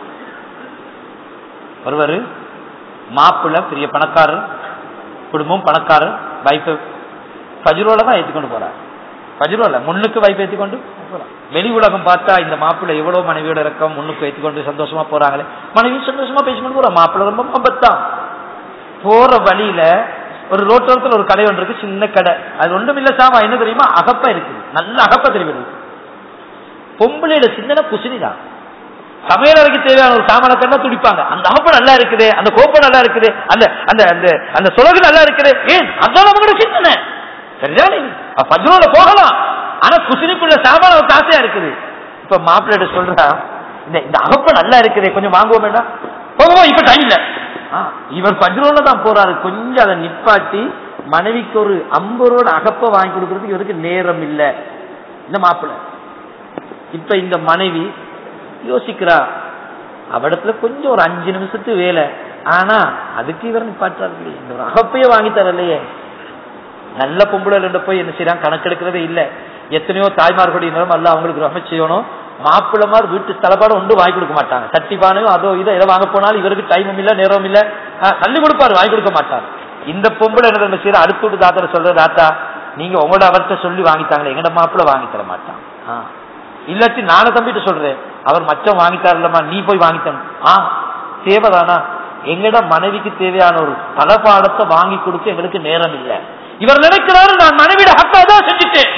ஒருவர் மாப்பிள்ளை பெரிய பணக்காரர் குடும்பம் பணக்காரர் வைஃபை பஜ்ரோல தான் ஏற்றிக்கொண்டு போறார் பஜ்ரோல முன்னுக்கு வைஃப் ஏற்றிக்கொண்டு போறார் வெளி உலகம் பார்த்தா இந்த மாப்பிள்ளை எவ்வளவு மனைவியோட இறக்கம் முன்னுக்கு ஏற்றிக்கொண்டு சந்தோஷமா போறாங்களே மனைவி சந்தோஷமா பேசிக்கொண்டு போறா மாப்பிள்ளை ரொம்ப மபத்தான் போற வழியில ஒரு ரோட்டோரத்துல ஒரு கடை ஒன்று இருக்கு சின்ன கடை அது ஒன்றும் இல்ல சாமா என்ன தெரியுமா அகப்ப இருக்குது நல்ல அகப்ப தெரியுது பொம்பளையோட சிந்தனை குசினிதான் சமையலறைக்கு தேவையான ஒரு சாமான கண்ணா துடிப்பாங்க அந்த அகப்ப நல்லா இருக்குது அந்த கோப்பை நல்லா இருக்குது அந்த அந்த அந்த அந்த சுலகு நல்லா இருக்குது ஏன் அதான் அவங்களோட சிந்தனை சரிதானே பஜ்ரோல போகலாம் ஆனா குசினிக்குள்ள சாமான ஒரு ஆசையா இருக்குது இப்ப மாப்பிள்ளைட சொல்றா இந்த இந்த அகப்ப நல்லா இருக்குது கொஞ்சம் வாங்குவோம் வேண்டாம் போகுவோம் இப்ப டைம் இல்ல ஆ, இவர் பஜ்ரோல தான் போறாரு கொஞ்சம் அதை நிப்பாட்டி மனைவிக்கு ஒரு ஐம்பது ரூபா அகப்ப வாங்கி கொடுக்கறதுக்கு இவருக்கு நேரம் இல்ல இந்த மாப்பிள்ளை இப்ப இந்த மனைவி யோசிக்கிறா அவடத்துல கொஞ்சம் ஒரு அஞ்சு நிமிஷத்து வேலை ஆனா அதுக்கு இவர் நிப்பாட்டாரு இந்த ஒரு அகப்பையே வாங்கி தரலையே நல்ல பொம்பளை ரெண்டு போய் என்ன செய்யறாங்க கணக்கெடுக்கிறதே இல்ல எத்தனையோ தாய்மார்களுடைய நிலம் அல்ல அவங்களுக்கு ரொம்ப செய்யணும் மாப்பிள்ளமார் வீட்டு தலப்பாடு ஒன்று வாங்கி கொடுக்க மாட்டாங்க சட்டி பானையும் அதோ இதோ எதை வாங்க போனாலும் இவருக்கு டைமும் இல்ல நேரமும் இல்ல ஆஹ், தள்ளி கொடுப்பாரு வாங்கி கொடுக்க மாட்டார் இந்த பொம்பளை என்ன தெரியுமா செய்யற அடுத்து விட்டு தாத்தர சொல்ற தாத்தா நீங்க உங்களோட அவர்கிட்ட சொல்லி வாங்கித்தாங்களே எங்கட மாப்பிள்ளை வாங்கி தர மாட்டான் ஆ. இல்லாட்டி நானே தம்பிட்டு சொல்றேன் அவர் மச்சம் வாங்கி தரலமா நீ போய் வாங்கி தரணும் ஆ தேவைதானா எங்கட மனைவிக்கு தேவையான ஒரு தலபாடத்தை வாங்கி கொடுக்க எங்களுக்கு நேரம் இல்லை இவர் நினைக்கிறாரு நான் மனைவியோட ஹக்கா தான் செஞ்சுட்டேன்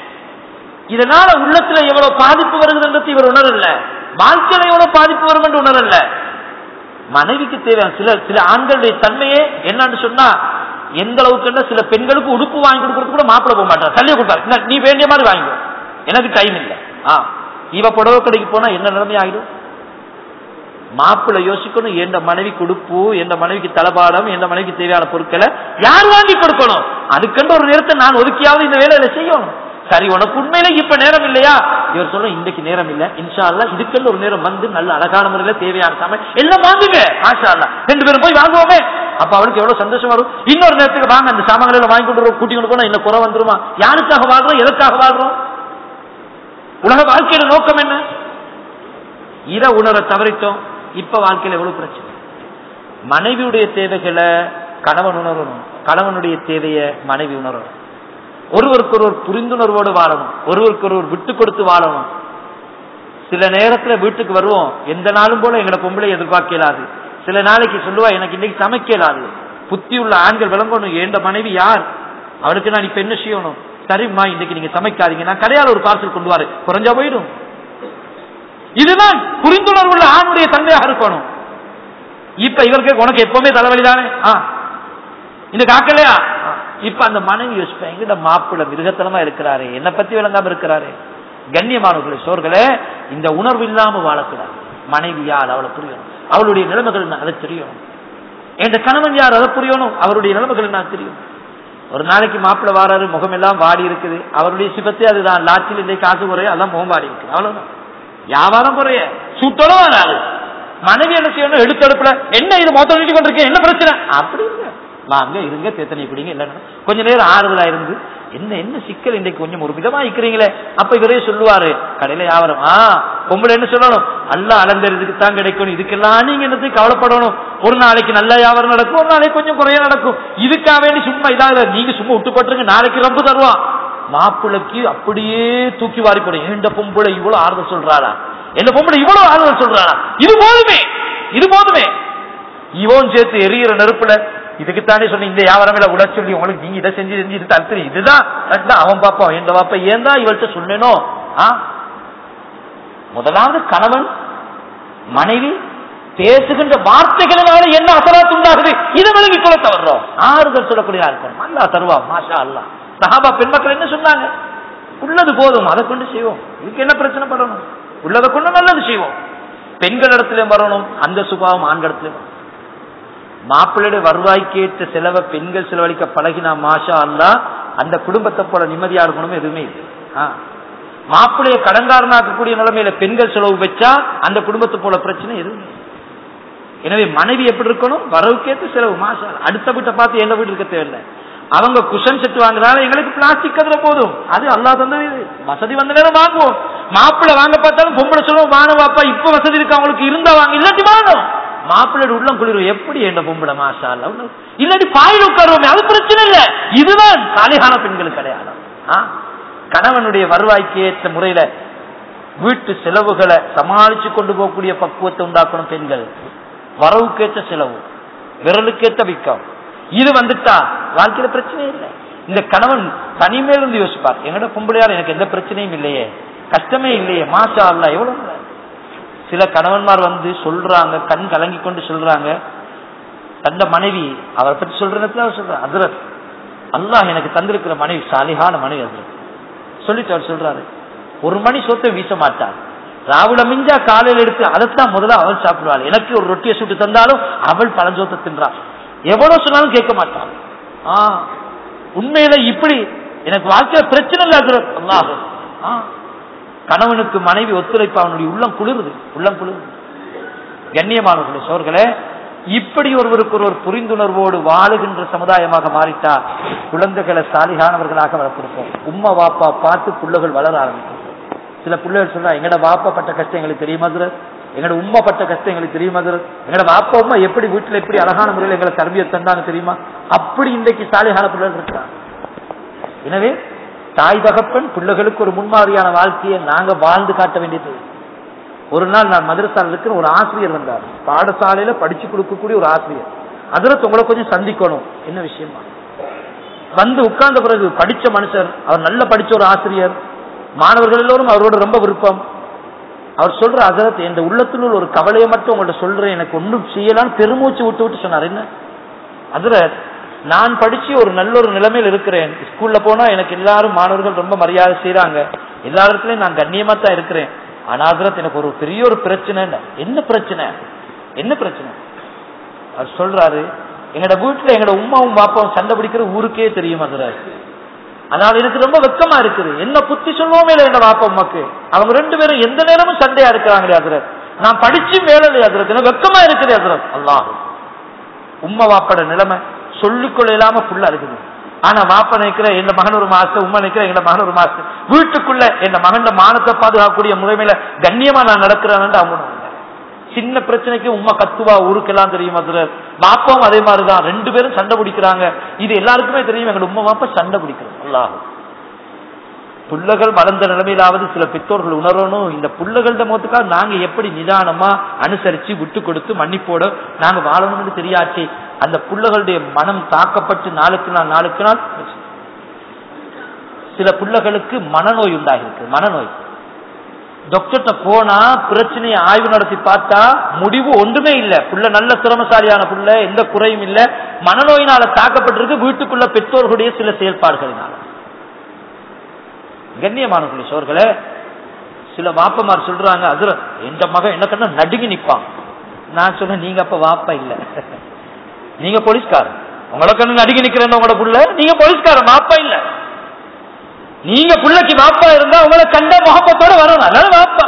இதனால உள்ளத்துல எவ்வளவு பாதிப்பு வருகிறது இவர் உணரல வாழ்க்கையில எவ்வளவு பாதிப்பு வரும் என்று உணரல மனைவிக்கு தேவையான சில சில ஆண்களுடைய தன்மையே என்னன்னு சொன்னா எந்த அளவுக்கு சில பெண்களுக்கு உடுப்பு வாங்கி கொடுக்கறது கூட மாப்பிள்ள போக மாட்டார் தள்ளிய கொடுத்தாரு "இந்தா, நீ வேண்டிய மாதிரி வாங்கிக்கோ எனக்கு டைம் இல்லை ஆ இவ புடவை கடைக்கு போனா என்ன நிலைமை ஆகிடும் மாப்பிள்ளை யோசிக்கணும் எந்த மனைவிக்கு உடுப்பு எந்த மனைவிக்கு தலபாடம் எந்த மனைவிக்கு தேவையான பொருட்களை யார் வாங்கி கொடுக்கணும் அதுக்கென்று ஒரு நேரத்தை நான் ஒதுக்கியாவது இந்த வேலையில செய்யணும் சரி உனக்கு உண்மையில இப்ப நேரம் இல்லையா இவர் சொல்ல இன்றைக்கு நேரம் இல்ல இன்ஷா அல்லா இதுக்கென்று ஒரு நேரம் வந்து நல்ல அழகான முறையில தேவையான சமையல் எல்லாம் வாங்குங்க ஆஷா அல்லா ரெண்டு பேரும் போய் வாங்குவோமே அப்ப அவளுக்கு எவ்வளவு சந்தோஷம் வரும் இன்னொரு நேரத்துக்கு வாங்க அந்த சாமான்களை எல்லாம் வாங்கி கொண்டு வரோம், கூட்டி கொண்டு போனா என்ன குறை வந்துருமா யாருக்காக வாழ்றோம் எதற்காக வாழ்றோம் உலக வாழ்க்கையோட நோக்கம் என்ன இத உணர தவறிட்டோம் இப்ப வாழ்க்கையில எவ்வளவு பிரச்சனை மனைவியுடைய தேவைகளை கணவன் உணரணும் கணவனுடைய தேவையை மனைவி உணரணும் ஒருவருக்கு ஒருவர் புரிந்துணர்வோடு வாழணும் ஒருவருக்கு ஒருவர் விட்டு கொடுத்து வாழணும் சில நேரத்துல வீட்டுக்கு வருவோம் எந்த நாளும் போல எங்கட பொம்பளை எதிர்பார்க்க இயலாது சில நாளைக்கு சொல்லுவா எனக்கு இன்னைக்கு சமைக்க இயலாது புத்தி உள்ள ஆண்கள் விளங்கணும் எந்த மனைவி யார் அவளுக்கு நான் இப்ப என்ன செய்யணும் சரிம்மா இன்னைக்கு நீங்க சமைக்காதீங்க நான் கடையால ஒரு பார்சல் கொண்டு வாரு குறைஞ்சா போயிடும் இதுதான் புரிந்துணர்வுள்ள ஆணுடைய தன்மையாக இருக்கணும் இப்ப இவருக்கு உனக்கு எப்பவுமே தலைவலி தானே ஆ இந்த காக்கலையா இப்ப அந்த மனைவி யோசிப்பா எங்கிட்ட மாப்பிள்ள மிருகத்தனமா இருக்கிறாரு என்ன பத்தி விளங்காம இருக்கிறாரு கண்ணியமானவர்களே சோர்களே இந்த உணர்வு இல்லாம வாழக்கூடாது மனைவி யார் அவளை புரியணும் அவளுடைய நிலைமைகள் என்ன, அதை தெரியணும் என் கணவன் யார் அதை புரியணும் அவருடைய நிலைமைகள் என்ன தெரியும் ஒரு நாளைக்கு மாப்பிள்ள வாராரு முகம் எல்லாம் வாடி இருக்குது அவருடைய சிபத்தே அதுதான் லாட்சியில் இல்லை காசு குறைய அதான் முகம் வாடி இருக்குது அவ்வளவுதான் வியாபாரம் குறைய சூட்டோட வராது மனைவி என்ன செய்யணும் எடுத்தடுப்புல என்ன இது மொத்தம் நீட்டி கொண்டிருக்கேன் என்ன பிரச்சனை அப்படி இல்ல வாங்க இருங்க தேத்தனை குடிங்க இல்ல கொஞ்ச நேரம் ஆறுதலா இருந்து என்ன என்ன சிக்கல் இன்னைக்கு கொஞ்சம் ஒரு விதமா இருக்கிறீங்களே அப்ப இவரே சொல்லுவாரு கடையில வியாபாரம் ஆ பொம்பளை என்ன சொல்லணும் நல்லா அலந்தறதுக்கு தான் கிடைக்கணும் இதுக்கெல்லாம் நீங்க என்னத்துக்கு கவலைப்படணும் ஒரு நாளைக்கு நல்ல வியாபாரம் நடக்கும் ஒரு நாளைக்கு கொஞ்சம் குறைய நடக்கும் இதுக்காக வேண்டி சும்மா இதாக நீங்க சும்மா விட்டு போட்டுருங்க நாளைக்கு ரொம்ப தருவான் மாப்பிள்ளைக்கு அப்படியே தூக்கி வாரி போடும் ஏண்ட பொம்பளை இவ்வளவு ஆறுதல் சொல்றாளா என்ன பொம்பளை இவ்வளவு ஆறுதல் சொல்றாளா இது போதுமே இது போதுமே இவன் சேர்த்து எரியிற நெருப்புல இதுக்குத்தானே சொன்ன இந்த வியாபாரம் எல்லாம் விட சொல்லி உங்களுக்கு நீங்க இதை செஞ்சு செஞ்சு இது தடுத்து இதுதான் அதுதான் அவன் பாப்பான் எந்த பாப்பா ஏன் தான் இவள்கிட்ட சொன்னேனோ ஆ முதலாவது கணவன் மனைவி பேசுகின்ற வார்த்தைகளினால என்ன அசராத்து உண்டாகுது இதை விலகி கொள்ள தவறுறோம் ஆறுதல் சொல்லக்கூடிய இருக்கணும் அல்லா தருவா மாஷா அல்லா சஹாபா பெண்மக்கள் என்ன சொன்னாங்க உள்ளது போதும் அதை கொண்டு செய்வோம் இதுக்கு என்ன பிரச்சனை படணும் உள்ளதை கொண்டு நல்லது செய்வோம் பெண்கள் இடத்துலயும் வரணும் அந்த சுபாவம் ஆண்களிடத்திலும் வரணும். மாப்பிள்ளையுடைய வருவாய்க்கேற்ற செலவை பெண்கள் செலவழிக்க பழகினா மாஷா அல்லா அந்த குடும்பத்தை போல நிம்மதியா இருக்கணும் எதுவுமே இல்லை ஆ. மாப்பிள்ளைய கடன்காரனாக்கக்கூடிய நிலைமையில பெண்கள் செலவு வச்சா அந்த குடும்பத்தை போல பிரச்சனை எதுவுமே இல்லை. எனவே மனைவி எப்படி இருக்கணும் வரவுக்கேற்ற செலவு மாஷா அல்லா. அடுத்த வீட்டை பார்த்து எங்க வீடு இருக்க தேவையில்லை அவங்க குஷன் செட் வாங்குறாங்க எங்களுக்கு பிளாஸ்டிக் கதிர போதும் அது அல்லா தந்தது இது. வசதி வந்த நேரம் வாங்குவோம் மாப்பிள்ளை வாங்க பார்த்தாலும் பொம்பளை சொல்லுவோம் வாங்க வாப்பா இப்ப வசதி இருக்கு அவங்களுக்கு இருந்தா வாங்க இல்லாட்டி வாங்கும் மாப்பிள்ளை உள்ளம் குளிரும் எப்படி என்ற பொம்பளை மாஷா அல்லா உள்ள- இல்லாட்டி பாயில் உட்காருவோமே அது பிரச்சனை இல்ல இதுதான் சாலிகான பெண்களுக்கு அடையாளம் ஆ? கணவனுடைய வருவாய்க்கு ஏற்ற முறையில வீட்டு செலவுகளை சமாளிச்சு கொண்டு போகக்கூடிய பக்குவத்தை உண்டாக்கணும் பெண்கள் வரவுக்கேற்ற செலவு விரலுக்கேற்ற விக்கம் இது வந்துட்டா வாழ்க்கையில பிரச்சனை இல்லை இந்த கணவன் தனிமையில இருந்து யோசிப்பார் எங்கட பொம்பளையார் எனக்கு எந்த பிரச்சனையும் இல்லையே கஷ்டமே இல்லையே மாஷா அல்ல எவ்வளவு நல்ல. சில கணவன்மார் வந்து சொல்றாங்க கண் கலங்கி கொண்டு சொல்றாங்க தந்த மனைவி அவரை பற்றி சொல்ற நேரத்துல அவர் சொல்றார் அதிரத் அல்லாஹ் எனக்கு தந்திருக்கிற மனைவி சாலிகான மனைவி அதிரத் சொல்லிட்டு அவர் சொல்றாரு ஒரு மணி சொத்தை வீச மாட்டார் ராவுல மிஞ்சா காலையில எடுத்து அதைத்தான் முதல்ல அவள் சாப்பிடுவாள் எனக்கு ஒரு ரொட்டியை சுட்டு தந்தாலும் அவள் பழஞ்சோத்தை தின்றாள் எவ்வளவு சொன்னாலும் கேட்க மாட்டாள் ஆ உண்மையில இப்படி எனக்கு வாழ்க்கையில பிரச்சனை இல்ல அதிரத் அல்லாஹ் ஆ கணவனுக்கு மனைவி ஒத்துழைப்பு அவனுடைய உள்ளம் குளிருது உள்ளம் குளிருது கண்ணியமானவர்களே சோர்களே இப்படி ஒருவருக்கு ஒருவர் புரிந்துணர்வோடு வாழுகின்ற சமுதாயமாக மாறிட்டா குழந்தைகளை சாலிகானவர்களாக வளர்த்திருப்போம் உம்மா வாப்பா பார்த்து பிள்ளைகள் வளர ஆரம்பிக்கும் சில பிள்ளைகள் சொல்றா எங்கட வாப்பா பட்ட கஷ்டம் எங்களுக்கு தெரியுமா சார் எங்கட உம்மா பட்ட கஷ்டம் எங்களுக்கு தெரியுமா சார் எங்கட வாப்பா உம்மா எப்படி வீட்டுல எப்படி அழகான முறையில் எங்களை தரபியை தந்தாங்க தெரியுமா அப்படி இன்றைக்கு சாலிகான பிள்ளைகள் இருக்கிறாங்க எனவே தாய் தகப்பன் பிள்ளைகளுக்கு ஒரு முன்மாதிரியான வாழ்க்கையை நாங்க வாழ்ந்து காட்ட வேண்டியது ஒரு நாள் நான் மதரசால இருக்கிற ஒரு ஆசிரியர் வந்தார் பாடசாலையில படிச்சு கொடுக்கக்கூடிய ஒரு ஆசிரியர் அதுல உங்களை கொஞ்சம் சந்திக்கணும் என்ன விஷயமா வந்து உட்கார்ந்த பிறகு படிச்ச மனுஷர் அவர் நல்ல படிச்ச ஒரு ஆசிரியர் மாணவர்கள் எல்லோரும் அவரோட ரொம்ப விருப்பம் அவர் சொல்ற அதரத் என் உள்ளத்தில் ஒரு கவலையை மட்டும் உங்கள்ட்ட சொல்றேன் எனக்கு ஒன்றும் செய்யலாம்னு பெருமூச்சு விட்டு விட்டு சொன்னார் என்ன அதரத் நான் படிச்சு ஒரு நல்ல ஒரு நிலைமையில் இருக்கிறேன் ஸ்கூல்ல போனா எனக்கு எல்லாரும் மாணவர்கள் ரொம்ப மரியாதை செய்யறாங்க எல்லா இடத்துலயும் நான் கண்ணியமா தான் இருக்கிறேன் ஆனா அதரத் எனக்கு ஒரு பெரிய ஒரு பிரச்சனை என்ன பிரச்சனை என்ன பிரச்சனை அவர் சொல்றாரு எங்கட வீட்டுல எங்கட உமாவும் பாப்பாவும் சண்டை பிடிக்கிற ஊருக்கே தெரியும் அதுல அதனால எனக்கு ரொம்ப வெக்கமா இருக்குது என்ன புத்தி சொல்லுவோமே இல்லை என் பாப்பா உமாக்கு அவங்க ரெண்டு பேரும் எந்த நேரமும் சண்டையா இருக்கிறாங்களே அதுல நான் படிச்சு மேலே அதுல எனக்கு வெக்கமா இருக்குது அதுல அல்லாஹ் உம்மா வாப்பட நிலைமை சொல்லிக்கொள்ள இல்லாம ஃபுல்லா இருக்குது ஆனா வாப்ப நினைக்கிற என் மகன் ஒரு மாசம் உண்மை நினைக்கிற எங்க மகன் ஒரு மாசம் வீட்டுக்குள்ள என் மகன் மானத்தை பாதுகாக்கக்கூடிய முறைமையில கண்ணியமா நான் நடக்கிறேன் அவங்க சின்ன பிரச்சனைக்கு உண்மை கத்துவா ஊருக்கெல்லாம் தெரியும் அதுல பாப்பாவும் அதே மாதிரிதான் ரெண்டு பேரும் சண்டை பிடிக்கிறாங்க இது எல்லாருக்குமே தெரியும் எங்க உண்மை பாப்பா சண்டை பிடிக்கிறோம் அல்லாஹ் புள்ளகள் வளர்ந்த நிலைமையிலாவது சில பெற்றோர்கள் உணரணும் இந்த புள்ளகள்ட மோத்துக்காக நாங்க எப்படி நிதானமா அனுசரிச்சு விட்டு கொடுத்து மன்னிப்போட நாங்க வாழணும்னு தெரியாச்சு அந்த புள்ளகளுடைய மனம் தாக்கப்பட்டு நாளுக்கு நாள் நாளுக்கு நாள் சில புள்ளகளுக்கு மனநோய் உண்டாகிருக்கு மனநோய் டாக்டர்கிட்ட போனா பிரச்சனையை ஆய்வு நடத்தி பார்த்தா முடிவு ஒன்றுமே இல்ல புள்ள நல்ல திறமசாலியான புள்ள எந்த குறையும் இல்ல மனநோயினால தாக்கப்பட்டிருக்கு வீட்டுக்குள்ள பெற்றோர்களுடைய சில செயல்பாடுகளினால கண்ணியமான சோர்களே சில வாப்பமார் சொல்றாங்க அதுல எந்த மகன் என்ன கண்ணா நடுங்கி நிப்பான் நான் சொன்னேன் நீங்க அப்ப வாப்பா இல்ல நீங்க போலீஸ்காரன் உங்களை கண்ணு நடுங்கி நிக்கிறேன் உங்களோட புள்ள நீங்க போலீஸ்காரன் வாப்பா இல்ல நீங்க புள்ளைக்கு வாப்பா இருந்தா உங்களை கண்ட முகப்பத்தோட வரணும் அதனால வாப்பா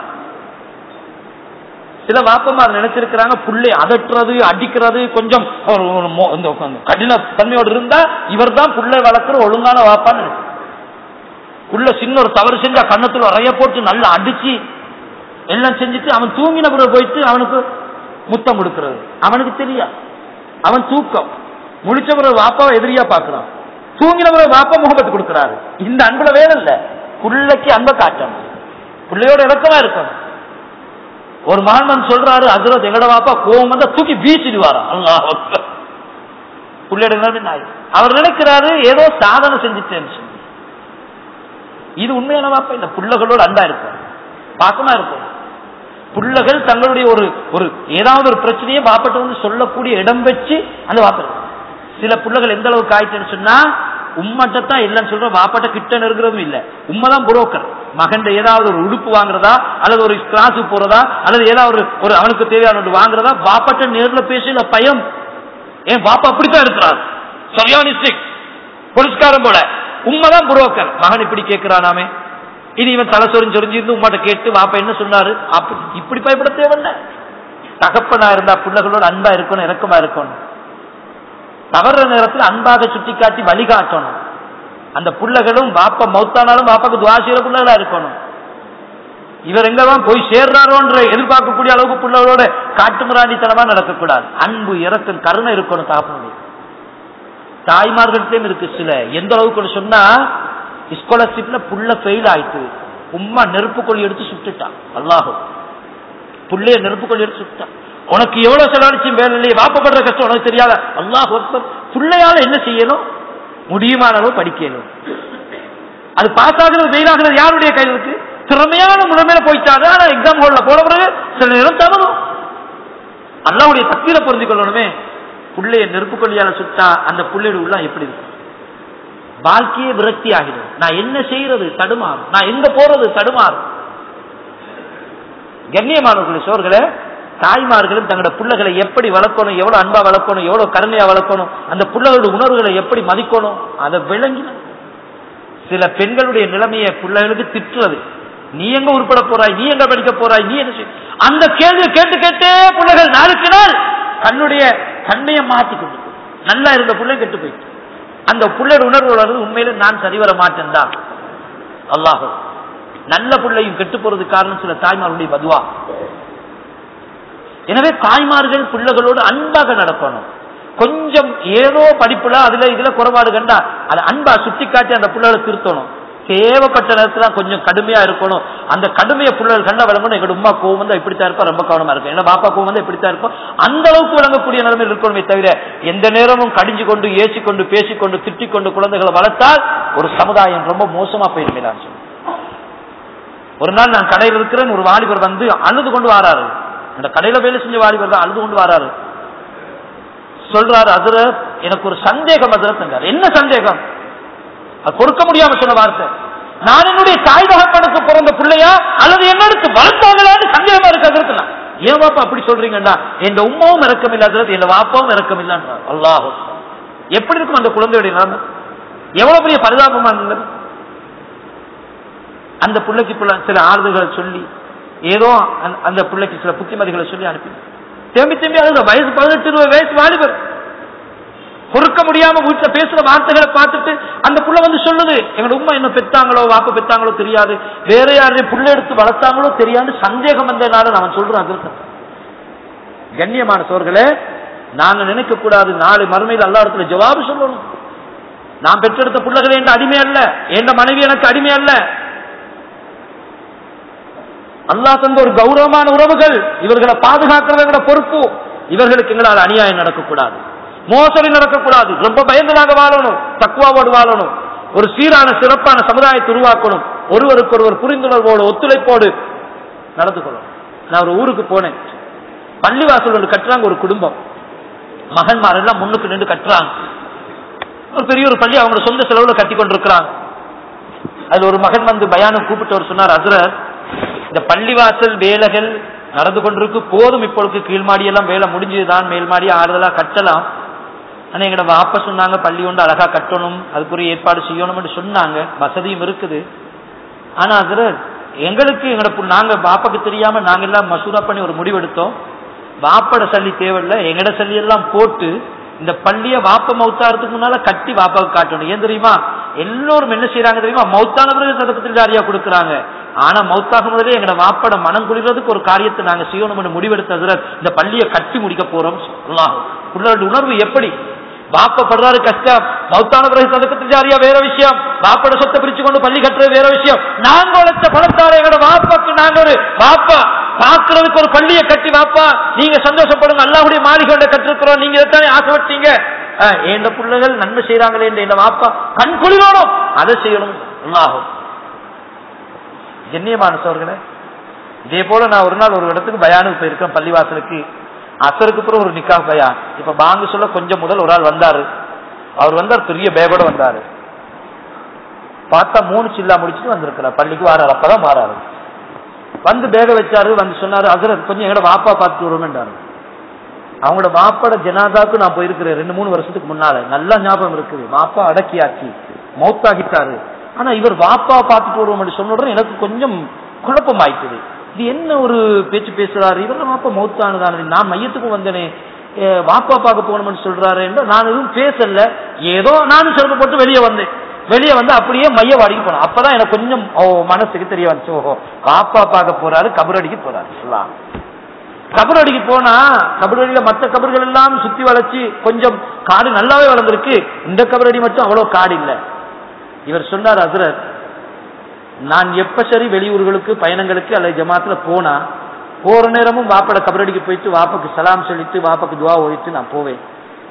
சில வாப்பமார் நினைச்சிருக்கிறாங்க புள்ளை அதட்டுறது அடிக்கிறது கொஞ்சம் ஒரு ஒரு மோ- இந்த கடின தன்மையோடு இருந்தா இவர் தான் புள்ளை வளர்க்குற ஒழுங்கான வாப்பான்னு நினைச்சு உள்ள சின்ன ஒரு தவறு செஞ்சா கண்ணத்துல அறைய போட்டு நல்லா அடிச்சு எல்லாம் செஞ்சுட்டு அவன் தூங்கின பிறகு போயிட்டு அவனுக்கு முத்தம் கொடுக்கிறது அவனுக்கு தெரியாது அவன் தூக்கம் முழிச்ச பிறகு வாப்பாவை எதிரியா பாக்குறான் தூங்கின பிறகு வாப்பா முகப்பத்து கொடுக்கிறாரு இந்த அன்புல வேலை இல்ல புள்ளைக்கு அன்பை காட்டணும் பிள்ளையோட இலக்கமா இருக்கணும் ஒரு மகன் வந்து சொல்றாரு அதுல எங்கட வாப்பா கோவம் வந்தா தூக்கி வீசிடுவாரா அல்லாஹ் அக்பர். பிள்ளையோட நிலைமை நாய். அவர் நினைக்கிறாரு ஏதோ சாதனை செஞ்சுட்டேன்னு சொல்லி இது உண்மையான வாப்பா இந்த புள்ளகளோடு அன்பா இருக்கும் பாக்கமா இருக்கும் புள்ளகள் தங்களுடைய ஒரு ஒரு ஏதாவது ஒரு பிரச்சனையை வாப்பட்ட வந்து சொல்லக்கூடிய இடம் வச்சு அந்த வாப்பா இருக்கும். சில புள்ளகள் எந்த அளவுக்கு ஆயிட்டுன்னு சொன்னா உம்மட்டத்தான் இல்லைன்னு சொல்ற வாப்பாட்ட கிட்ட நெருங்குறதும் இல்ல உண்மைதான் புரோக்கர் மகன் ஏதாவது ஒரு உடுப்பு வாங்குறதா அல்லது ஒரு கிளாஸுக்கு போறதா அல்லது ஏதாவது ஒரு ஒரு அவனுக்கு தேவையான ஒன்று வாங்குறதா பாப்பாட்ட நேர்ல பேசல பயம் ஏன் பாப்பா அப்படித்தான் இருக்கிறார் சரியானிஸ்டிக் புரஸ்காரம் போல உண்மைதான் புரோக்கர் மகன் இப்படி கேட்கிறானாமே இனி இவன் தலை சொரிஞ்சு சொரிஞ்சிருந்து உமாட்ட கேட்டு வாப்பா என்ன சொன்னாரு அப்படி இப்படி பயப்பட தேவையில்ல தகப்பனா இருந்தா பிள்ளைகளோட அன்பா இருக்கணும் இறக்கமா இருக்கணும் தவறுற நேரத்தில் அன்பாக சுட்டி காட்டி வழிகாட்டணும் அந்த புள்ளைகளும் பாப்பா மௌத்தானாலும் பாப்பாக்கு துவாசியில புள்ளைகளா இருக்கணும் இவர் எங்கதான் போய் சேர்றாரோன்ற எதிர்பார்க்கக்கூடிய அளவுக்கு பிள்ளைகளோட காட்டு முராண்டித்தனமா நடக்கக்கூடாது அன்பு இறக்கம் கருணை இருக்கணும் தகப்பனுடைய தாய்மார்கள்ட்டையும் இருக்கு சில எந்த அளவுக்கு சொன்னா ஸ்காலர்ஷிப்ல புள்ள ஃபெயில் ஆயிட்டு உம்மா நெருப்பு கொள்ளி எடுத்து சுட்டுட்டான் அல்லாஹு புள்ளைய நெருப்பு கொள்ளி எடுத்து சுட்டான் உனக்கு எவ்வளவு செலவழிச்சும் வேலை இல்லையே வாப்பப்படுற கஷ்டம் உனக்கு தெரியாத அல்லாஹ் பிள்ளையால என்ன செய்யணும் முடியுமான அளவு படிக்கணும் அது பாஸ் ஆகுறது ஃபெயில் ஆகுறது யாருடைய கையில் இருக்கு திறமையான முறைமையில போயிட்டாரு ஆனா எக்ஸாம் ஹால்ல போன பிறகு சில நேரம் தவறும் அல்லாவுடைய சக்தியில புரிஞ்சு கொள்ளணுமே புள்ளைய நெருப்பு கொள்ளியால சுட்டா அந்த புள்ளையோட உள்ள எப்படி இருக்கும் வாழ்க்கையே விரக்தி ஆகிடும் நான் என்ன செய்யறது தடுமாறும் நான் எங்க போறது தடுமாறும் கண்ணியமானவர்களே சோர்களே தாய்மார்களும் தங்களோட பிள்ளைகளை எப்படி வளர்க்கணும் எவ்வளவு அன்பா வளர்க்கணும் எவ்வளவு கருணையா வளர்க்கணும் அந்த பிள்ளைகளோட உணர்வுகளை எப்படி மதிக்கணும் அதை விளங்கி சில பெண்களுடைய நிலைமையை பிள்ளைகளுக்கு திட்டுறது நீ எங்க உருப்பட போறாய் நீ எங்க படிக்க போறாய் நீ என்ன செய் அந்த கேள்வியை கேட்டு கேட்டே பிள்ளைகள் நாளுக்கு நாள் தன்னுடைய தன்மையை மாத்தி கொண்டு நல்லா இருந்த பிள்ளை கெட்டு போயிட்டு அந்த பிள்ளையோட உணர்வு வளர்றது உண்மையில நான் சரி வர மாட்டேன் தான் அல்லாஹ் நல்ல பிள்ளையும் கெட்டு போறதுக்கு காரணம் சில தாய்மார்களுடைய பதுவா எனவே தாய்மார்கள் பிள்ளைகளோடு அன்பாக நடக்கணும் கொஞ்சம் ஏதோ படிப்புல அதுல இதுல குறைபாடு கண்டா அதை அன்பா சுட்டி காட்டி அந்த பிள்ளைகளை திருத்தணும் தேவைப்பட்ட நேரத்துல கொஞ்சம் கடுமையா இருக்கணும் அந்த கடுமையை பிள்ளைகள் கண்ட விளங்கணும் எங்க உமா கோவம் வந்து இப்படித்தான் இருப்பா ரொம்ப கவனமா இருக்கும் என்ன பாப்பா கோவம் வந்து இப்படித்தான் இருப்போம் அந்த அளவுக்கு விளங்கக்கூடிய நிலைமையில் இருக்கணுமே தவிர எந்த நேரமும் கடிஞ்சு கொண்டு ஏசிக்கொண்டு பேசிக்கொண்டு திட்டிக் கொண்டு குழந்தைகளை வளர்த்தால் ஒரு சமுதாயம் ரொம்ப மோசமா போயிருமே நான் சொல்றேன். ஒரு நாள் நான் கடையில் இருக்கிறேன் ஒரு வாலிபர் வந்து அழுது கொண்டு வராரு அந்த கடையில வேலை செஞ்ச வாலிபர் தான் அழுது கொண்டு வராரு சொல்றாரு அதுல எனக்கு ஒரு சந்தேகம் அதுல தந்தார் என்ன சந்தேகம் அது கொடுக்க முடியாம சொன்ன வார்த்தை நான் என்னுடைய தாய் தகப்பனுக்கு பிறந்த பிள்ளையா அல்லது என்னடுத்து வளர்த்தாங்களான்னு சந்தேகமா இருக்கு அதற்கு நான் ஏன் வாப்பா அப்படி சொல்றீங்கடா என் உமாவும் இறக்கம் இல்லாதது என் வாப்பாவும் இறக்கம் இல்லான்றார் அல்லாஹ் எப்படி இருக்கும் அந்த குழந்தையுடைய நிலைமை எவ்வளவு பெரிய பரிதாபமா இருந்தது அந்த பிள்ளைக்கு பிள்ளை சில ஆறுதல்களை சொல்லி ஏதோ அந்த- அந்த பிள்ளைக்கு சில புத்திமதிகளை சொல்லி அனுப்பி திரும்பி திரும்பி அழுத வயசு பதினெட்டு இருபது வயசு வாலிபர் பொறுக்க முடியாம வீட்டுல பேசுற வார்த்தைகளை பார்த்துட்டு அந்த புள்ள வந்து சொல்லுது எங்களோட உண்மை என்ன பெத்தாங்களோ வாப்ப பெத்தாங்களோ தெரியாது வேற யாரையும் புள்ள எடுத்து வளர்த்தாங்களோ தெரியாது சந்தேகம் வந்ததுனால நான் சொல்றேன் அது கண்ணியமான சோர்களே நாங்க நினைக்க கூடாது நாளை மறுமையில் அல்லா இடத்துல ஜவாபு சொல்லணும் நான் பெற்றெடுத்த பிள்ளைகள் என்ற அடிமை அல்ல என்ற மனைவி எனக்கு அடிமை அல்ல அல்லாஹ் தந்த ஒரு கௌரவமான உறவுகள் இவர்களை பாதுகாக்கிறது எங்களோட பொறுப்பு இவர்களுக்கு எங்களால் அநியாயம் நடக்கக்கூடாது மோசடி நடக்கக்கூடாது ரொம்ப பயந்ததாக வாழணும் தக்குவாவோடு வாழணும் ஒரு சீரான சிறப்பான சமுதாயத்தை உருவாக்கணும் ஒருவருக்கு ஒருவர் புரிந்துணர்வோடு ஒத்துழைப்போடு நடந்து கொள்ளணும் நான் ஒரு ஊருக்கு போனேன் பள்ளிவாசல் ஒன்று கட்டுறாங்க ஒரு குடும்பம் மகன்மார் எல்லாம் முன்னுக்கு நின்று கட்டுறாங்க ஒரு பெரிய ஒரு பள்ளி அவங்களோட சொந்த செலவுல கட்டி கொண்டிருக்கிறாங்க அதுல ஒரு மகன் வந்து பயானம் கூப்பிட்டு அவர் சொன்னார் அசுரர் இந்த பள்ளிவாசல் வேலைகள் நடந்து கொண்டிருக்கு போதும் இப்பொழுது கீழ்மாடி எல்லாம் வேலை முடிஞ்சதுதான் மேல் மாடி ஆறுதலா கட்டலாம் ஆனா எங்கட வாப்ப சொன்னாங்க பள்ளி ஒன்று அழகா கட்டணும் அதுக்குரிய ஏற்பாடு செய்யணும்னு சொன்னாங்க வசதியும் இருக்குது ஆனா அதுல எங்களுக்கு எங்கட பு- நாங்க பாப்பாக்கு தெரியாம நாங்க எல்லாம் மசூரா பண்ணி ஒரு முடிவெடுத்தோம் வாப்பட சல்லி தேவையில்ல எங்கட சல்லி எல்லாம் போட்டு இந்த பள்ளிய வாப்ப மௌத்தாரத்துக்கு முன்னால கட்டி வாப்பாவுக்கு காட்டணும் ஏன் தெரியுமா எல்லோரும் என்ன செய்யறாங்க தெரியுமா மௌத்தான பிறகு சதக்கத்தில் ஜாரியா கொடுக்கறாங்க ஆனா மௌத்தாக முதலே எங்கட வாப்பட மனம் குளிர்றதுக்கு ஒரு காரியத்தை நாங்க செய்யணும்னு முடிவெடுத்ததுல இந்த பள்ளியை கட்டி முடிக்க போறோம் சொல்லலாம் பிள்ளைகளுடைய உணர்வு எப்படி வாப்பப்படுறாரு கஷ்டம் மௌத்தான பிறகு சதக்கத்தில் ஜாரியா வேற விஷயம் வாப்பட சொத்தை பிரிச்சு கொண்டு பள்ளி கட்டுறது வேற விஷயம் நாங்க உழைச்ச பணத்தார எங்களோட வாப்பாக்கு நாங்க ஒரு வாப்பா பாக்குறதுக்கு ஒரு பள்ளியை கட்டி வாப்பா நீங்க சந்தோஷப்படுங்க அல்லாஹுடைய மாளிகையோட கட்டிருக்கிறோம் நீங்க இதைத்தானே ஆசைப்பட்டீங்க அஹ், எந்த பிள்ளைகள் நன்மை செய்யறாங்களே என்று என்ன வாப்பா கண் குளிரோடும் அதை செய்யணும் அல்லாஹும் கண்ணியமான சோர்களே இதே போல நான் ஒரு நாள் ஒரு இடத்துக்கு பயானுக்கு போயிருக்கேன் பள்ளிவாசலுக்கு அசருக்கு அப்புறம் ஒரு நிக்கா பயான் இப்ப பாங்கு சொல்ல கொஞ்சம் முதல் ஒரு ஆள் வந்தாரு அவர் வந்தார் பெரிய பேகோட வந்தாரு பார்த்தா மூணு சில்லா முடிச்சுட்டு வந்திருக்கிறார் பள்ளிக்கு வாராரு அப்பதான் வாராரு வந்து பேக வச்சாரு வந்து சொன்னாரு அசரத் கொஞ்சம் எங்கட வாப்பா பார்த்துட்டு வருவேன்டாரு அவங்களோட வாப்பாட ஜனாதாக்கு நான் போயிருக்கிறேன் ரெண்டு மூணு வருஷத்துக்கு முன்னால நல்லா ஞாபகம் இருக்குது வாப்பா அடக்கியாச்சு மௌத்தாகிட்டாரு ஆனா இவர் வாப்பா பார்த்துட்டு வருவோம் சொன்ன உடனே எனக்கு கொஞ்சம் குழப்பம் ஆயிட்டுது இது என்ன ஒரு பேச்சு பேசுறாரு இவர் வாப்பா மௌத்தானதானே நான் மையத்துக்கு வந்தனே ஏ, வாப்பா பார்க்க போகணும்னு சொல்றாரு என்று நான் எதுவும் பேசல ஏதோ நானும் சிறப்பு வெளியே வந்தேன் வெளியே வந்து அப்படியே மையவாடிக்கு போனேன் அப்பதான் எனக்கு கொஞ்சம் ஓ மனசுக்கு தெரிய வந்துச்சு ஓஹோ வாப்பா பார்க்க போறாரு கபரடிக்கு போறாரு சொல்லலாம் கபரடிக்கு போனா கபரடியில மற்ற கபர்கள் எல்லாம் சுத்தி வளைச்சு கொஞ்சம் காடு நல்லாவே வளர்ந்துருக்கு இந்த கபரடி மட்டும் அவ்வளவு காடு இல்ல இவர் சொன்னார் அசுரர் நான் எப்ப சரி வெளியூர்களுக்கு பயணங்களுக்கு அல்லது ஜமாத்துல போனா போற நேரமும் வாப்பட கபரடிக்கு போயிட்டு வாப்பாக்கு சலாம் சொல்லிட்டு வாப்பாக்கு துவா ஓதிட்டு நான் போவேன்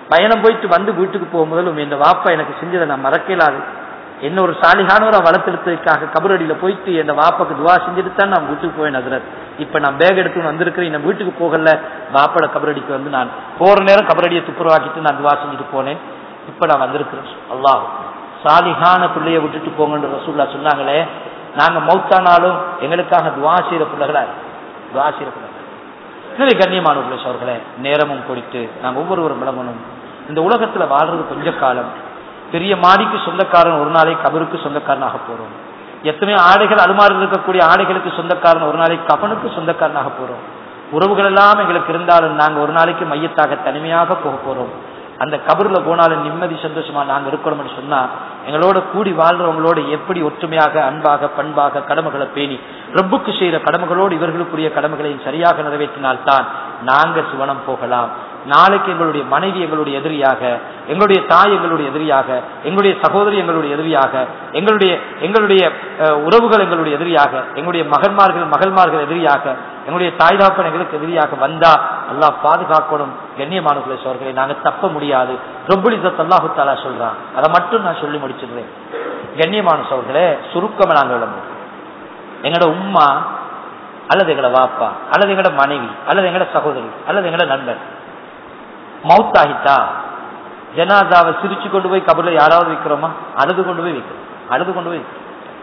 பயணம் போயிட்டு வந்து வீட்டுக்கு போகும்போது இந்த வாப்பா எனக்கு செஞ்சதை நான் மறக்கலாது என்ன ஒரு சாலிகானவரை வளர்த்தெடுத்ததுக்காக கபரடியில போயிட்டு என் வாப்பாக்கு துவா செஞ்சுட்டு தான் நான் வீட்டுக்கு போவேன் அதிரத் இப்ப நான் பேக் எடுத்து வந்திருக்கிறேன் நான் வீட்டுக்கு போகல வாப்பட கபரடிக்கு வந்து நான் போற நேரம் கபரடியை துப்புரவாக்கிட்டு நான் துவா செஞ்சுட்டு போனேன் இப்ப நான் வந்திருக்கிறேன் அல்லாஹ் சாலிகான பிள்ளைய விட்டுட்டு போங்கன்னு ரசூல்லா சொன்னாங்களே நாங்க மௌத்தானாலும் எங்களுக்காக துவா செய்யற பிள்ளைகளா துவா செய்யற பிள்ளைகள் எனவே கண்ணியமான அவர்களே நேரமும் கொடுத்து நாங்க ஒவ்வொருவரும் விளங்கணும் இந்த உலகத்துல வாழ்றது கொஞ்ச காலம் பெரிய மாடிக்கு சொந்தக்காரன் ஒரு நாளை கபருக்கு சொந்தக்காரனாக போறோம் எத்தனை ஆடைகள் அலுமாரில் இருக்கக்கூடிய ஆடைகளுக்கு சொந்தக்காரன் ஒரு நாளைக்கு கபனுக்கு சொந்தக்காரனாக போறோம் உறவுகள் எல்லாம் எங்களுக்கு இருந்தாலும் நாங்க ஒரு நாளைக்கு மையத்தாக தனிமையாக போக போறோம் அந்த கபர்ல போனாலும் நிம்மதி சந்தோஷமா நாங்க இருக்கணும்னு சொன்னா எங்களோட கூடி வாழ்றவங்களோட எப்படி ஒற்றுமையாக அன்பாக பண்பாக கடமைகளை பேணி ரப்புக்கு செய்யற கடமைகளோடு இவர்களுக்குரிய கடமைகளையும் சரியாக நிறைவேற்றினால்தான் நாங்க சுவனம் போகலாம் நாளைக்கு எங்களுடைய மனைவி எங்களுடைய எதிரியாக எங்களுடைய தாய் எங்களுடைய எதிரியாக எங்களுடைய சகோதரி எங்களுடைய எதிரியாக எங்களுடைய எங்களுடைய அஹ், உறவுகள் எங்களுடைய எதிரியாக எங்களுடைய மகன்மார்கள் மகள்மார்கள் எதிரியாக எங்களுடைய தாய் தாப்பன் எங்களுக்கு எதிரியாக வந்தா அல்லாஹ் பாதுகாக்கணும் கண்ணியமான சோர்களை நாங்க தப்ப முடியாது ரொம்புலிசத் அல்லாஹு தாலா சொல்றான் அதை மட்டும் நான் சொல்லி முடிச்சிடுறேன் கண்ணியமான சோர்களே சுருக்கமா நாங்க விளம்பும் எங்களோட உம்மா அல்லது எங்களோட வாப்பா அல்லது எங்களோட மனைவி அல்லது எங்களோட சகோதரி அல்லது எங்களோட நண்பர் மவுத்தாகிட்டா ஜனாதாவை சிரிச்சு கொண்டு போய் கபர்ல யாராவது வைக்கிறோமா அழுது கொண்டு போய் வைக்கிறோம் அழுது கொண்டு போய் வைக்கிறோம்.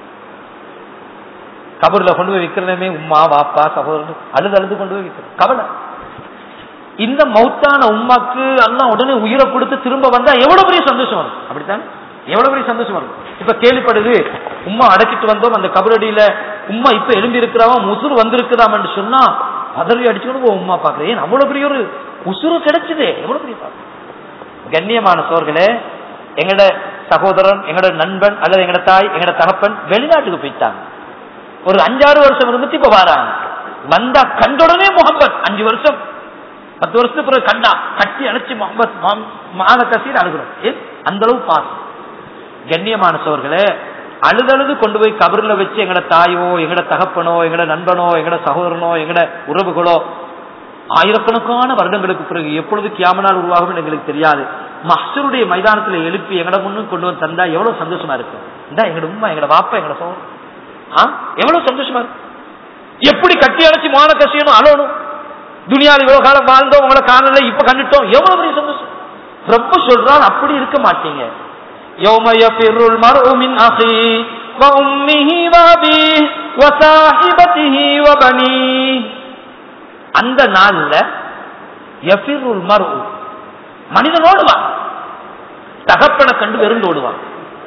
கபர்ல கொண்டு போய் வைக்கிறதுமே உம்மா வாப்பா சகோதரன் அழுது அழுது கொண்டு போய் வைக்கிறோம் கவலை இந்த மௌத்தான உம்மாக்கு எல்லாம் உடனே உயிரை கொடுத்து திரும்ப வந்தா எவ்வளவு பெரிய சந்தோஷம் வரும் அப்படித்தான் எவ்வளவு பெரிய சந்தோஷம் வரும் இப்ப கேள்விப்படுது உம்மா அடக்கிட்டு வந்தோம் அந்த கபரடியில உம்மா இப்ப எழும்பி இருக்கிறாவா முசுறு வந்திருக்கிறாம் என்று சொன்னா பதறி அடிச்சுக்கணும் உம்மா பாக்குறேன் ஏன் அவ்வளவு பெரிய ஒரு உசுறு கிடைச்சதே எவ்வளவு பெரிய பாக்குறேன் கண்ணியமான சோர்களே எங்கட சகோதரன் எங்கட நண்பன் அல்லது எங்கட தாய் எங்கட தகப்பன் வெளிநாட்டுக்கு போயிட்டாங்க ஒரு அஞ்சாறு வருஷம் இருந்துட்டு இப்ப வராங்க வந்தா கண்டுடனே முகமது அஞ்சு வருஷம் பத்து வருஷத்துக்கு பிறகு கண்டா கட்டி அணைச்சு முகமது மாத கசீர் அழுகிறோம் ஏன் அந்த அளவு பாசம் கண்ணியமான சோர்களே அழுதழுது கொண்டு போய் கபர்ல வச்சு எங்கட தாயோ எங்கட தகப்பனோ எங்கட நண்பனோ எங்கட சகோதரனோ எங்கட உறவுகளோ ஆயிரக்கணக்கான வருடங்களுக்கு பிறகு எப்பொழுது கியாமனால் உருவாகும் எங்களுக்கு தெரியாது மஹருடைய மைதானத்துல எழுப்பி எங்கட முன்னும் கொண்டு வந்து தந்தா எவ்வளவு சந்தோஷமா இருக்கும் இந்த எங்கட உண்மை எங்கட வாப்பா எங்கட சோழன் ஆ எவ்வளவு சந்தோஷமா இருக்கும் எப்படி கட்டி அணைச்சு மான கசியணும் அழணும் துனியாவில் இவ்வளவு காலம் வாழ்ந்தோம் உங்களை காணல இப்ப கண்டுட்டோம் எவ்வளவு பெரிய சந்தோஷம் ரொம்ப சொல்றான் அப்படி இருக்க மாட்டீங்க يوم يفر المرء من أخيه وأمه وأبيه وصاحبته وبنيه அந்த நாள்ல யஃபிருல் மர்உ மனிதன் ஓடுவான் தகப்பனை கண்டு வெறுண்டோடுவான்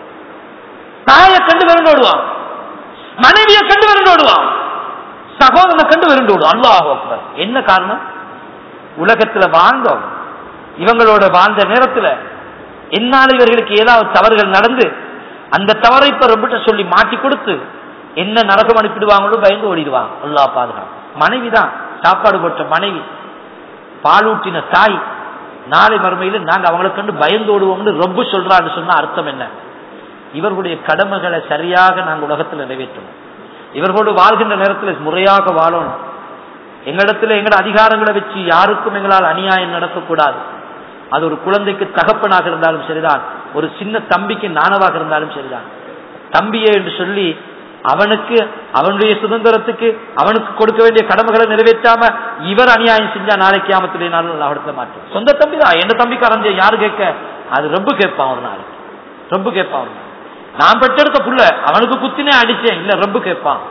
தாயை கண்டு வெறுண்டோடுவான் மனைவியை கண்டு வெறுண்டோடுவான் சகோதரனை கண்டு வெறுண்டோடுவான் அல்லாஹ் அக்பர் என்ன காரணம் உலகத்துல வாழ்ந்தோம் இவங்களோட வாழ்ந்த நேரத்துல என்னால் இவர்களுக்கு ஏதாவது தவறுகள் நடந்து அந்த தவறை இப்ப ரொம்ப சொல்லி மாட்டி கொடுத்து என்ன நரகம் அனுப்பிடுவாங்களோ பயந்து ஓடிடுவாங்க அல்லா பாதுகாப்பு மனைவிதான் சாப்பாடு போட்ட மனைவி பாலூட்டின தாய் நாளை மறுமையில நாங்க அவங்களை கண்டு பயந்து ஓடுவோம்னு ரொம்ப சொல்றான்னு சொன்னா அர்த்தம் என்ன இவர்களுடைய கடமைகளை சரியாக நாங்க உலகத்தில் நிறைவேற்றணும் இவர்களோடு வாழ்கின்ற நேரத்தில் முறையாக வாழணும் எங்களிடத்துல எங்களோட அதிகாரங்களை வச்சு யாருக்கும் எங்களால் அநியாயம் நடக்கக்கூடாது அது ஒரு குழந்தைக்கு தகப்பனாக இருந்தாலும் சரிதான் ஒரு சின்ன தம்பிக்கு நானவாக இருந்தாலும் சரிதான் தம்பியே என்று சொல்லி அவனுக்கு அவனுடைய சுதந்திரத்துக்கு அவனுக்கு கொடுக்க வேண்டிய கடமைகளை நிறைவேற்றாம இவர் அநியாயம் செஞ்சா நாளைக்கு ஆமத்திலே நாள் அவடத்த மாட்டோம் சொந்த தம்பி தான் என்ன தம்பிக்கு அரைஞ்ச யாரு கேட்க அது ரொம்ப கேட்பான் ஒரு நாளைக்கு ரொம்ப கேட்பான் ஒரு நாள். நான் பெற்றெடுத்த புள்ள அவனுக்கு குத்தினே அடிச்சேன் இல்ல ரொம்ப கேட்பான்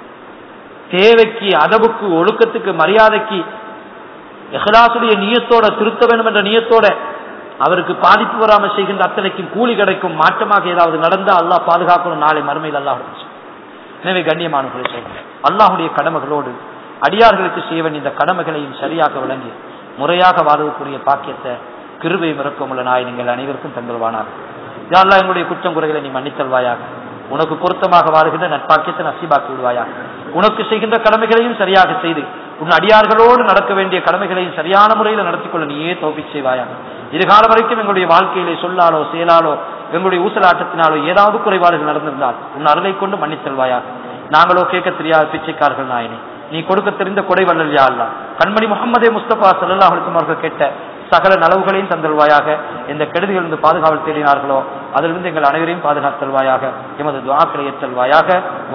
தேவைக்கு அதவுக்கு ஒழுக்கத்துக்கு மரியாதைக்கு எஹ்லாசுடைய நியத்தோட திருத்த வேண்டும் என்ற நியத்தோட அவருக்கு பாதிப்பு வராமல் செய்கின்ற அத்தனைக்கும் கூலி கிடைக்கும் மாற்றமாக ஏதாவது நடந்தா அல்லாஹ் பாதுகாக்கணும் நாளை மறுமையில் அல்லாஹ் எனவே கண்ணியமானவர்களை சொல்கிறேன் அல்லாஹுடைய கடமைகளோடு அடியார்களுக்கு செய்வன் இந்த கடமைகளையும் சரியாக விளங்கி முறையாக வாழ்வதற்குரிய பாக்கியத்தை கிருபை மிறக்கமுள்ள நாய் நீங்கள் அனைவருக்கும் தந்துள்வானார் யாரெல்லாம் எங்களுடைய குற்றம் குறைகளை நீ மன்னித்தல்வாயாக உனக்கு பொருத்தமாக வாழ்கின்ற நட்பாக்கியத்தை நசீபாக்கி விடுவாயாக உனக்கு செய்கின்ற கடமைகளையும் சரியாக செய்து உன் அடியார்களோடு நடக்க வேண்டிய கடமைகளையும் சரியான முறையில் நடத்திக் கொள்ள நீயே தோப்பி செய்வாயாக இதுகாலம் வரைக்கும் எங்களுடைய வாழ்க்கையிலே சொல்லாலோ செயலாலோ எங்களுடைய ஊசலாட்டத்தினாலோ ஏதாவது குறைபாடுகள் நடந்திருந்தால் உன் அருளை கொண்டு மன்னித்தல்வாயாக நாங்களோ கேட்க தெரியாத பிச்சைக்காரர்கள் நாயனே நீ கொடுக்க தெரிந்த கொடை வல்லல் யா அல்லா கண்மணி முகமதே முஸ்தபா சல்லா அவர்கள் கேட்ட சகல நலவுகளையும் தந்தல்வாயாக எந்த கெடுதிகளிலிருந்து பாதுகாவல் தேடினார்களோ அதிலிருந்து எங்கள் அனைவரையும் பாதுகாத்தல்வாயாக எமது துவாக்களை ஏற்றல்வாயாக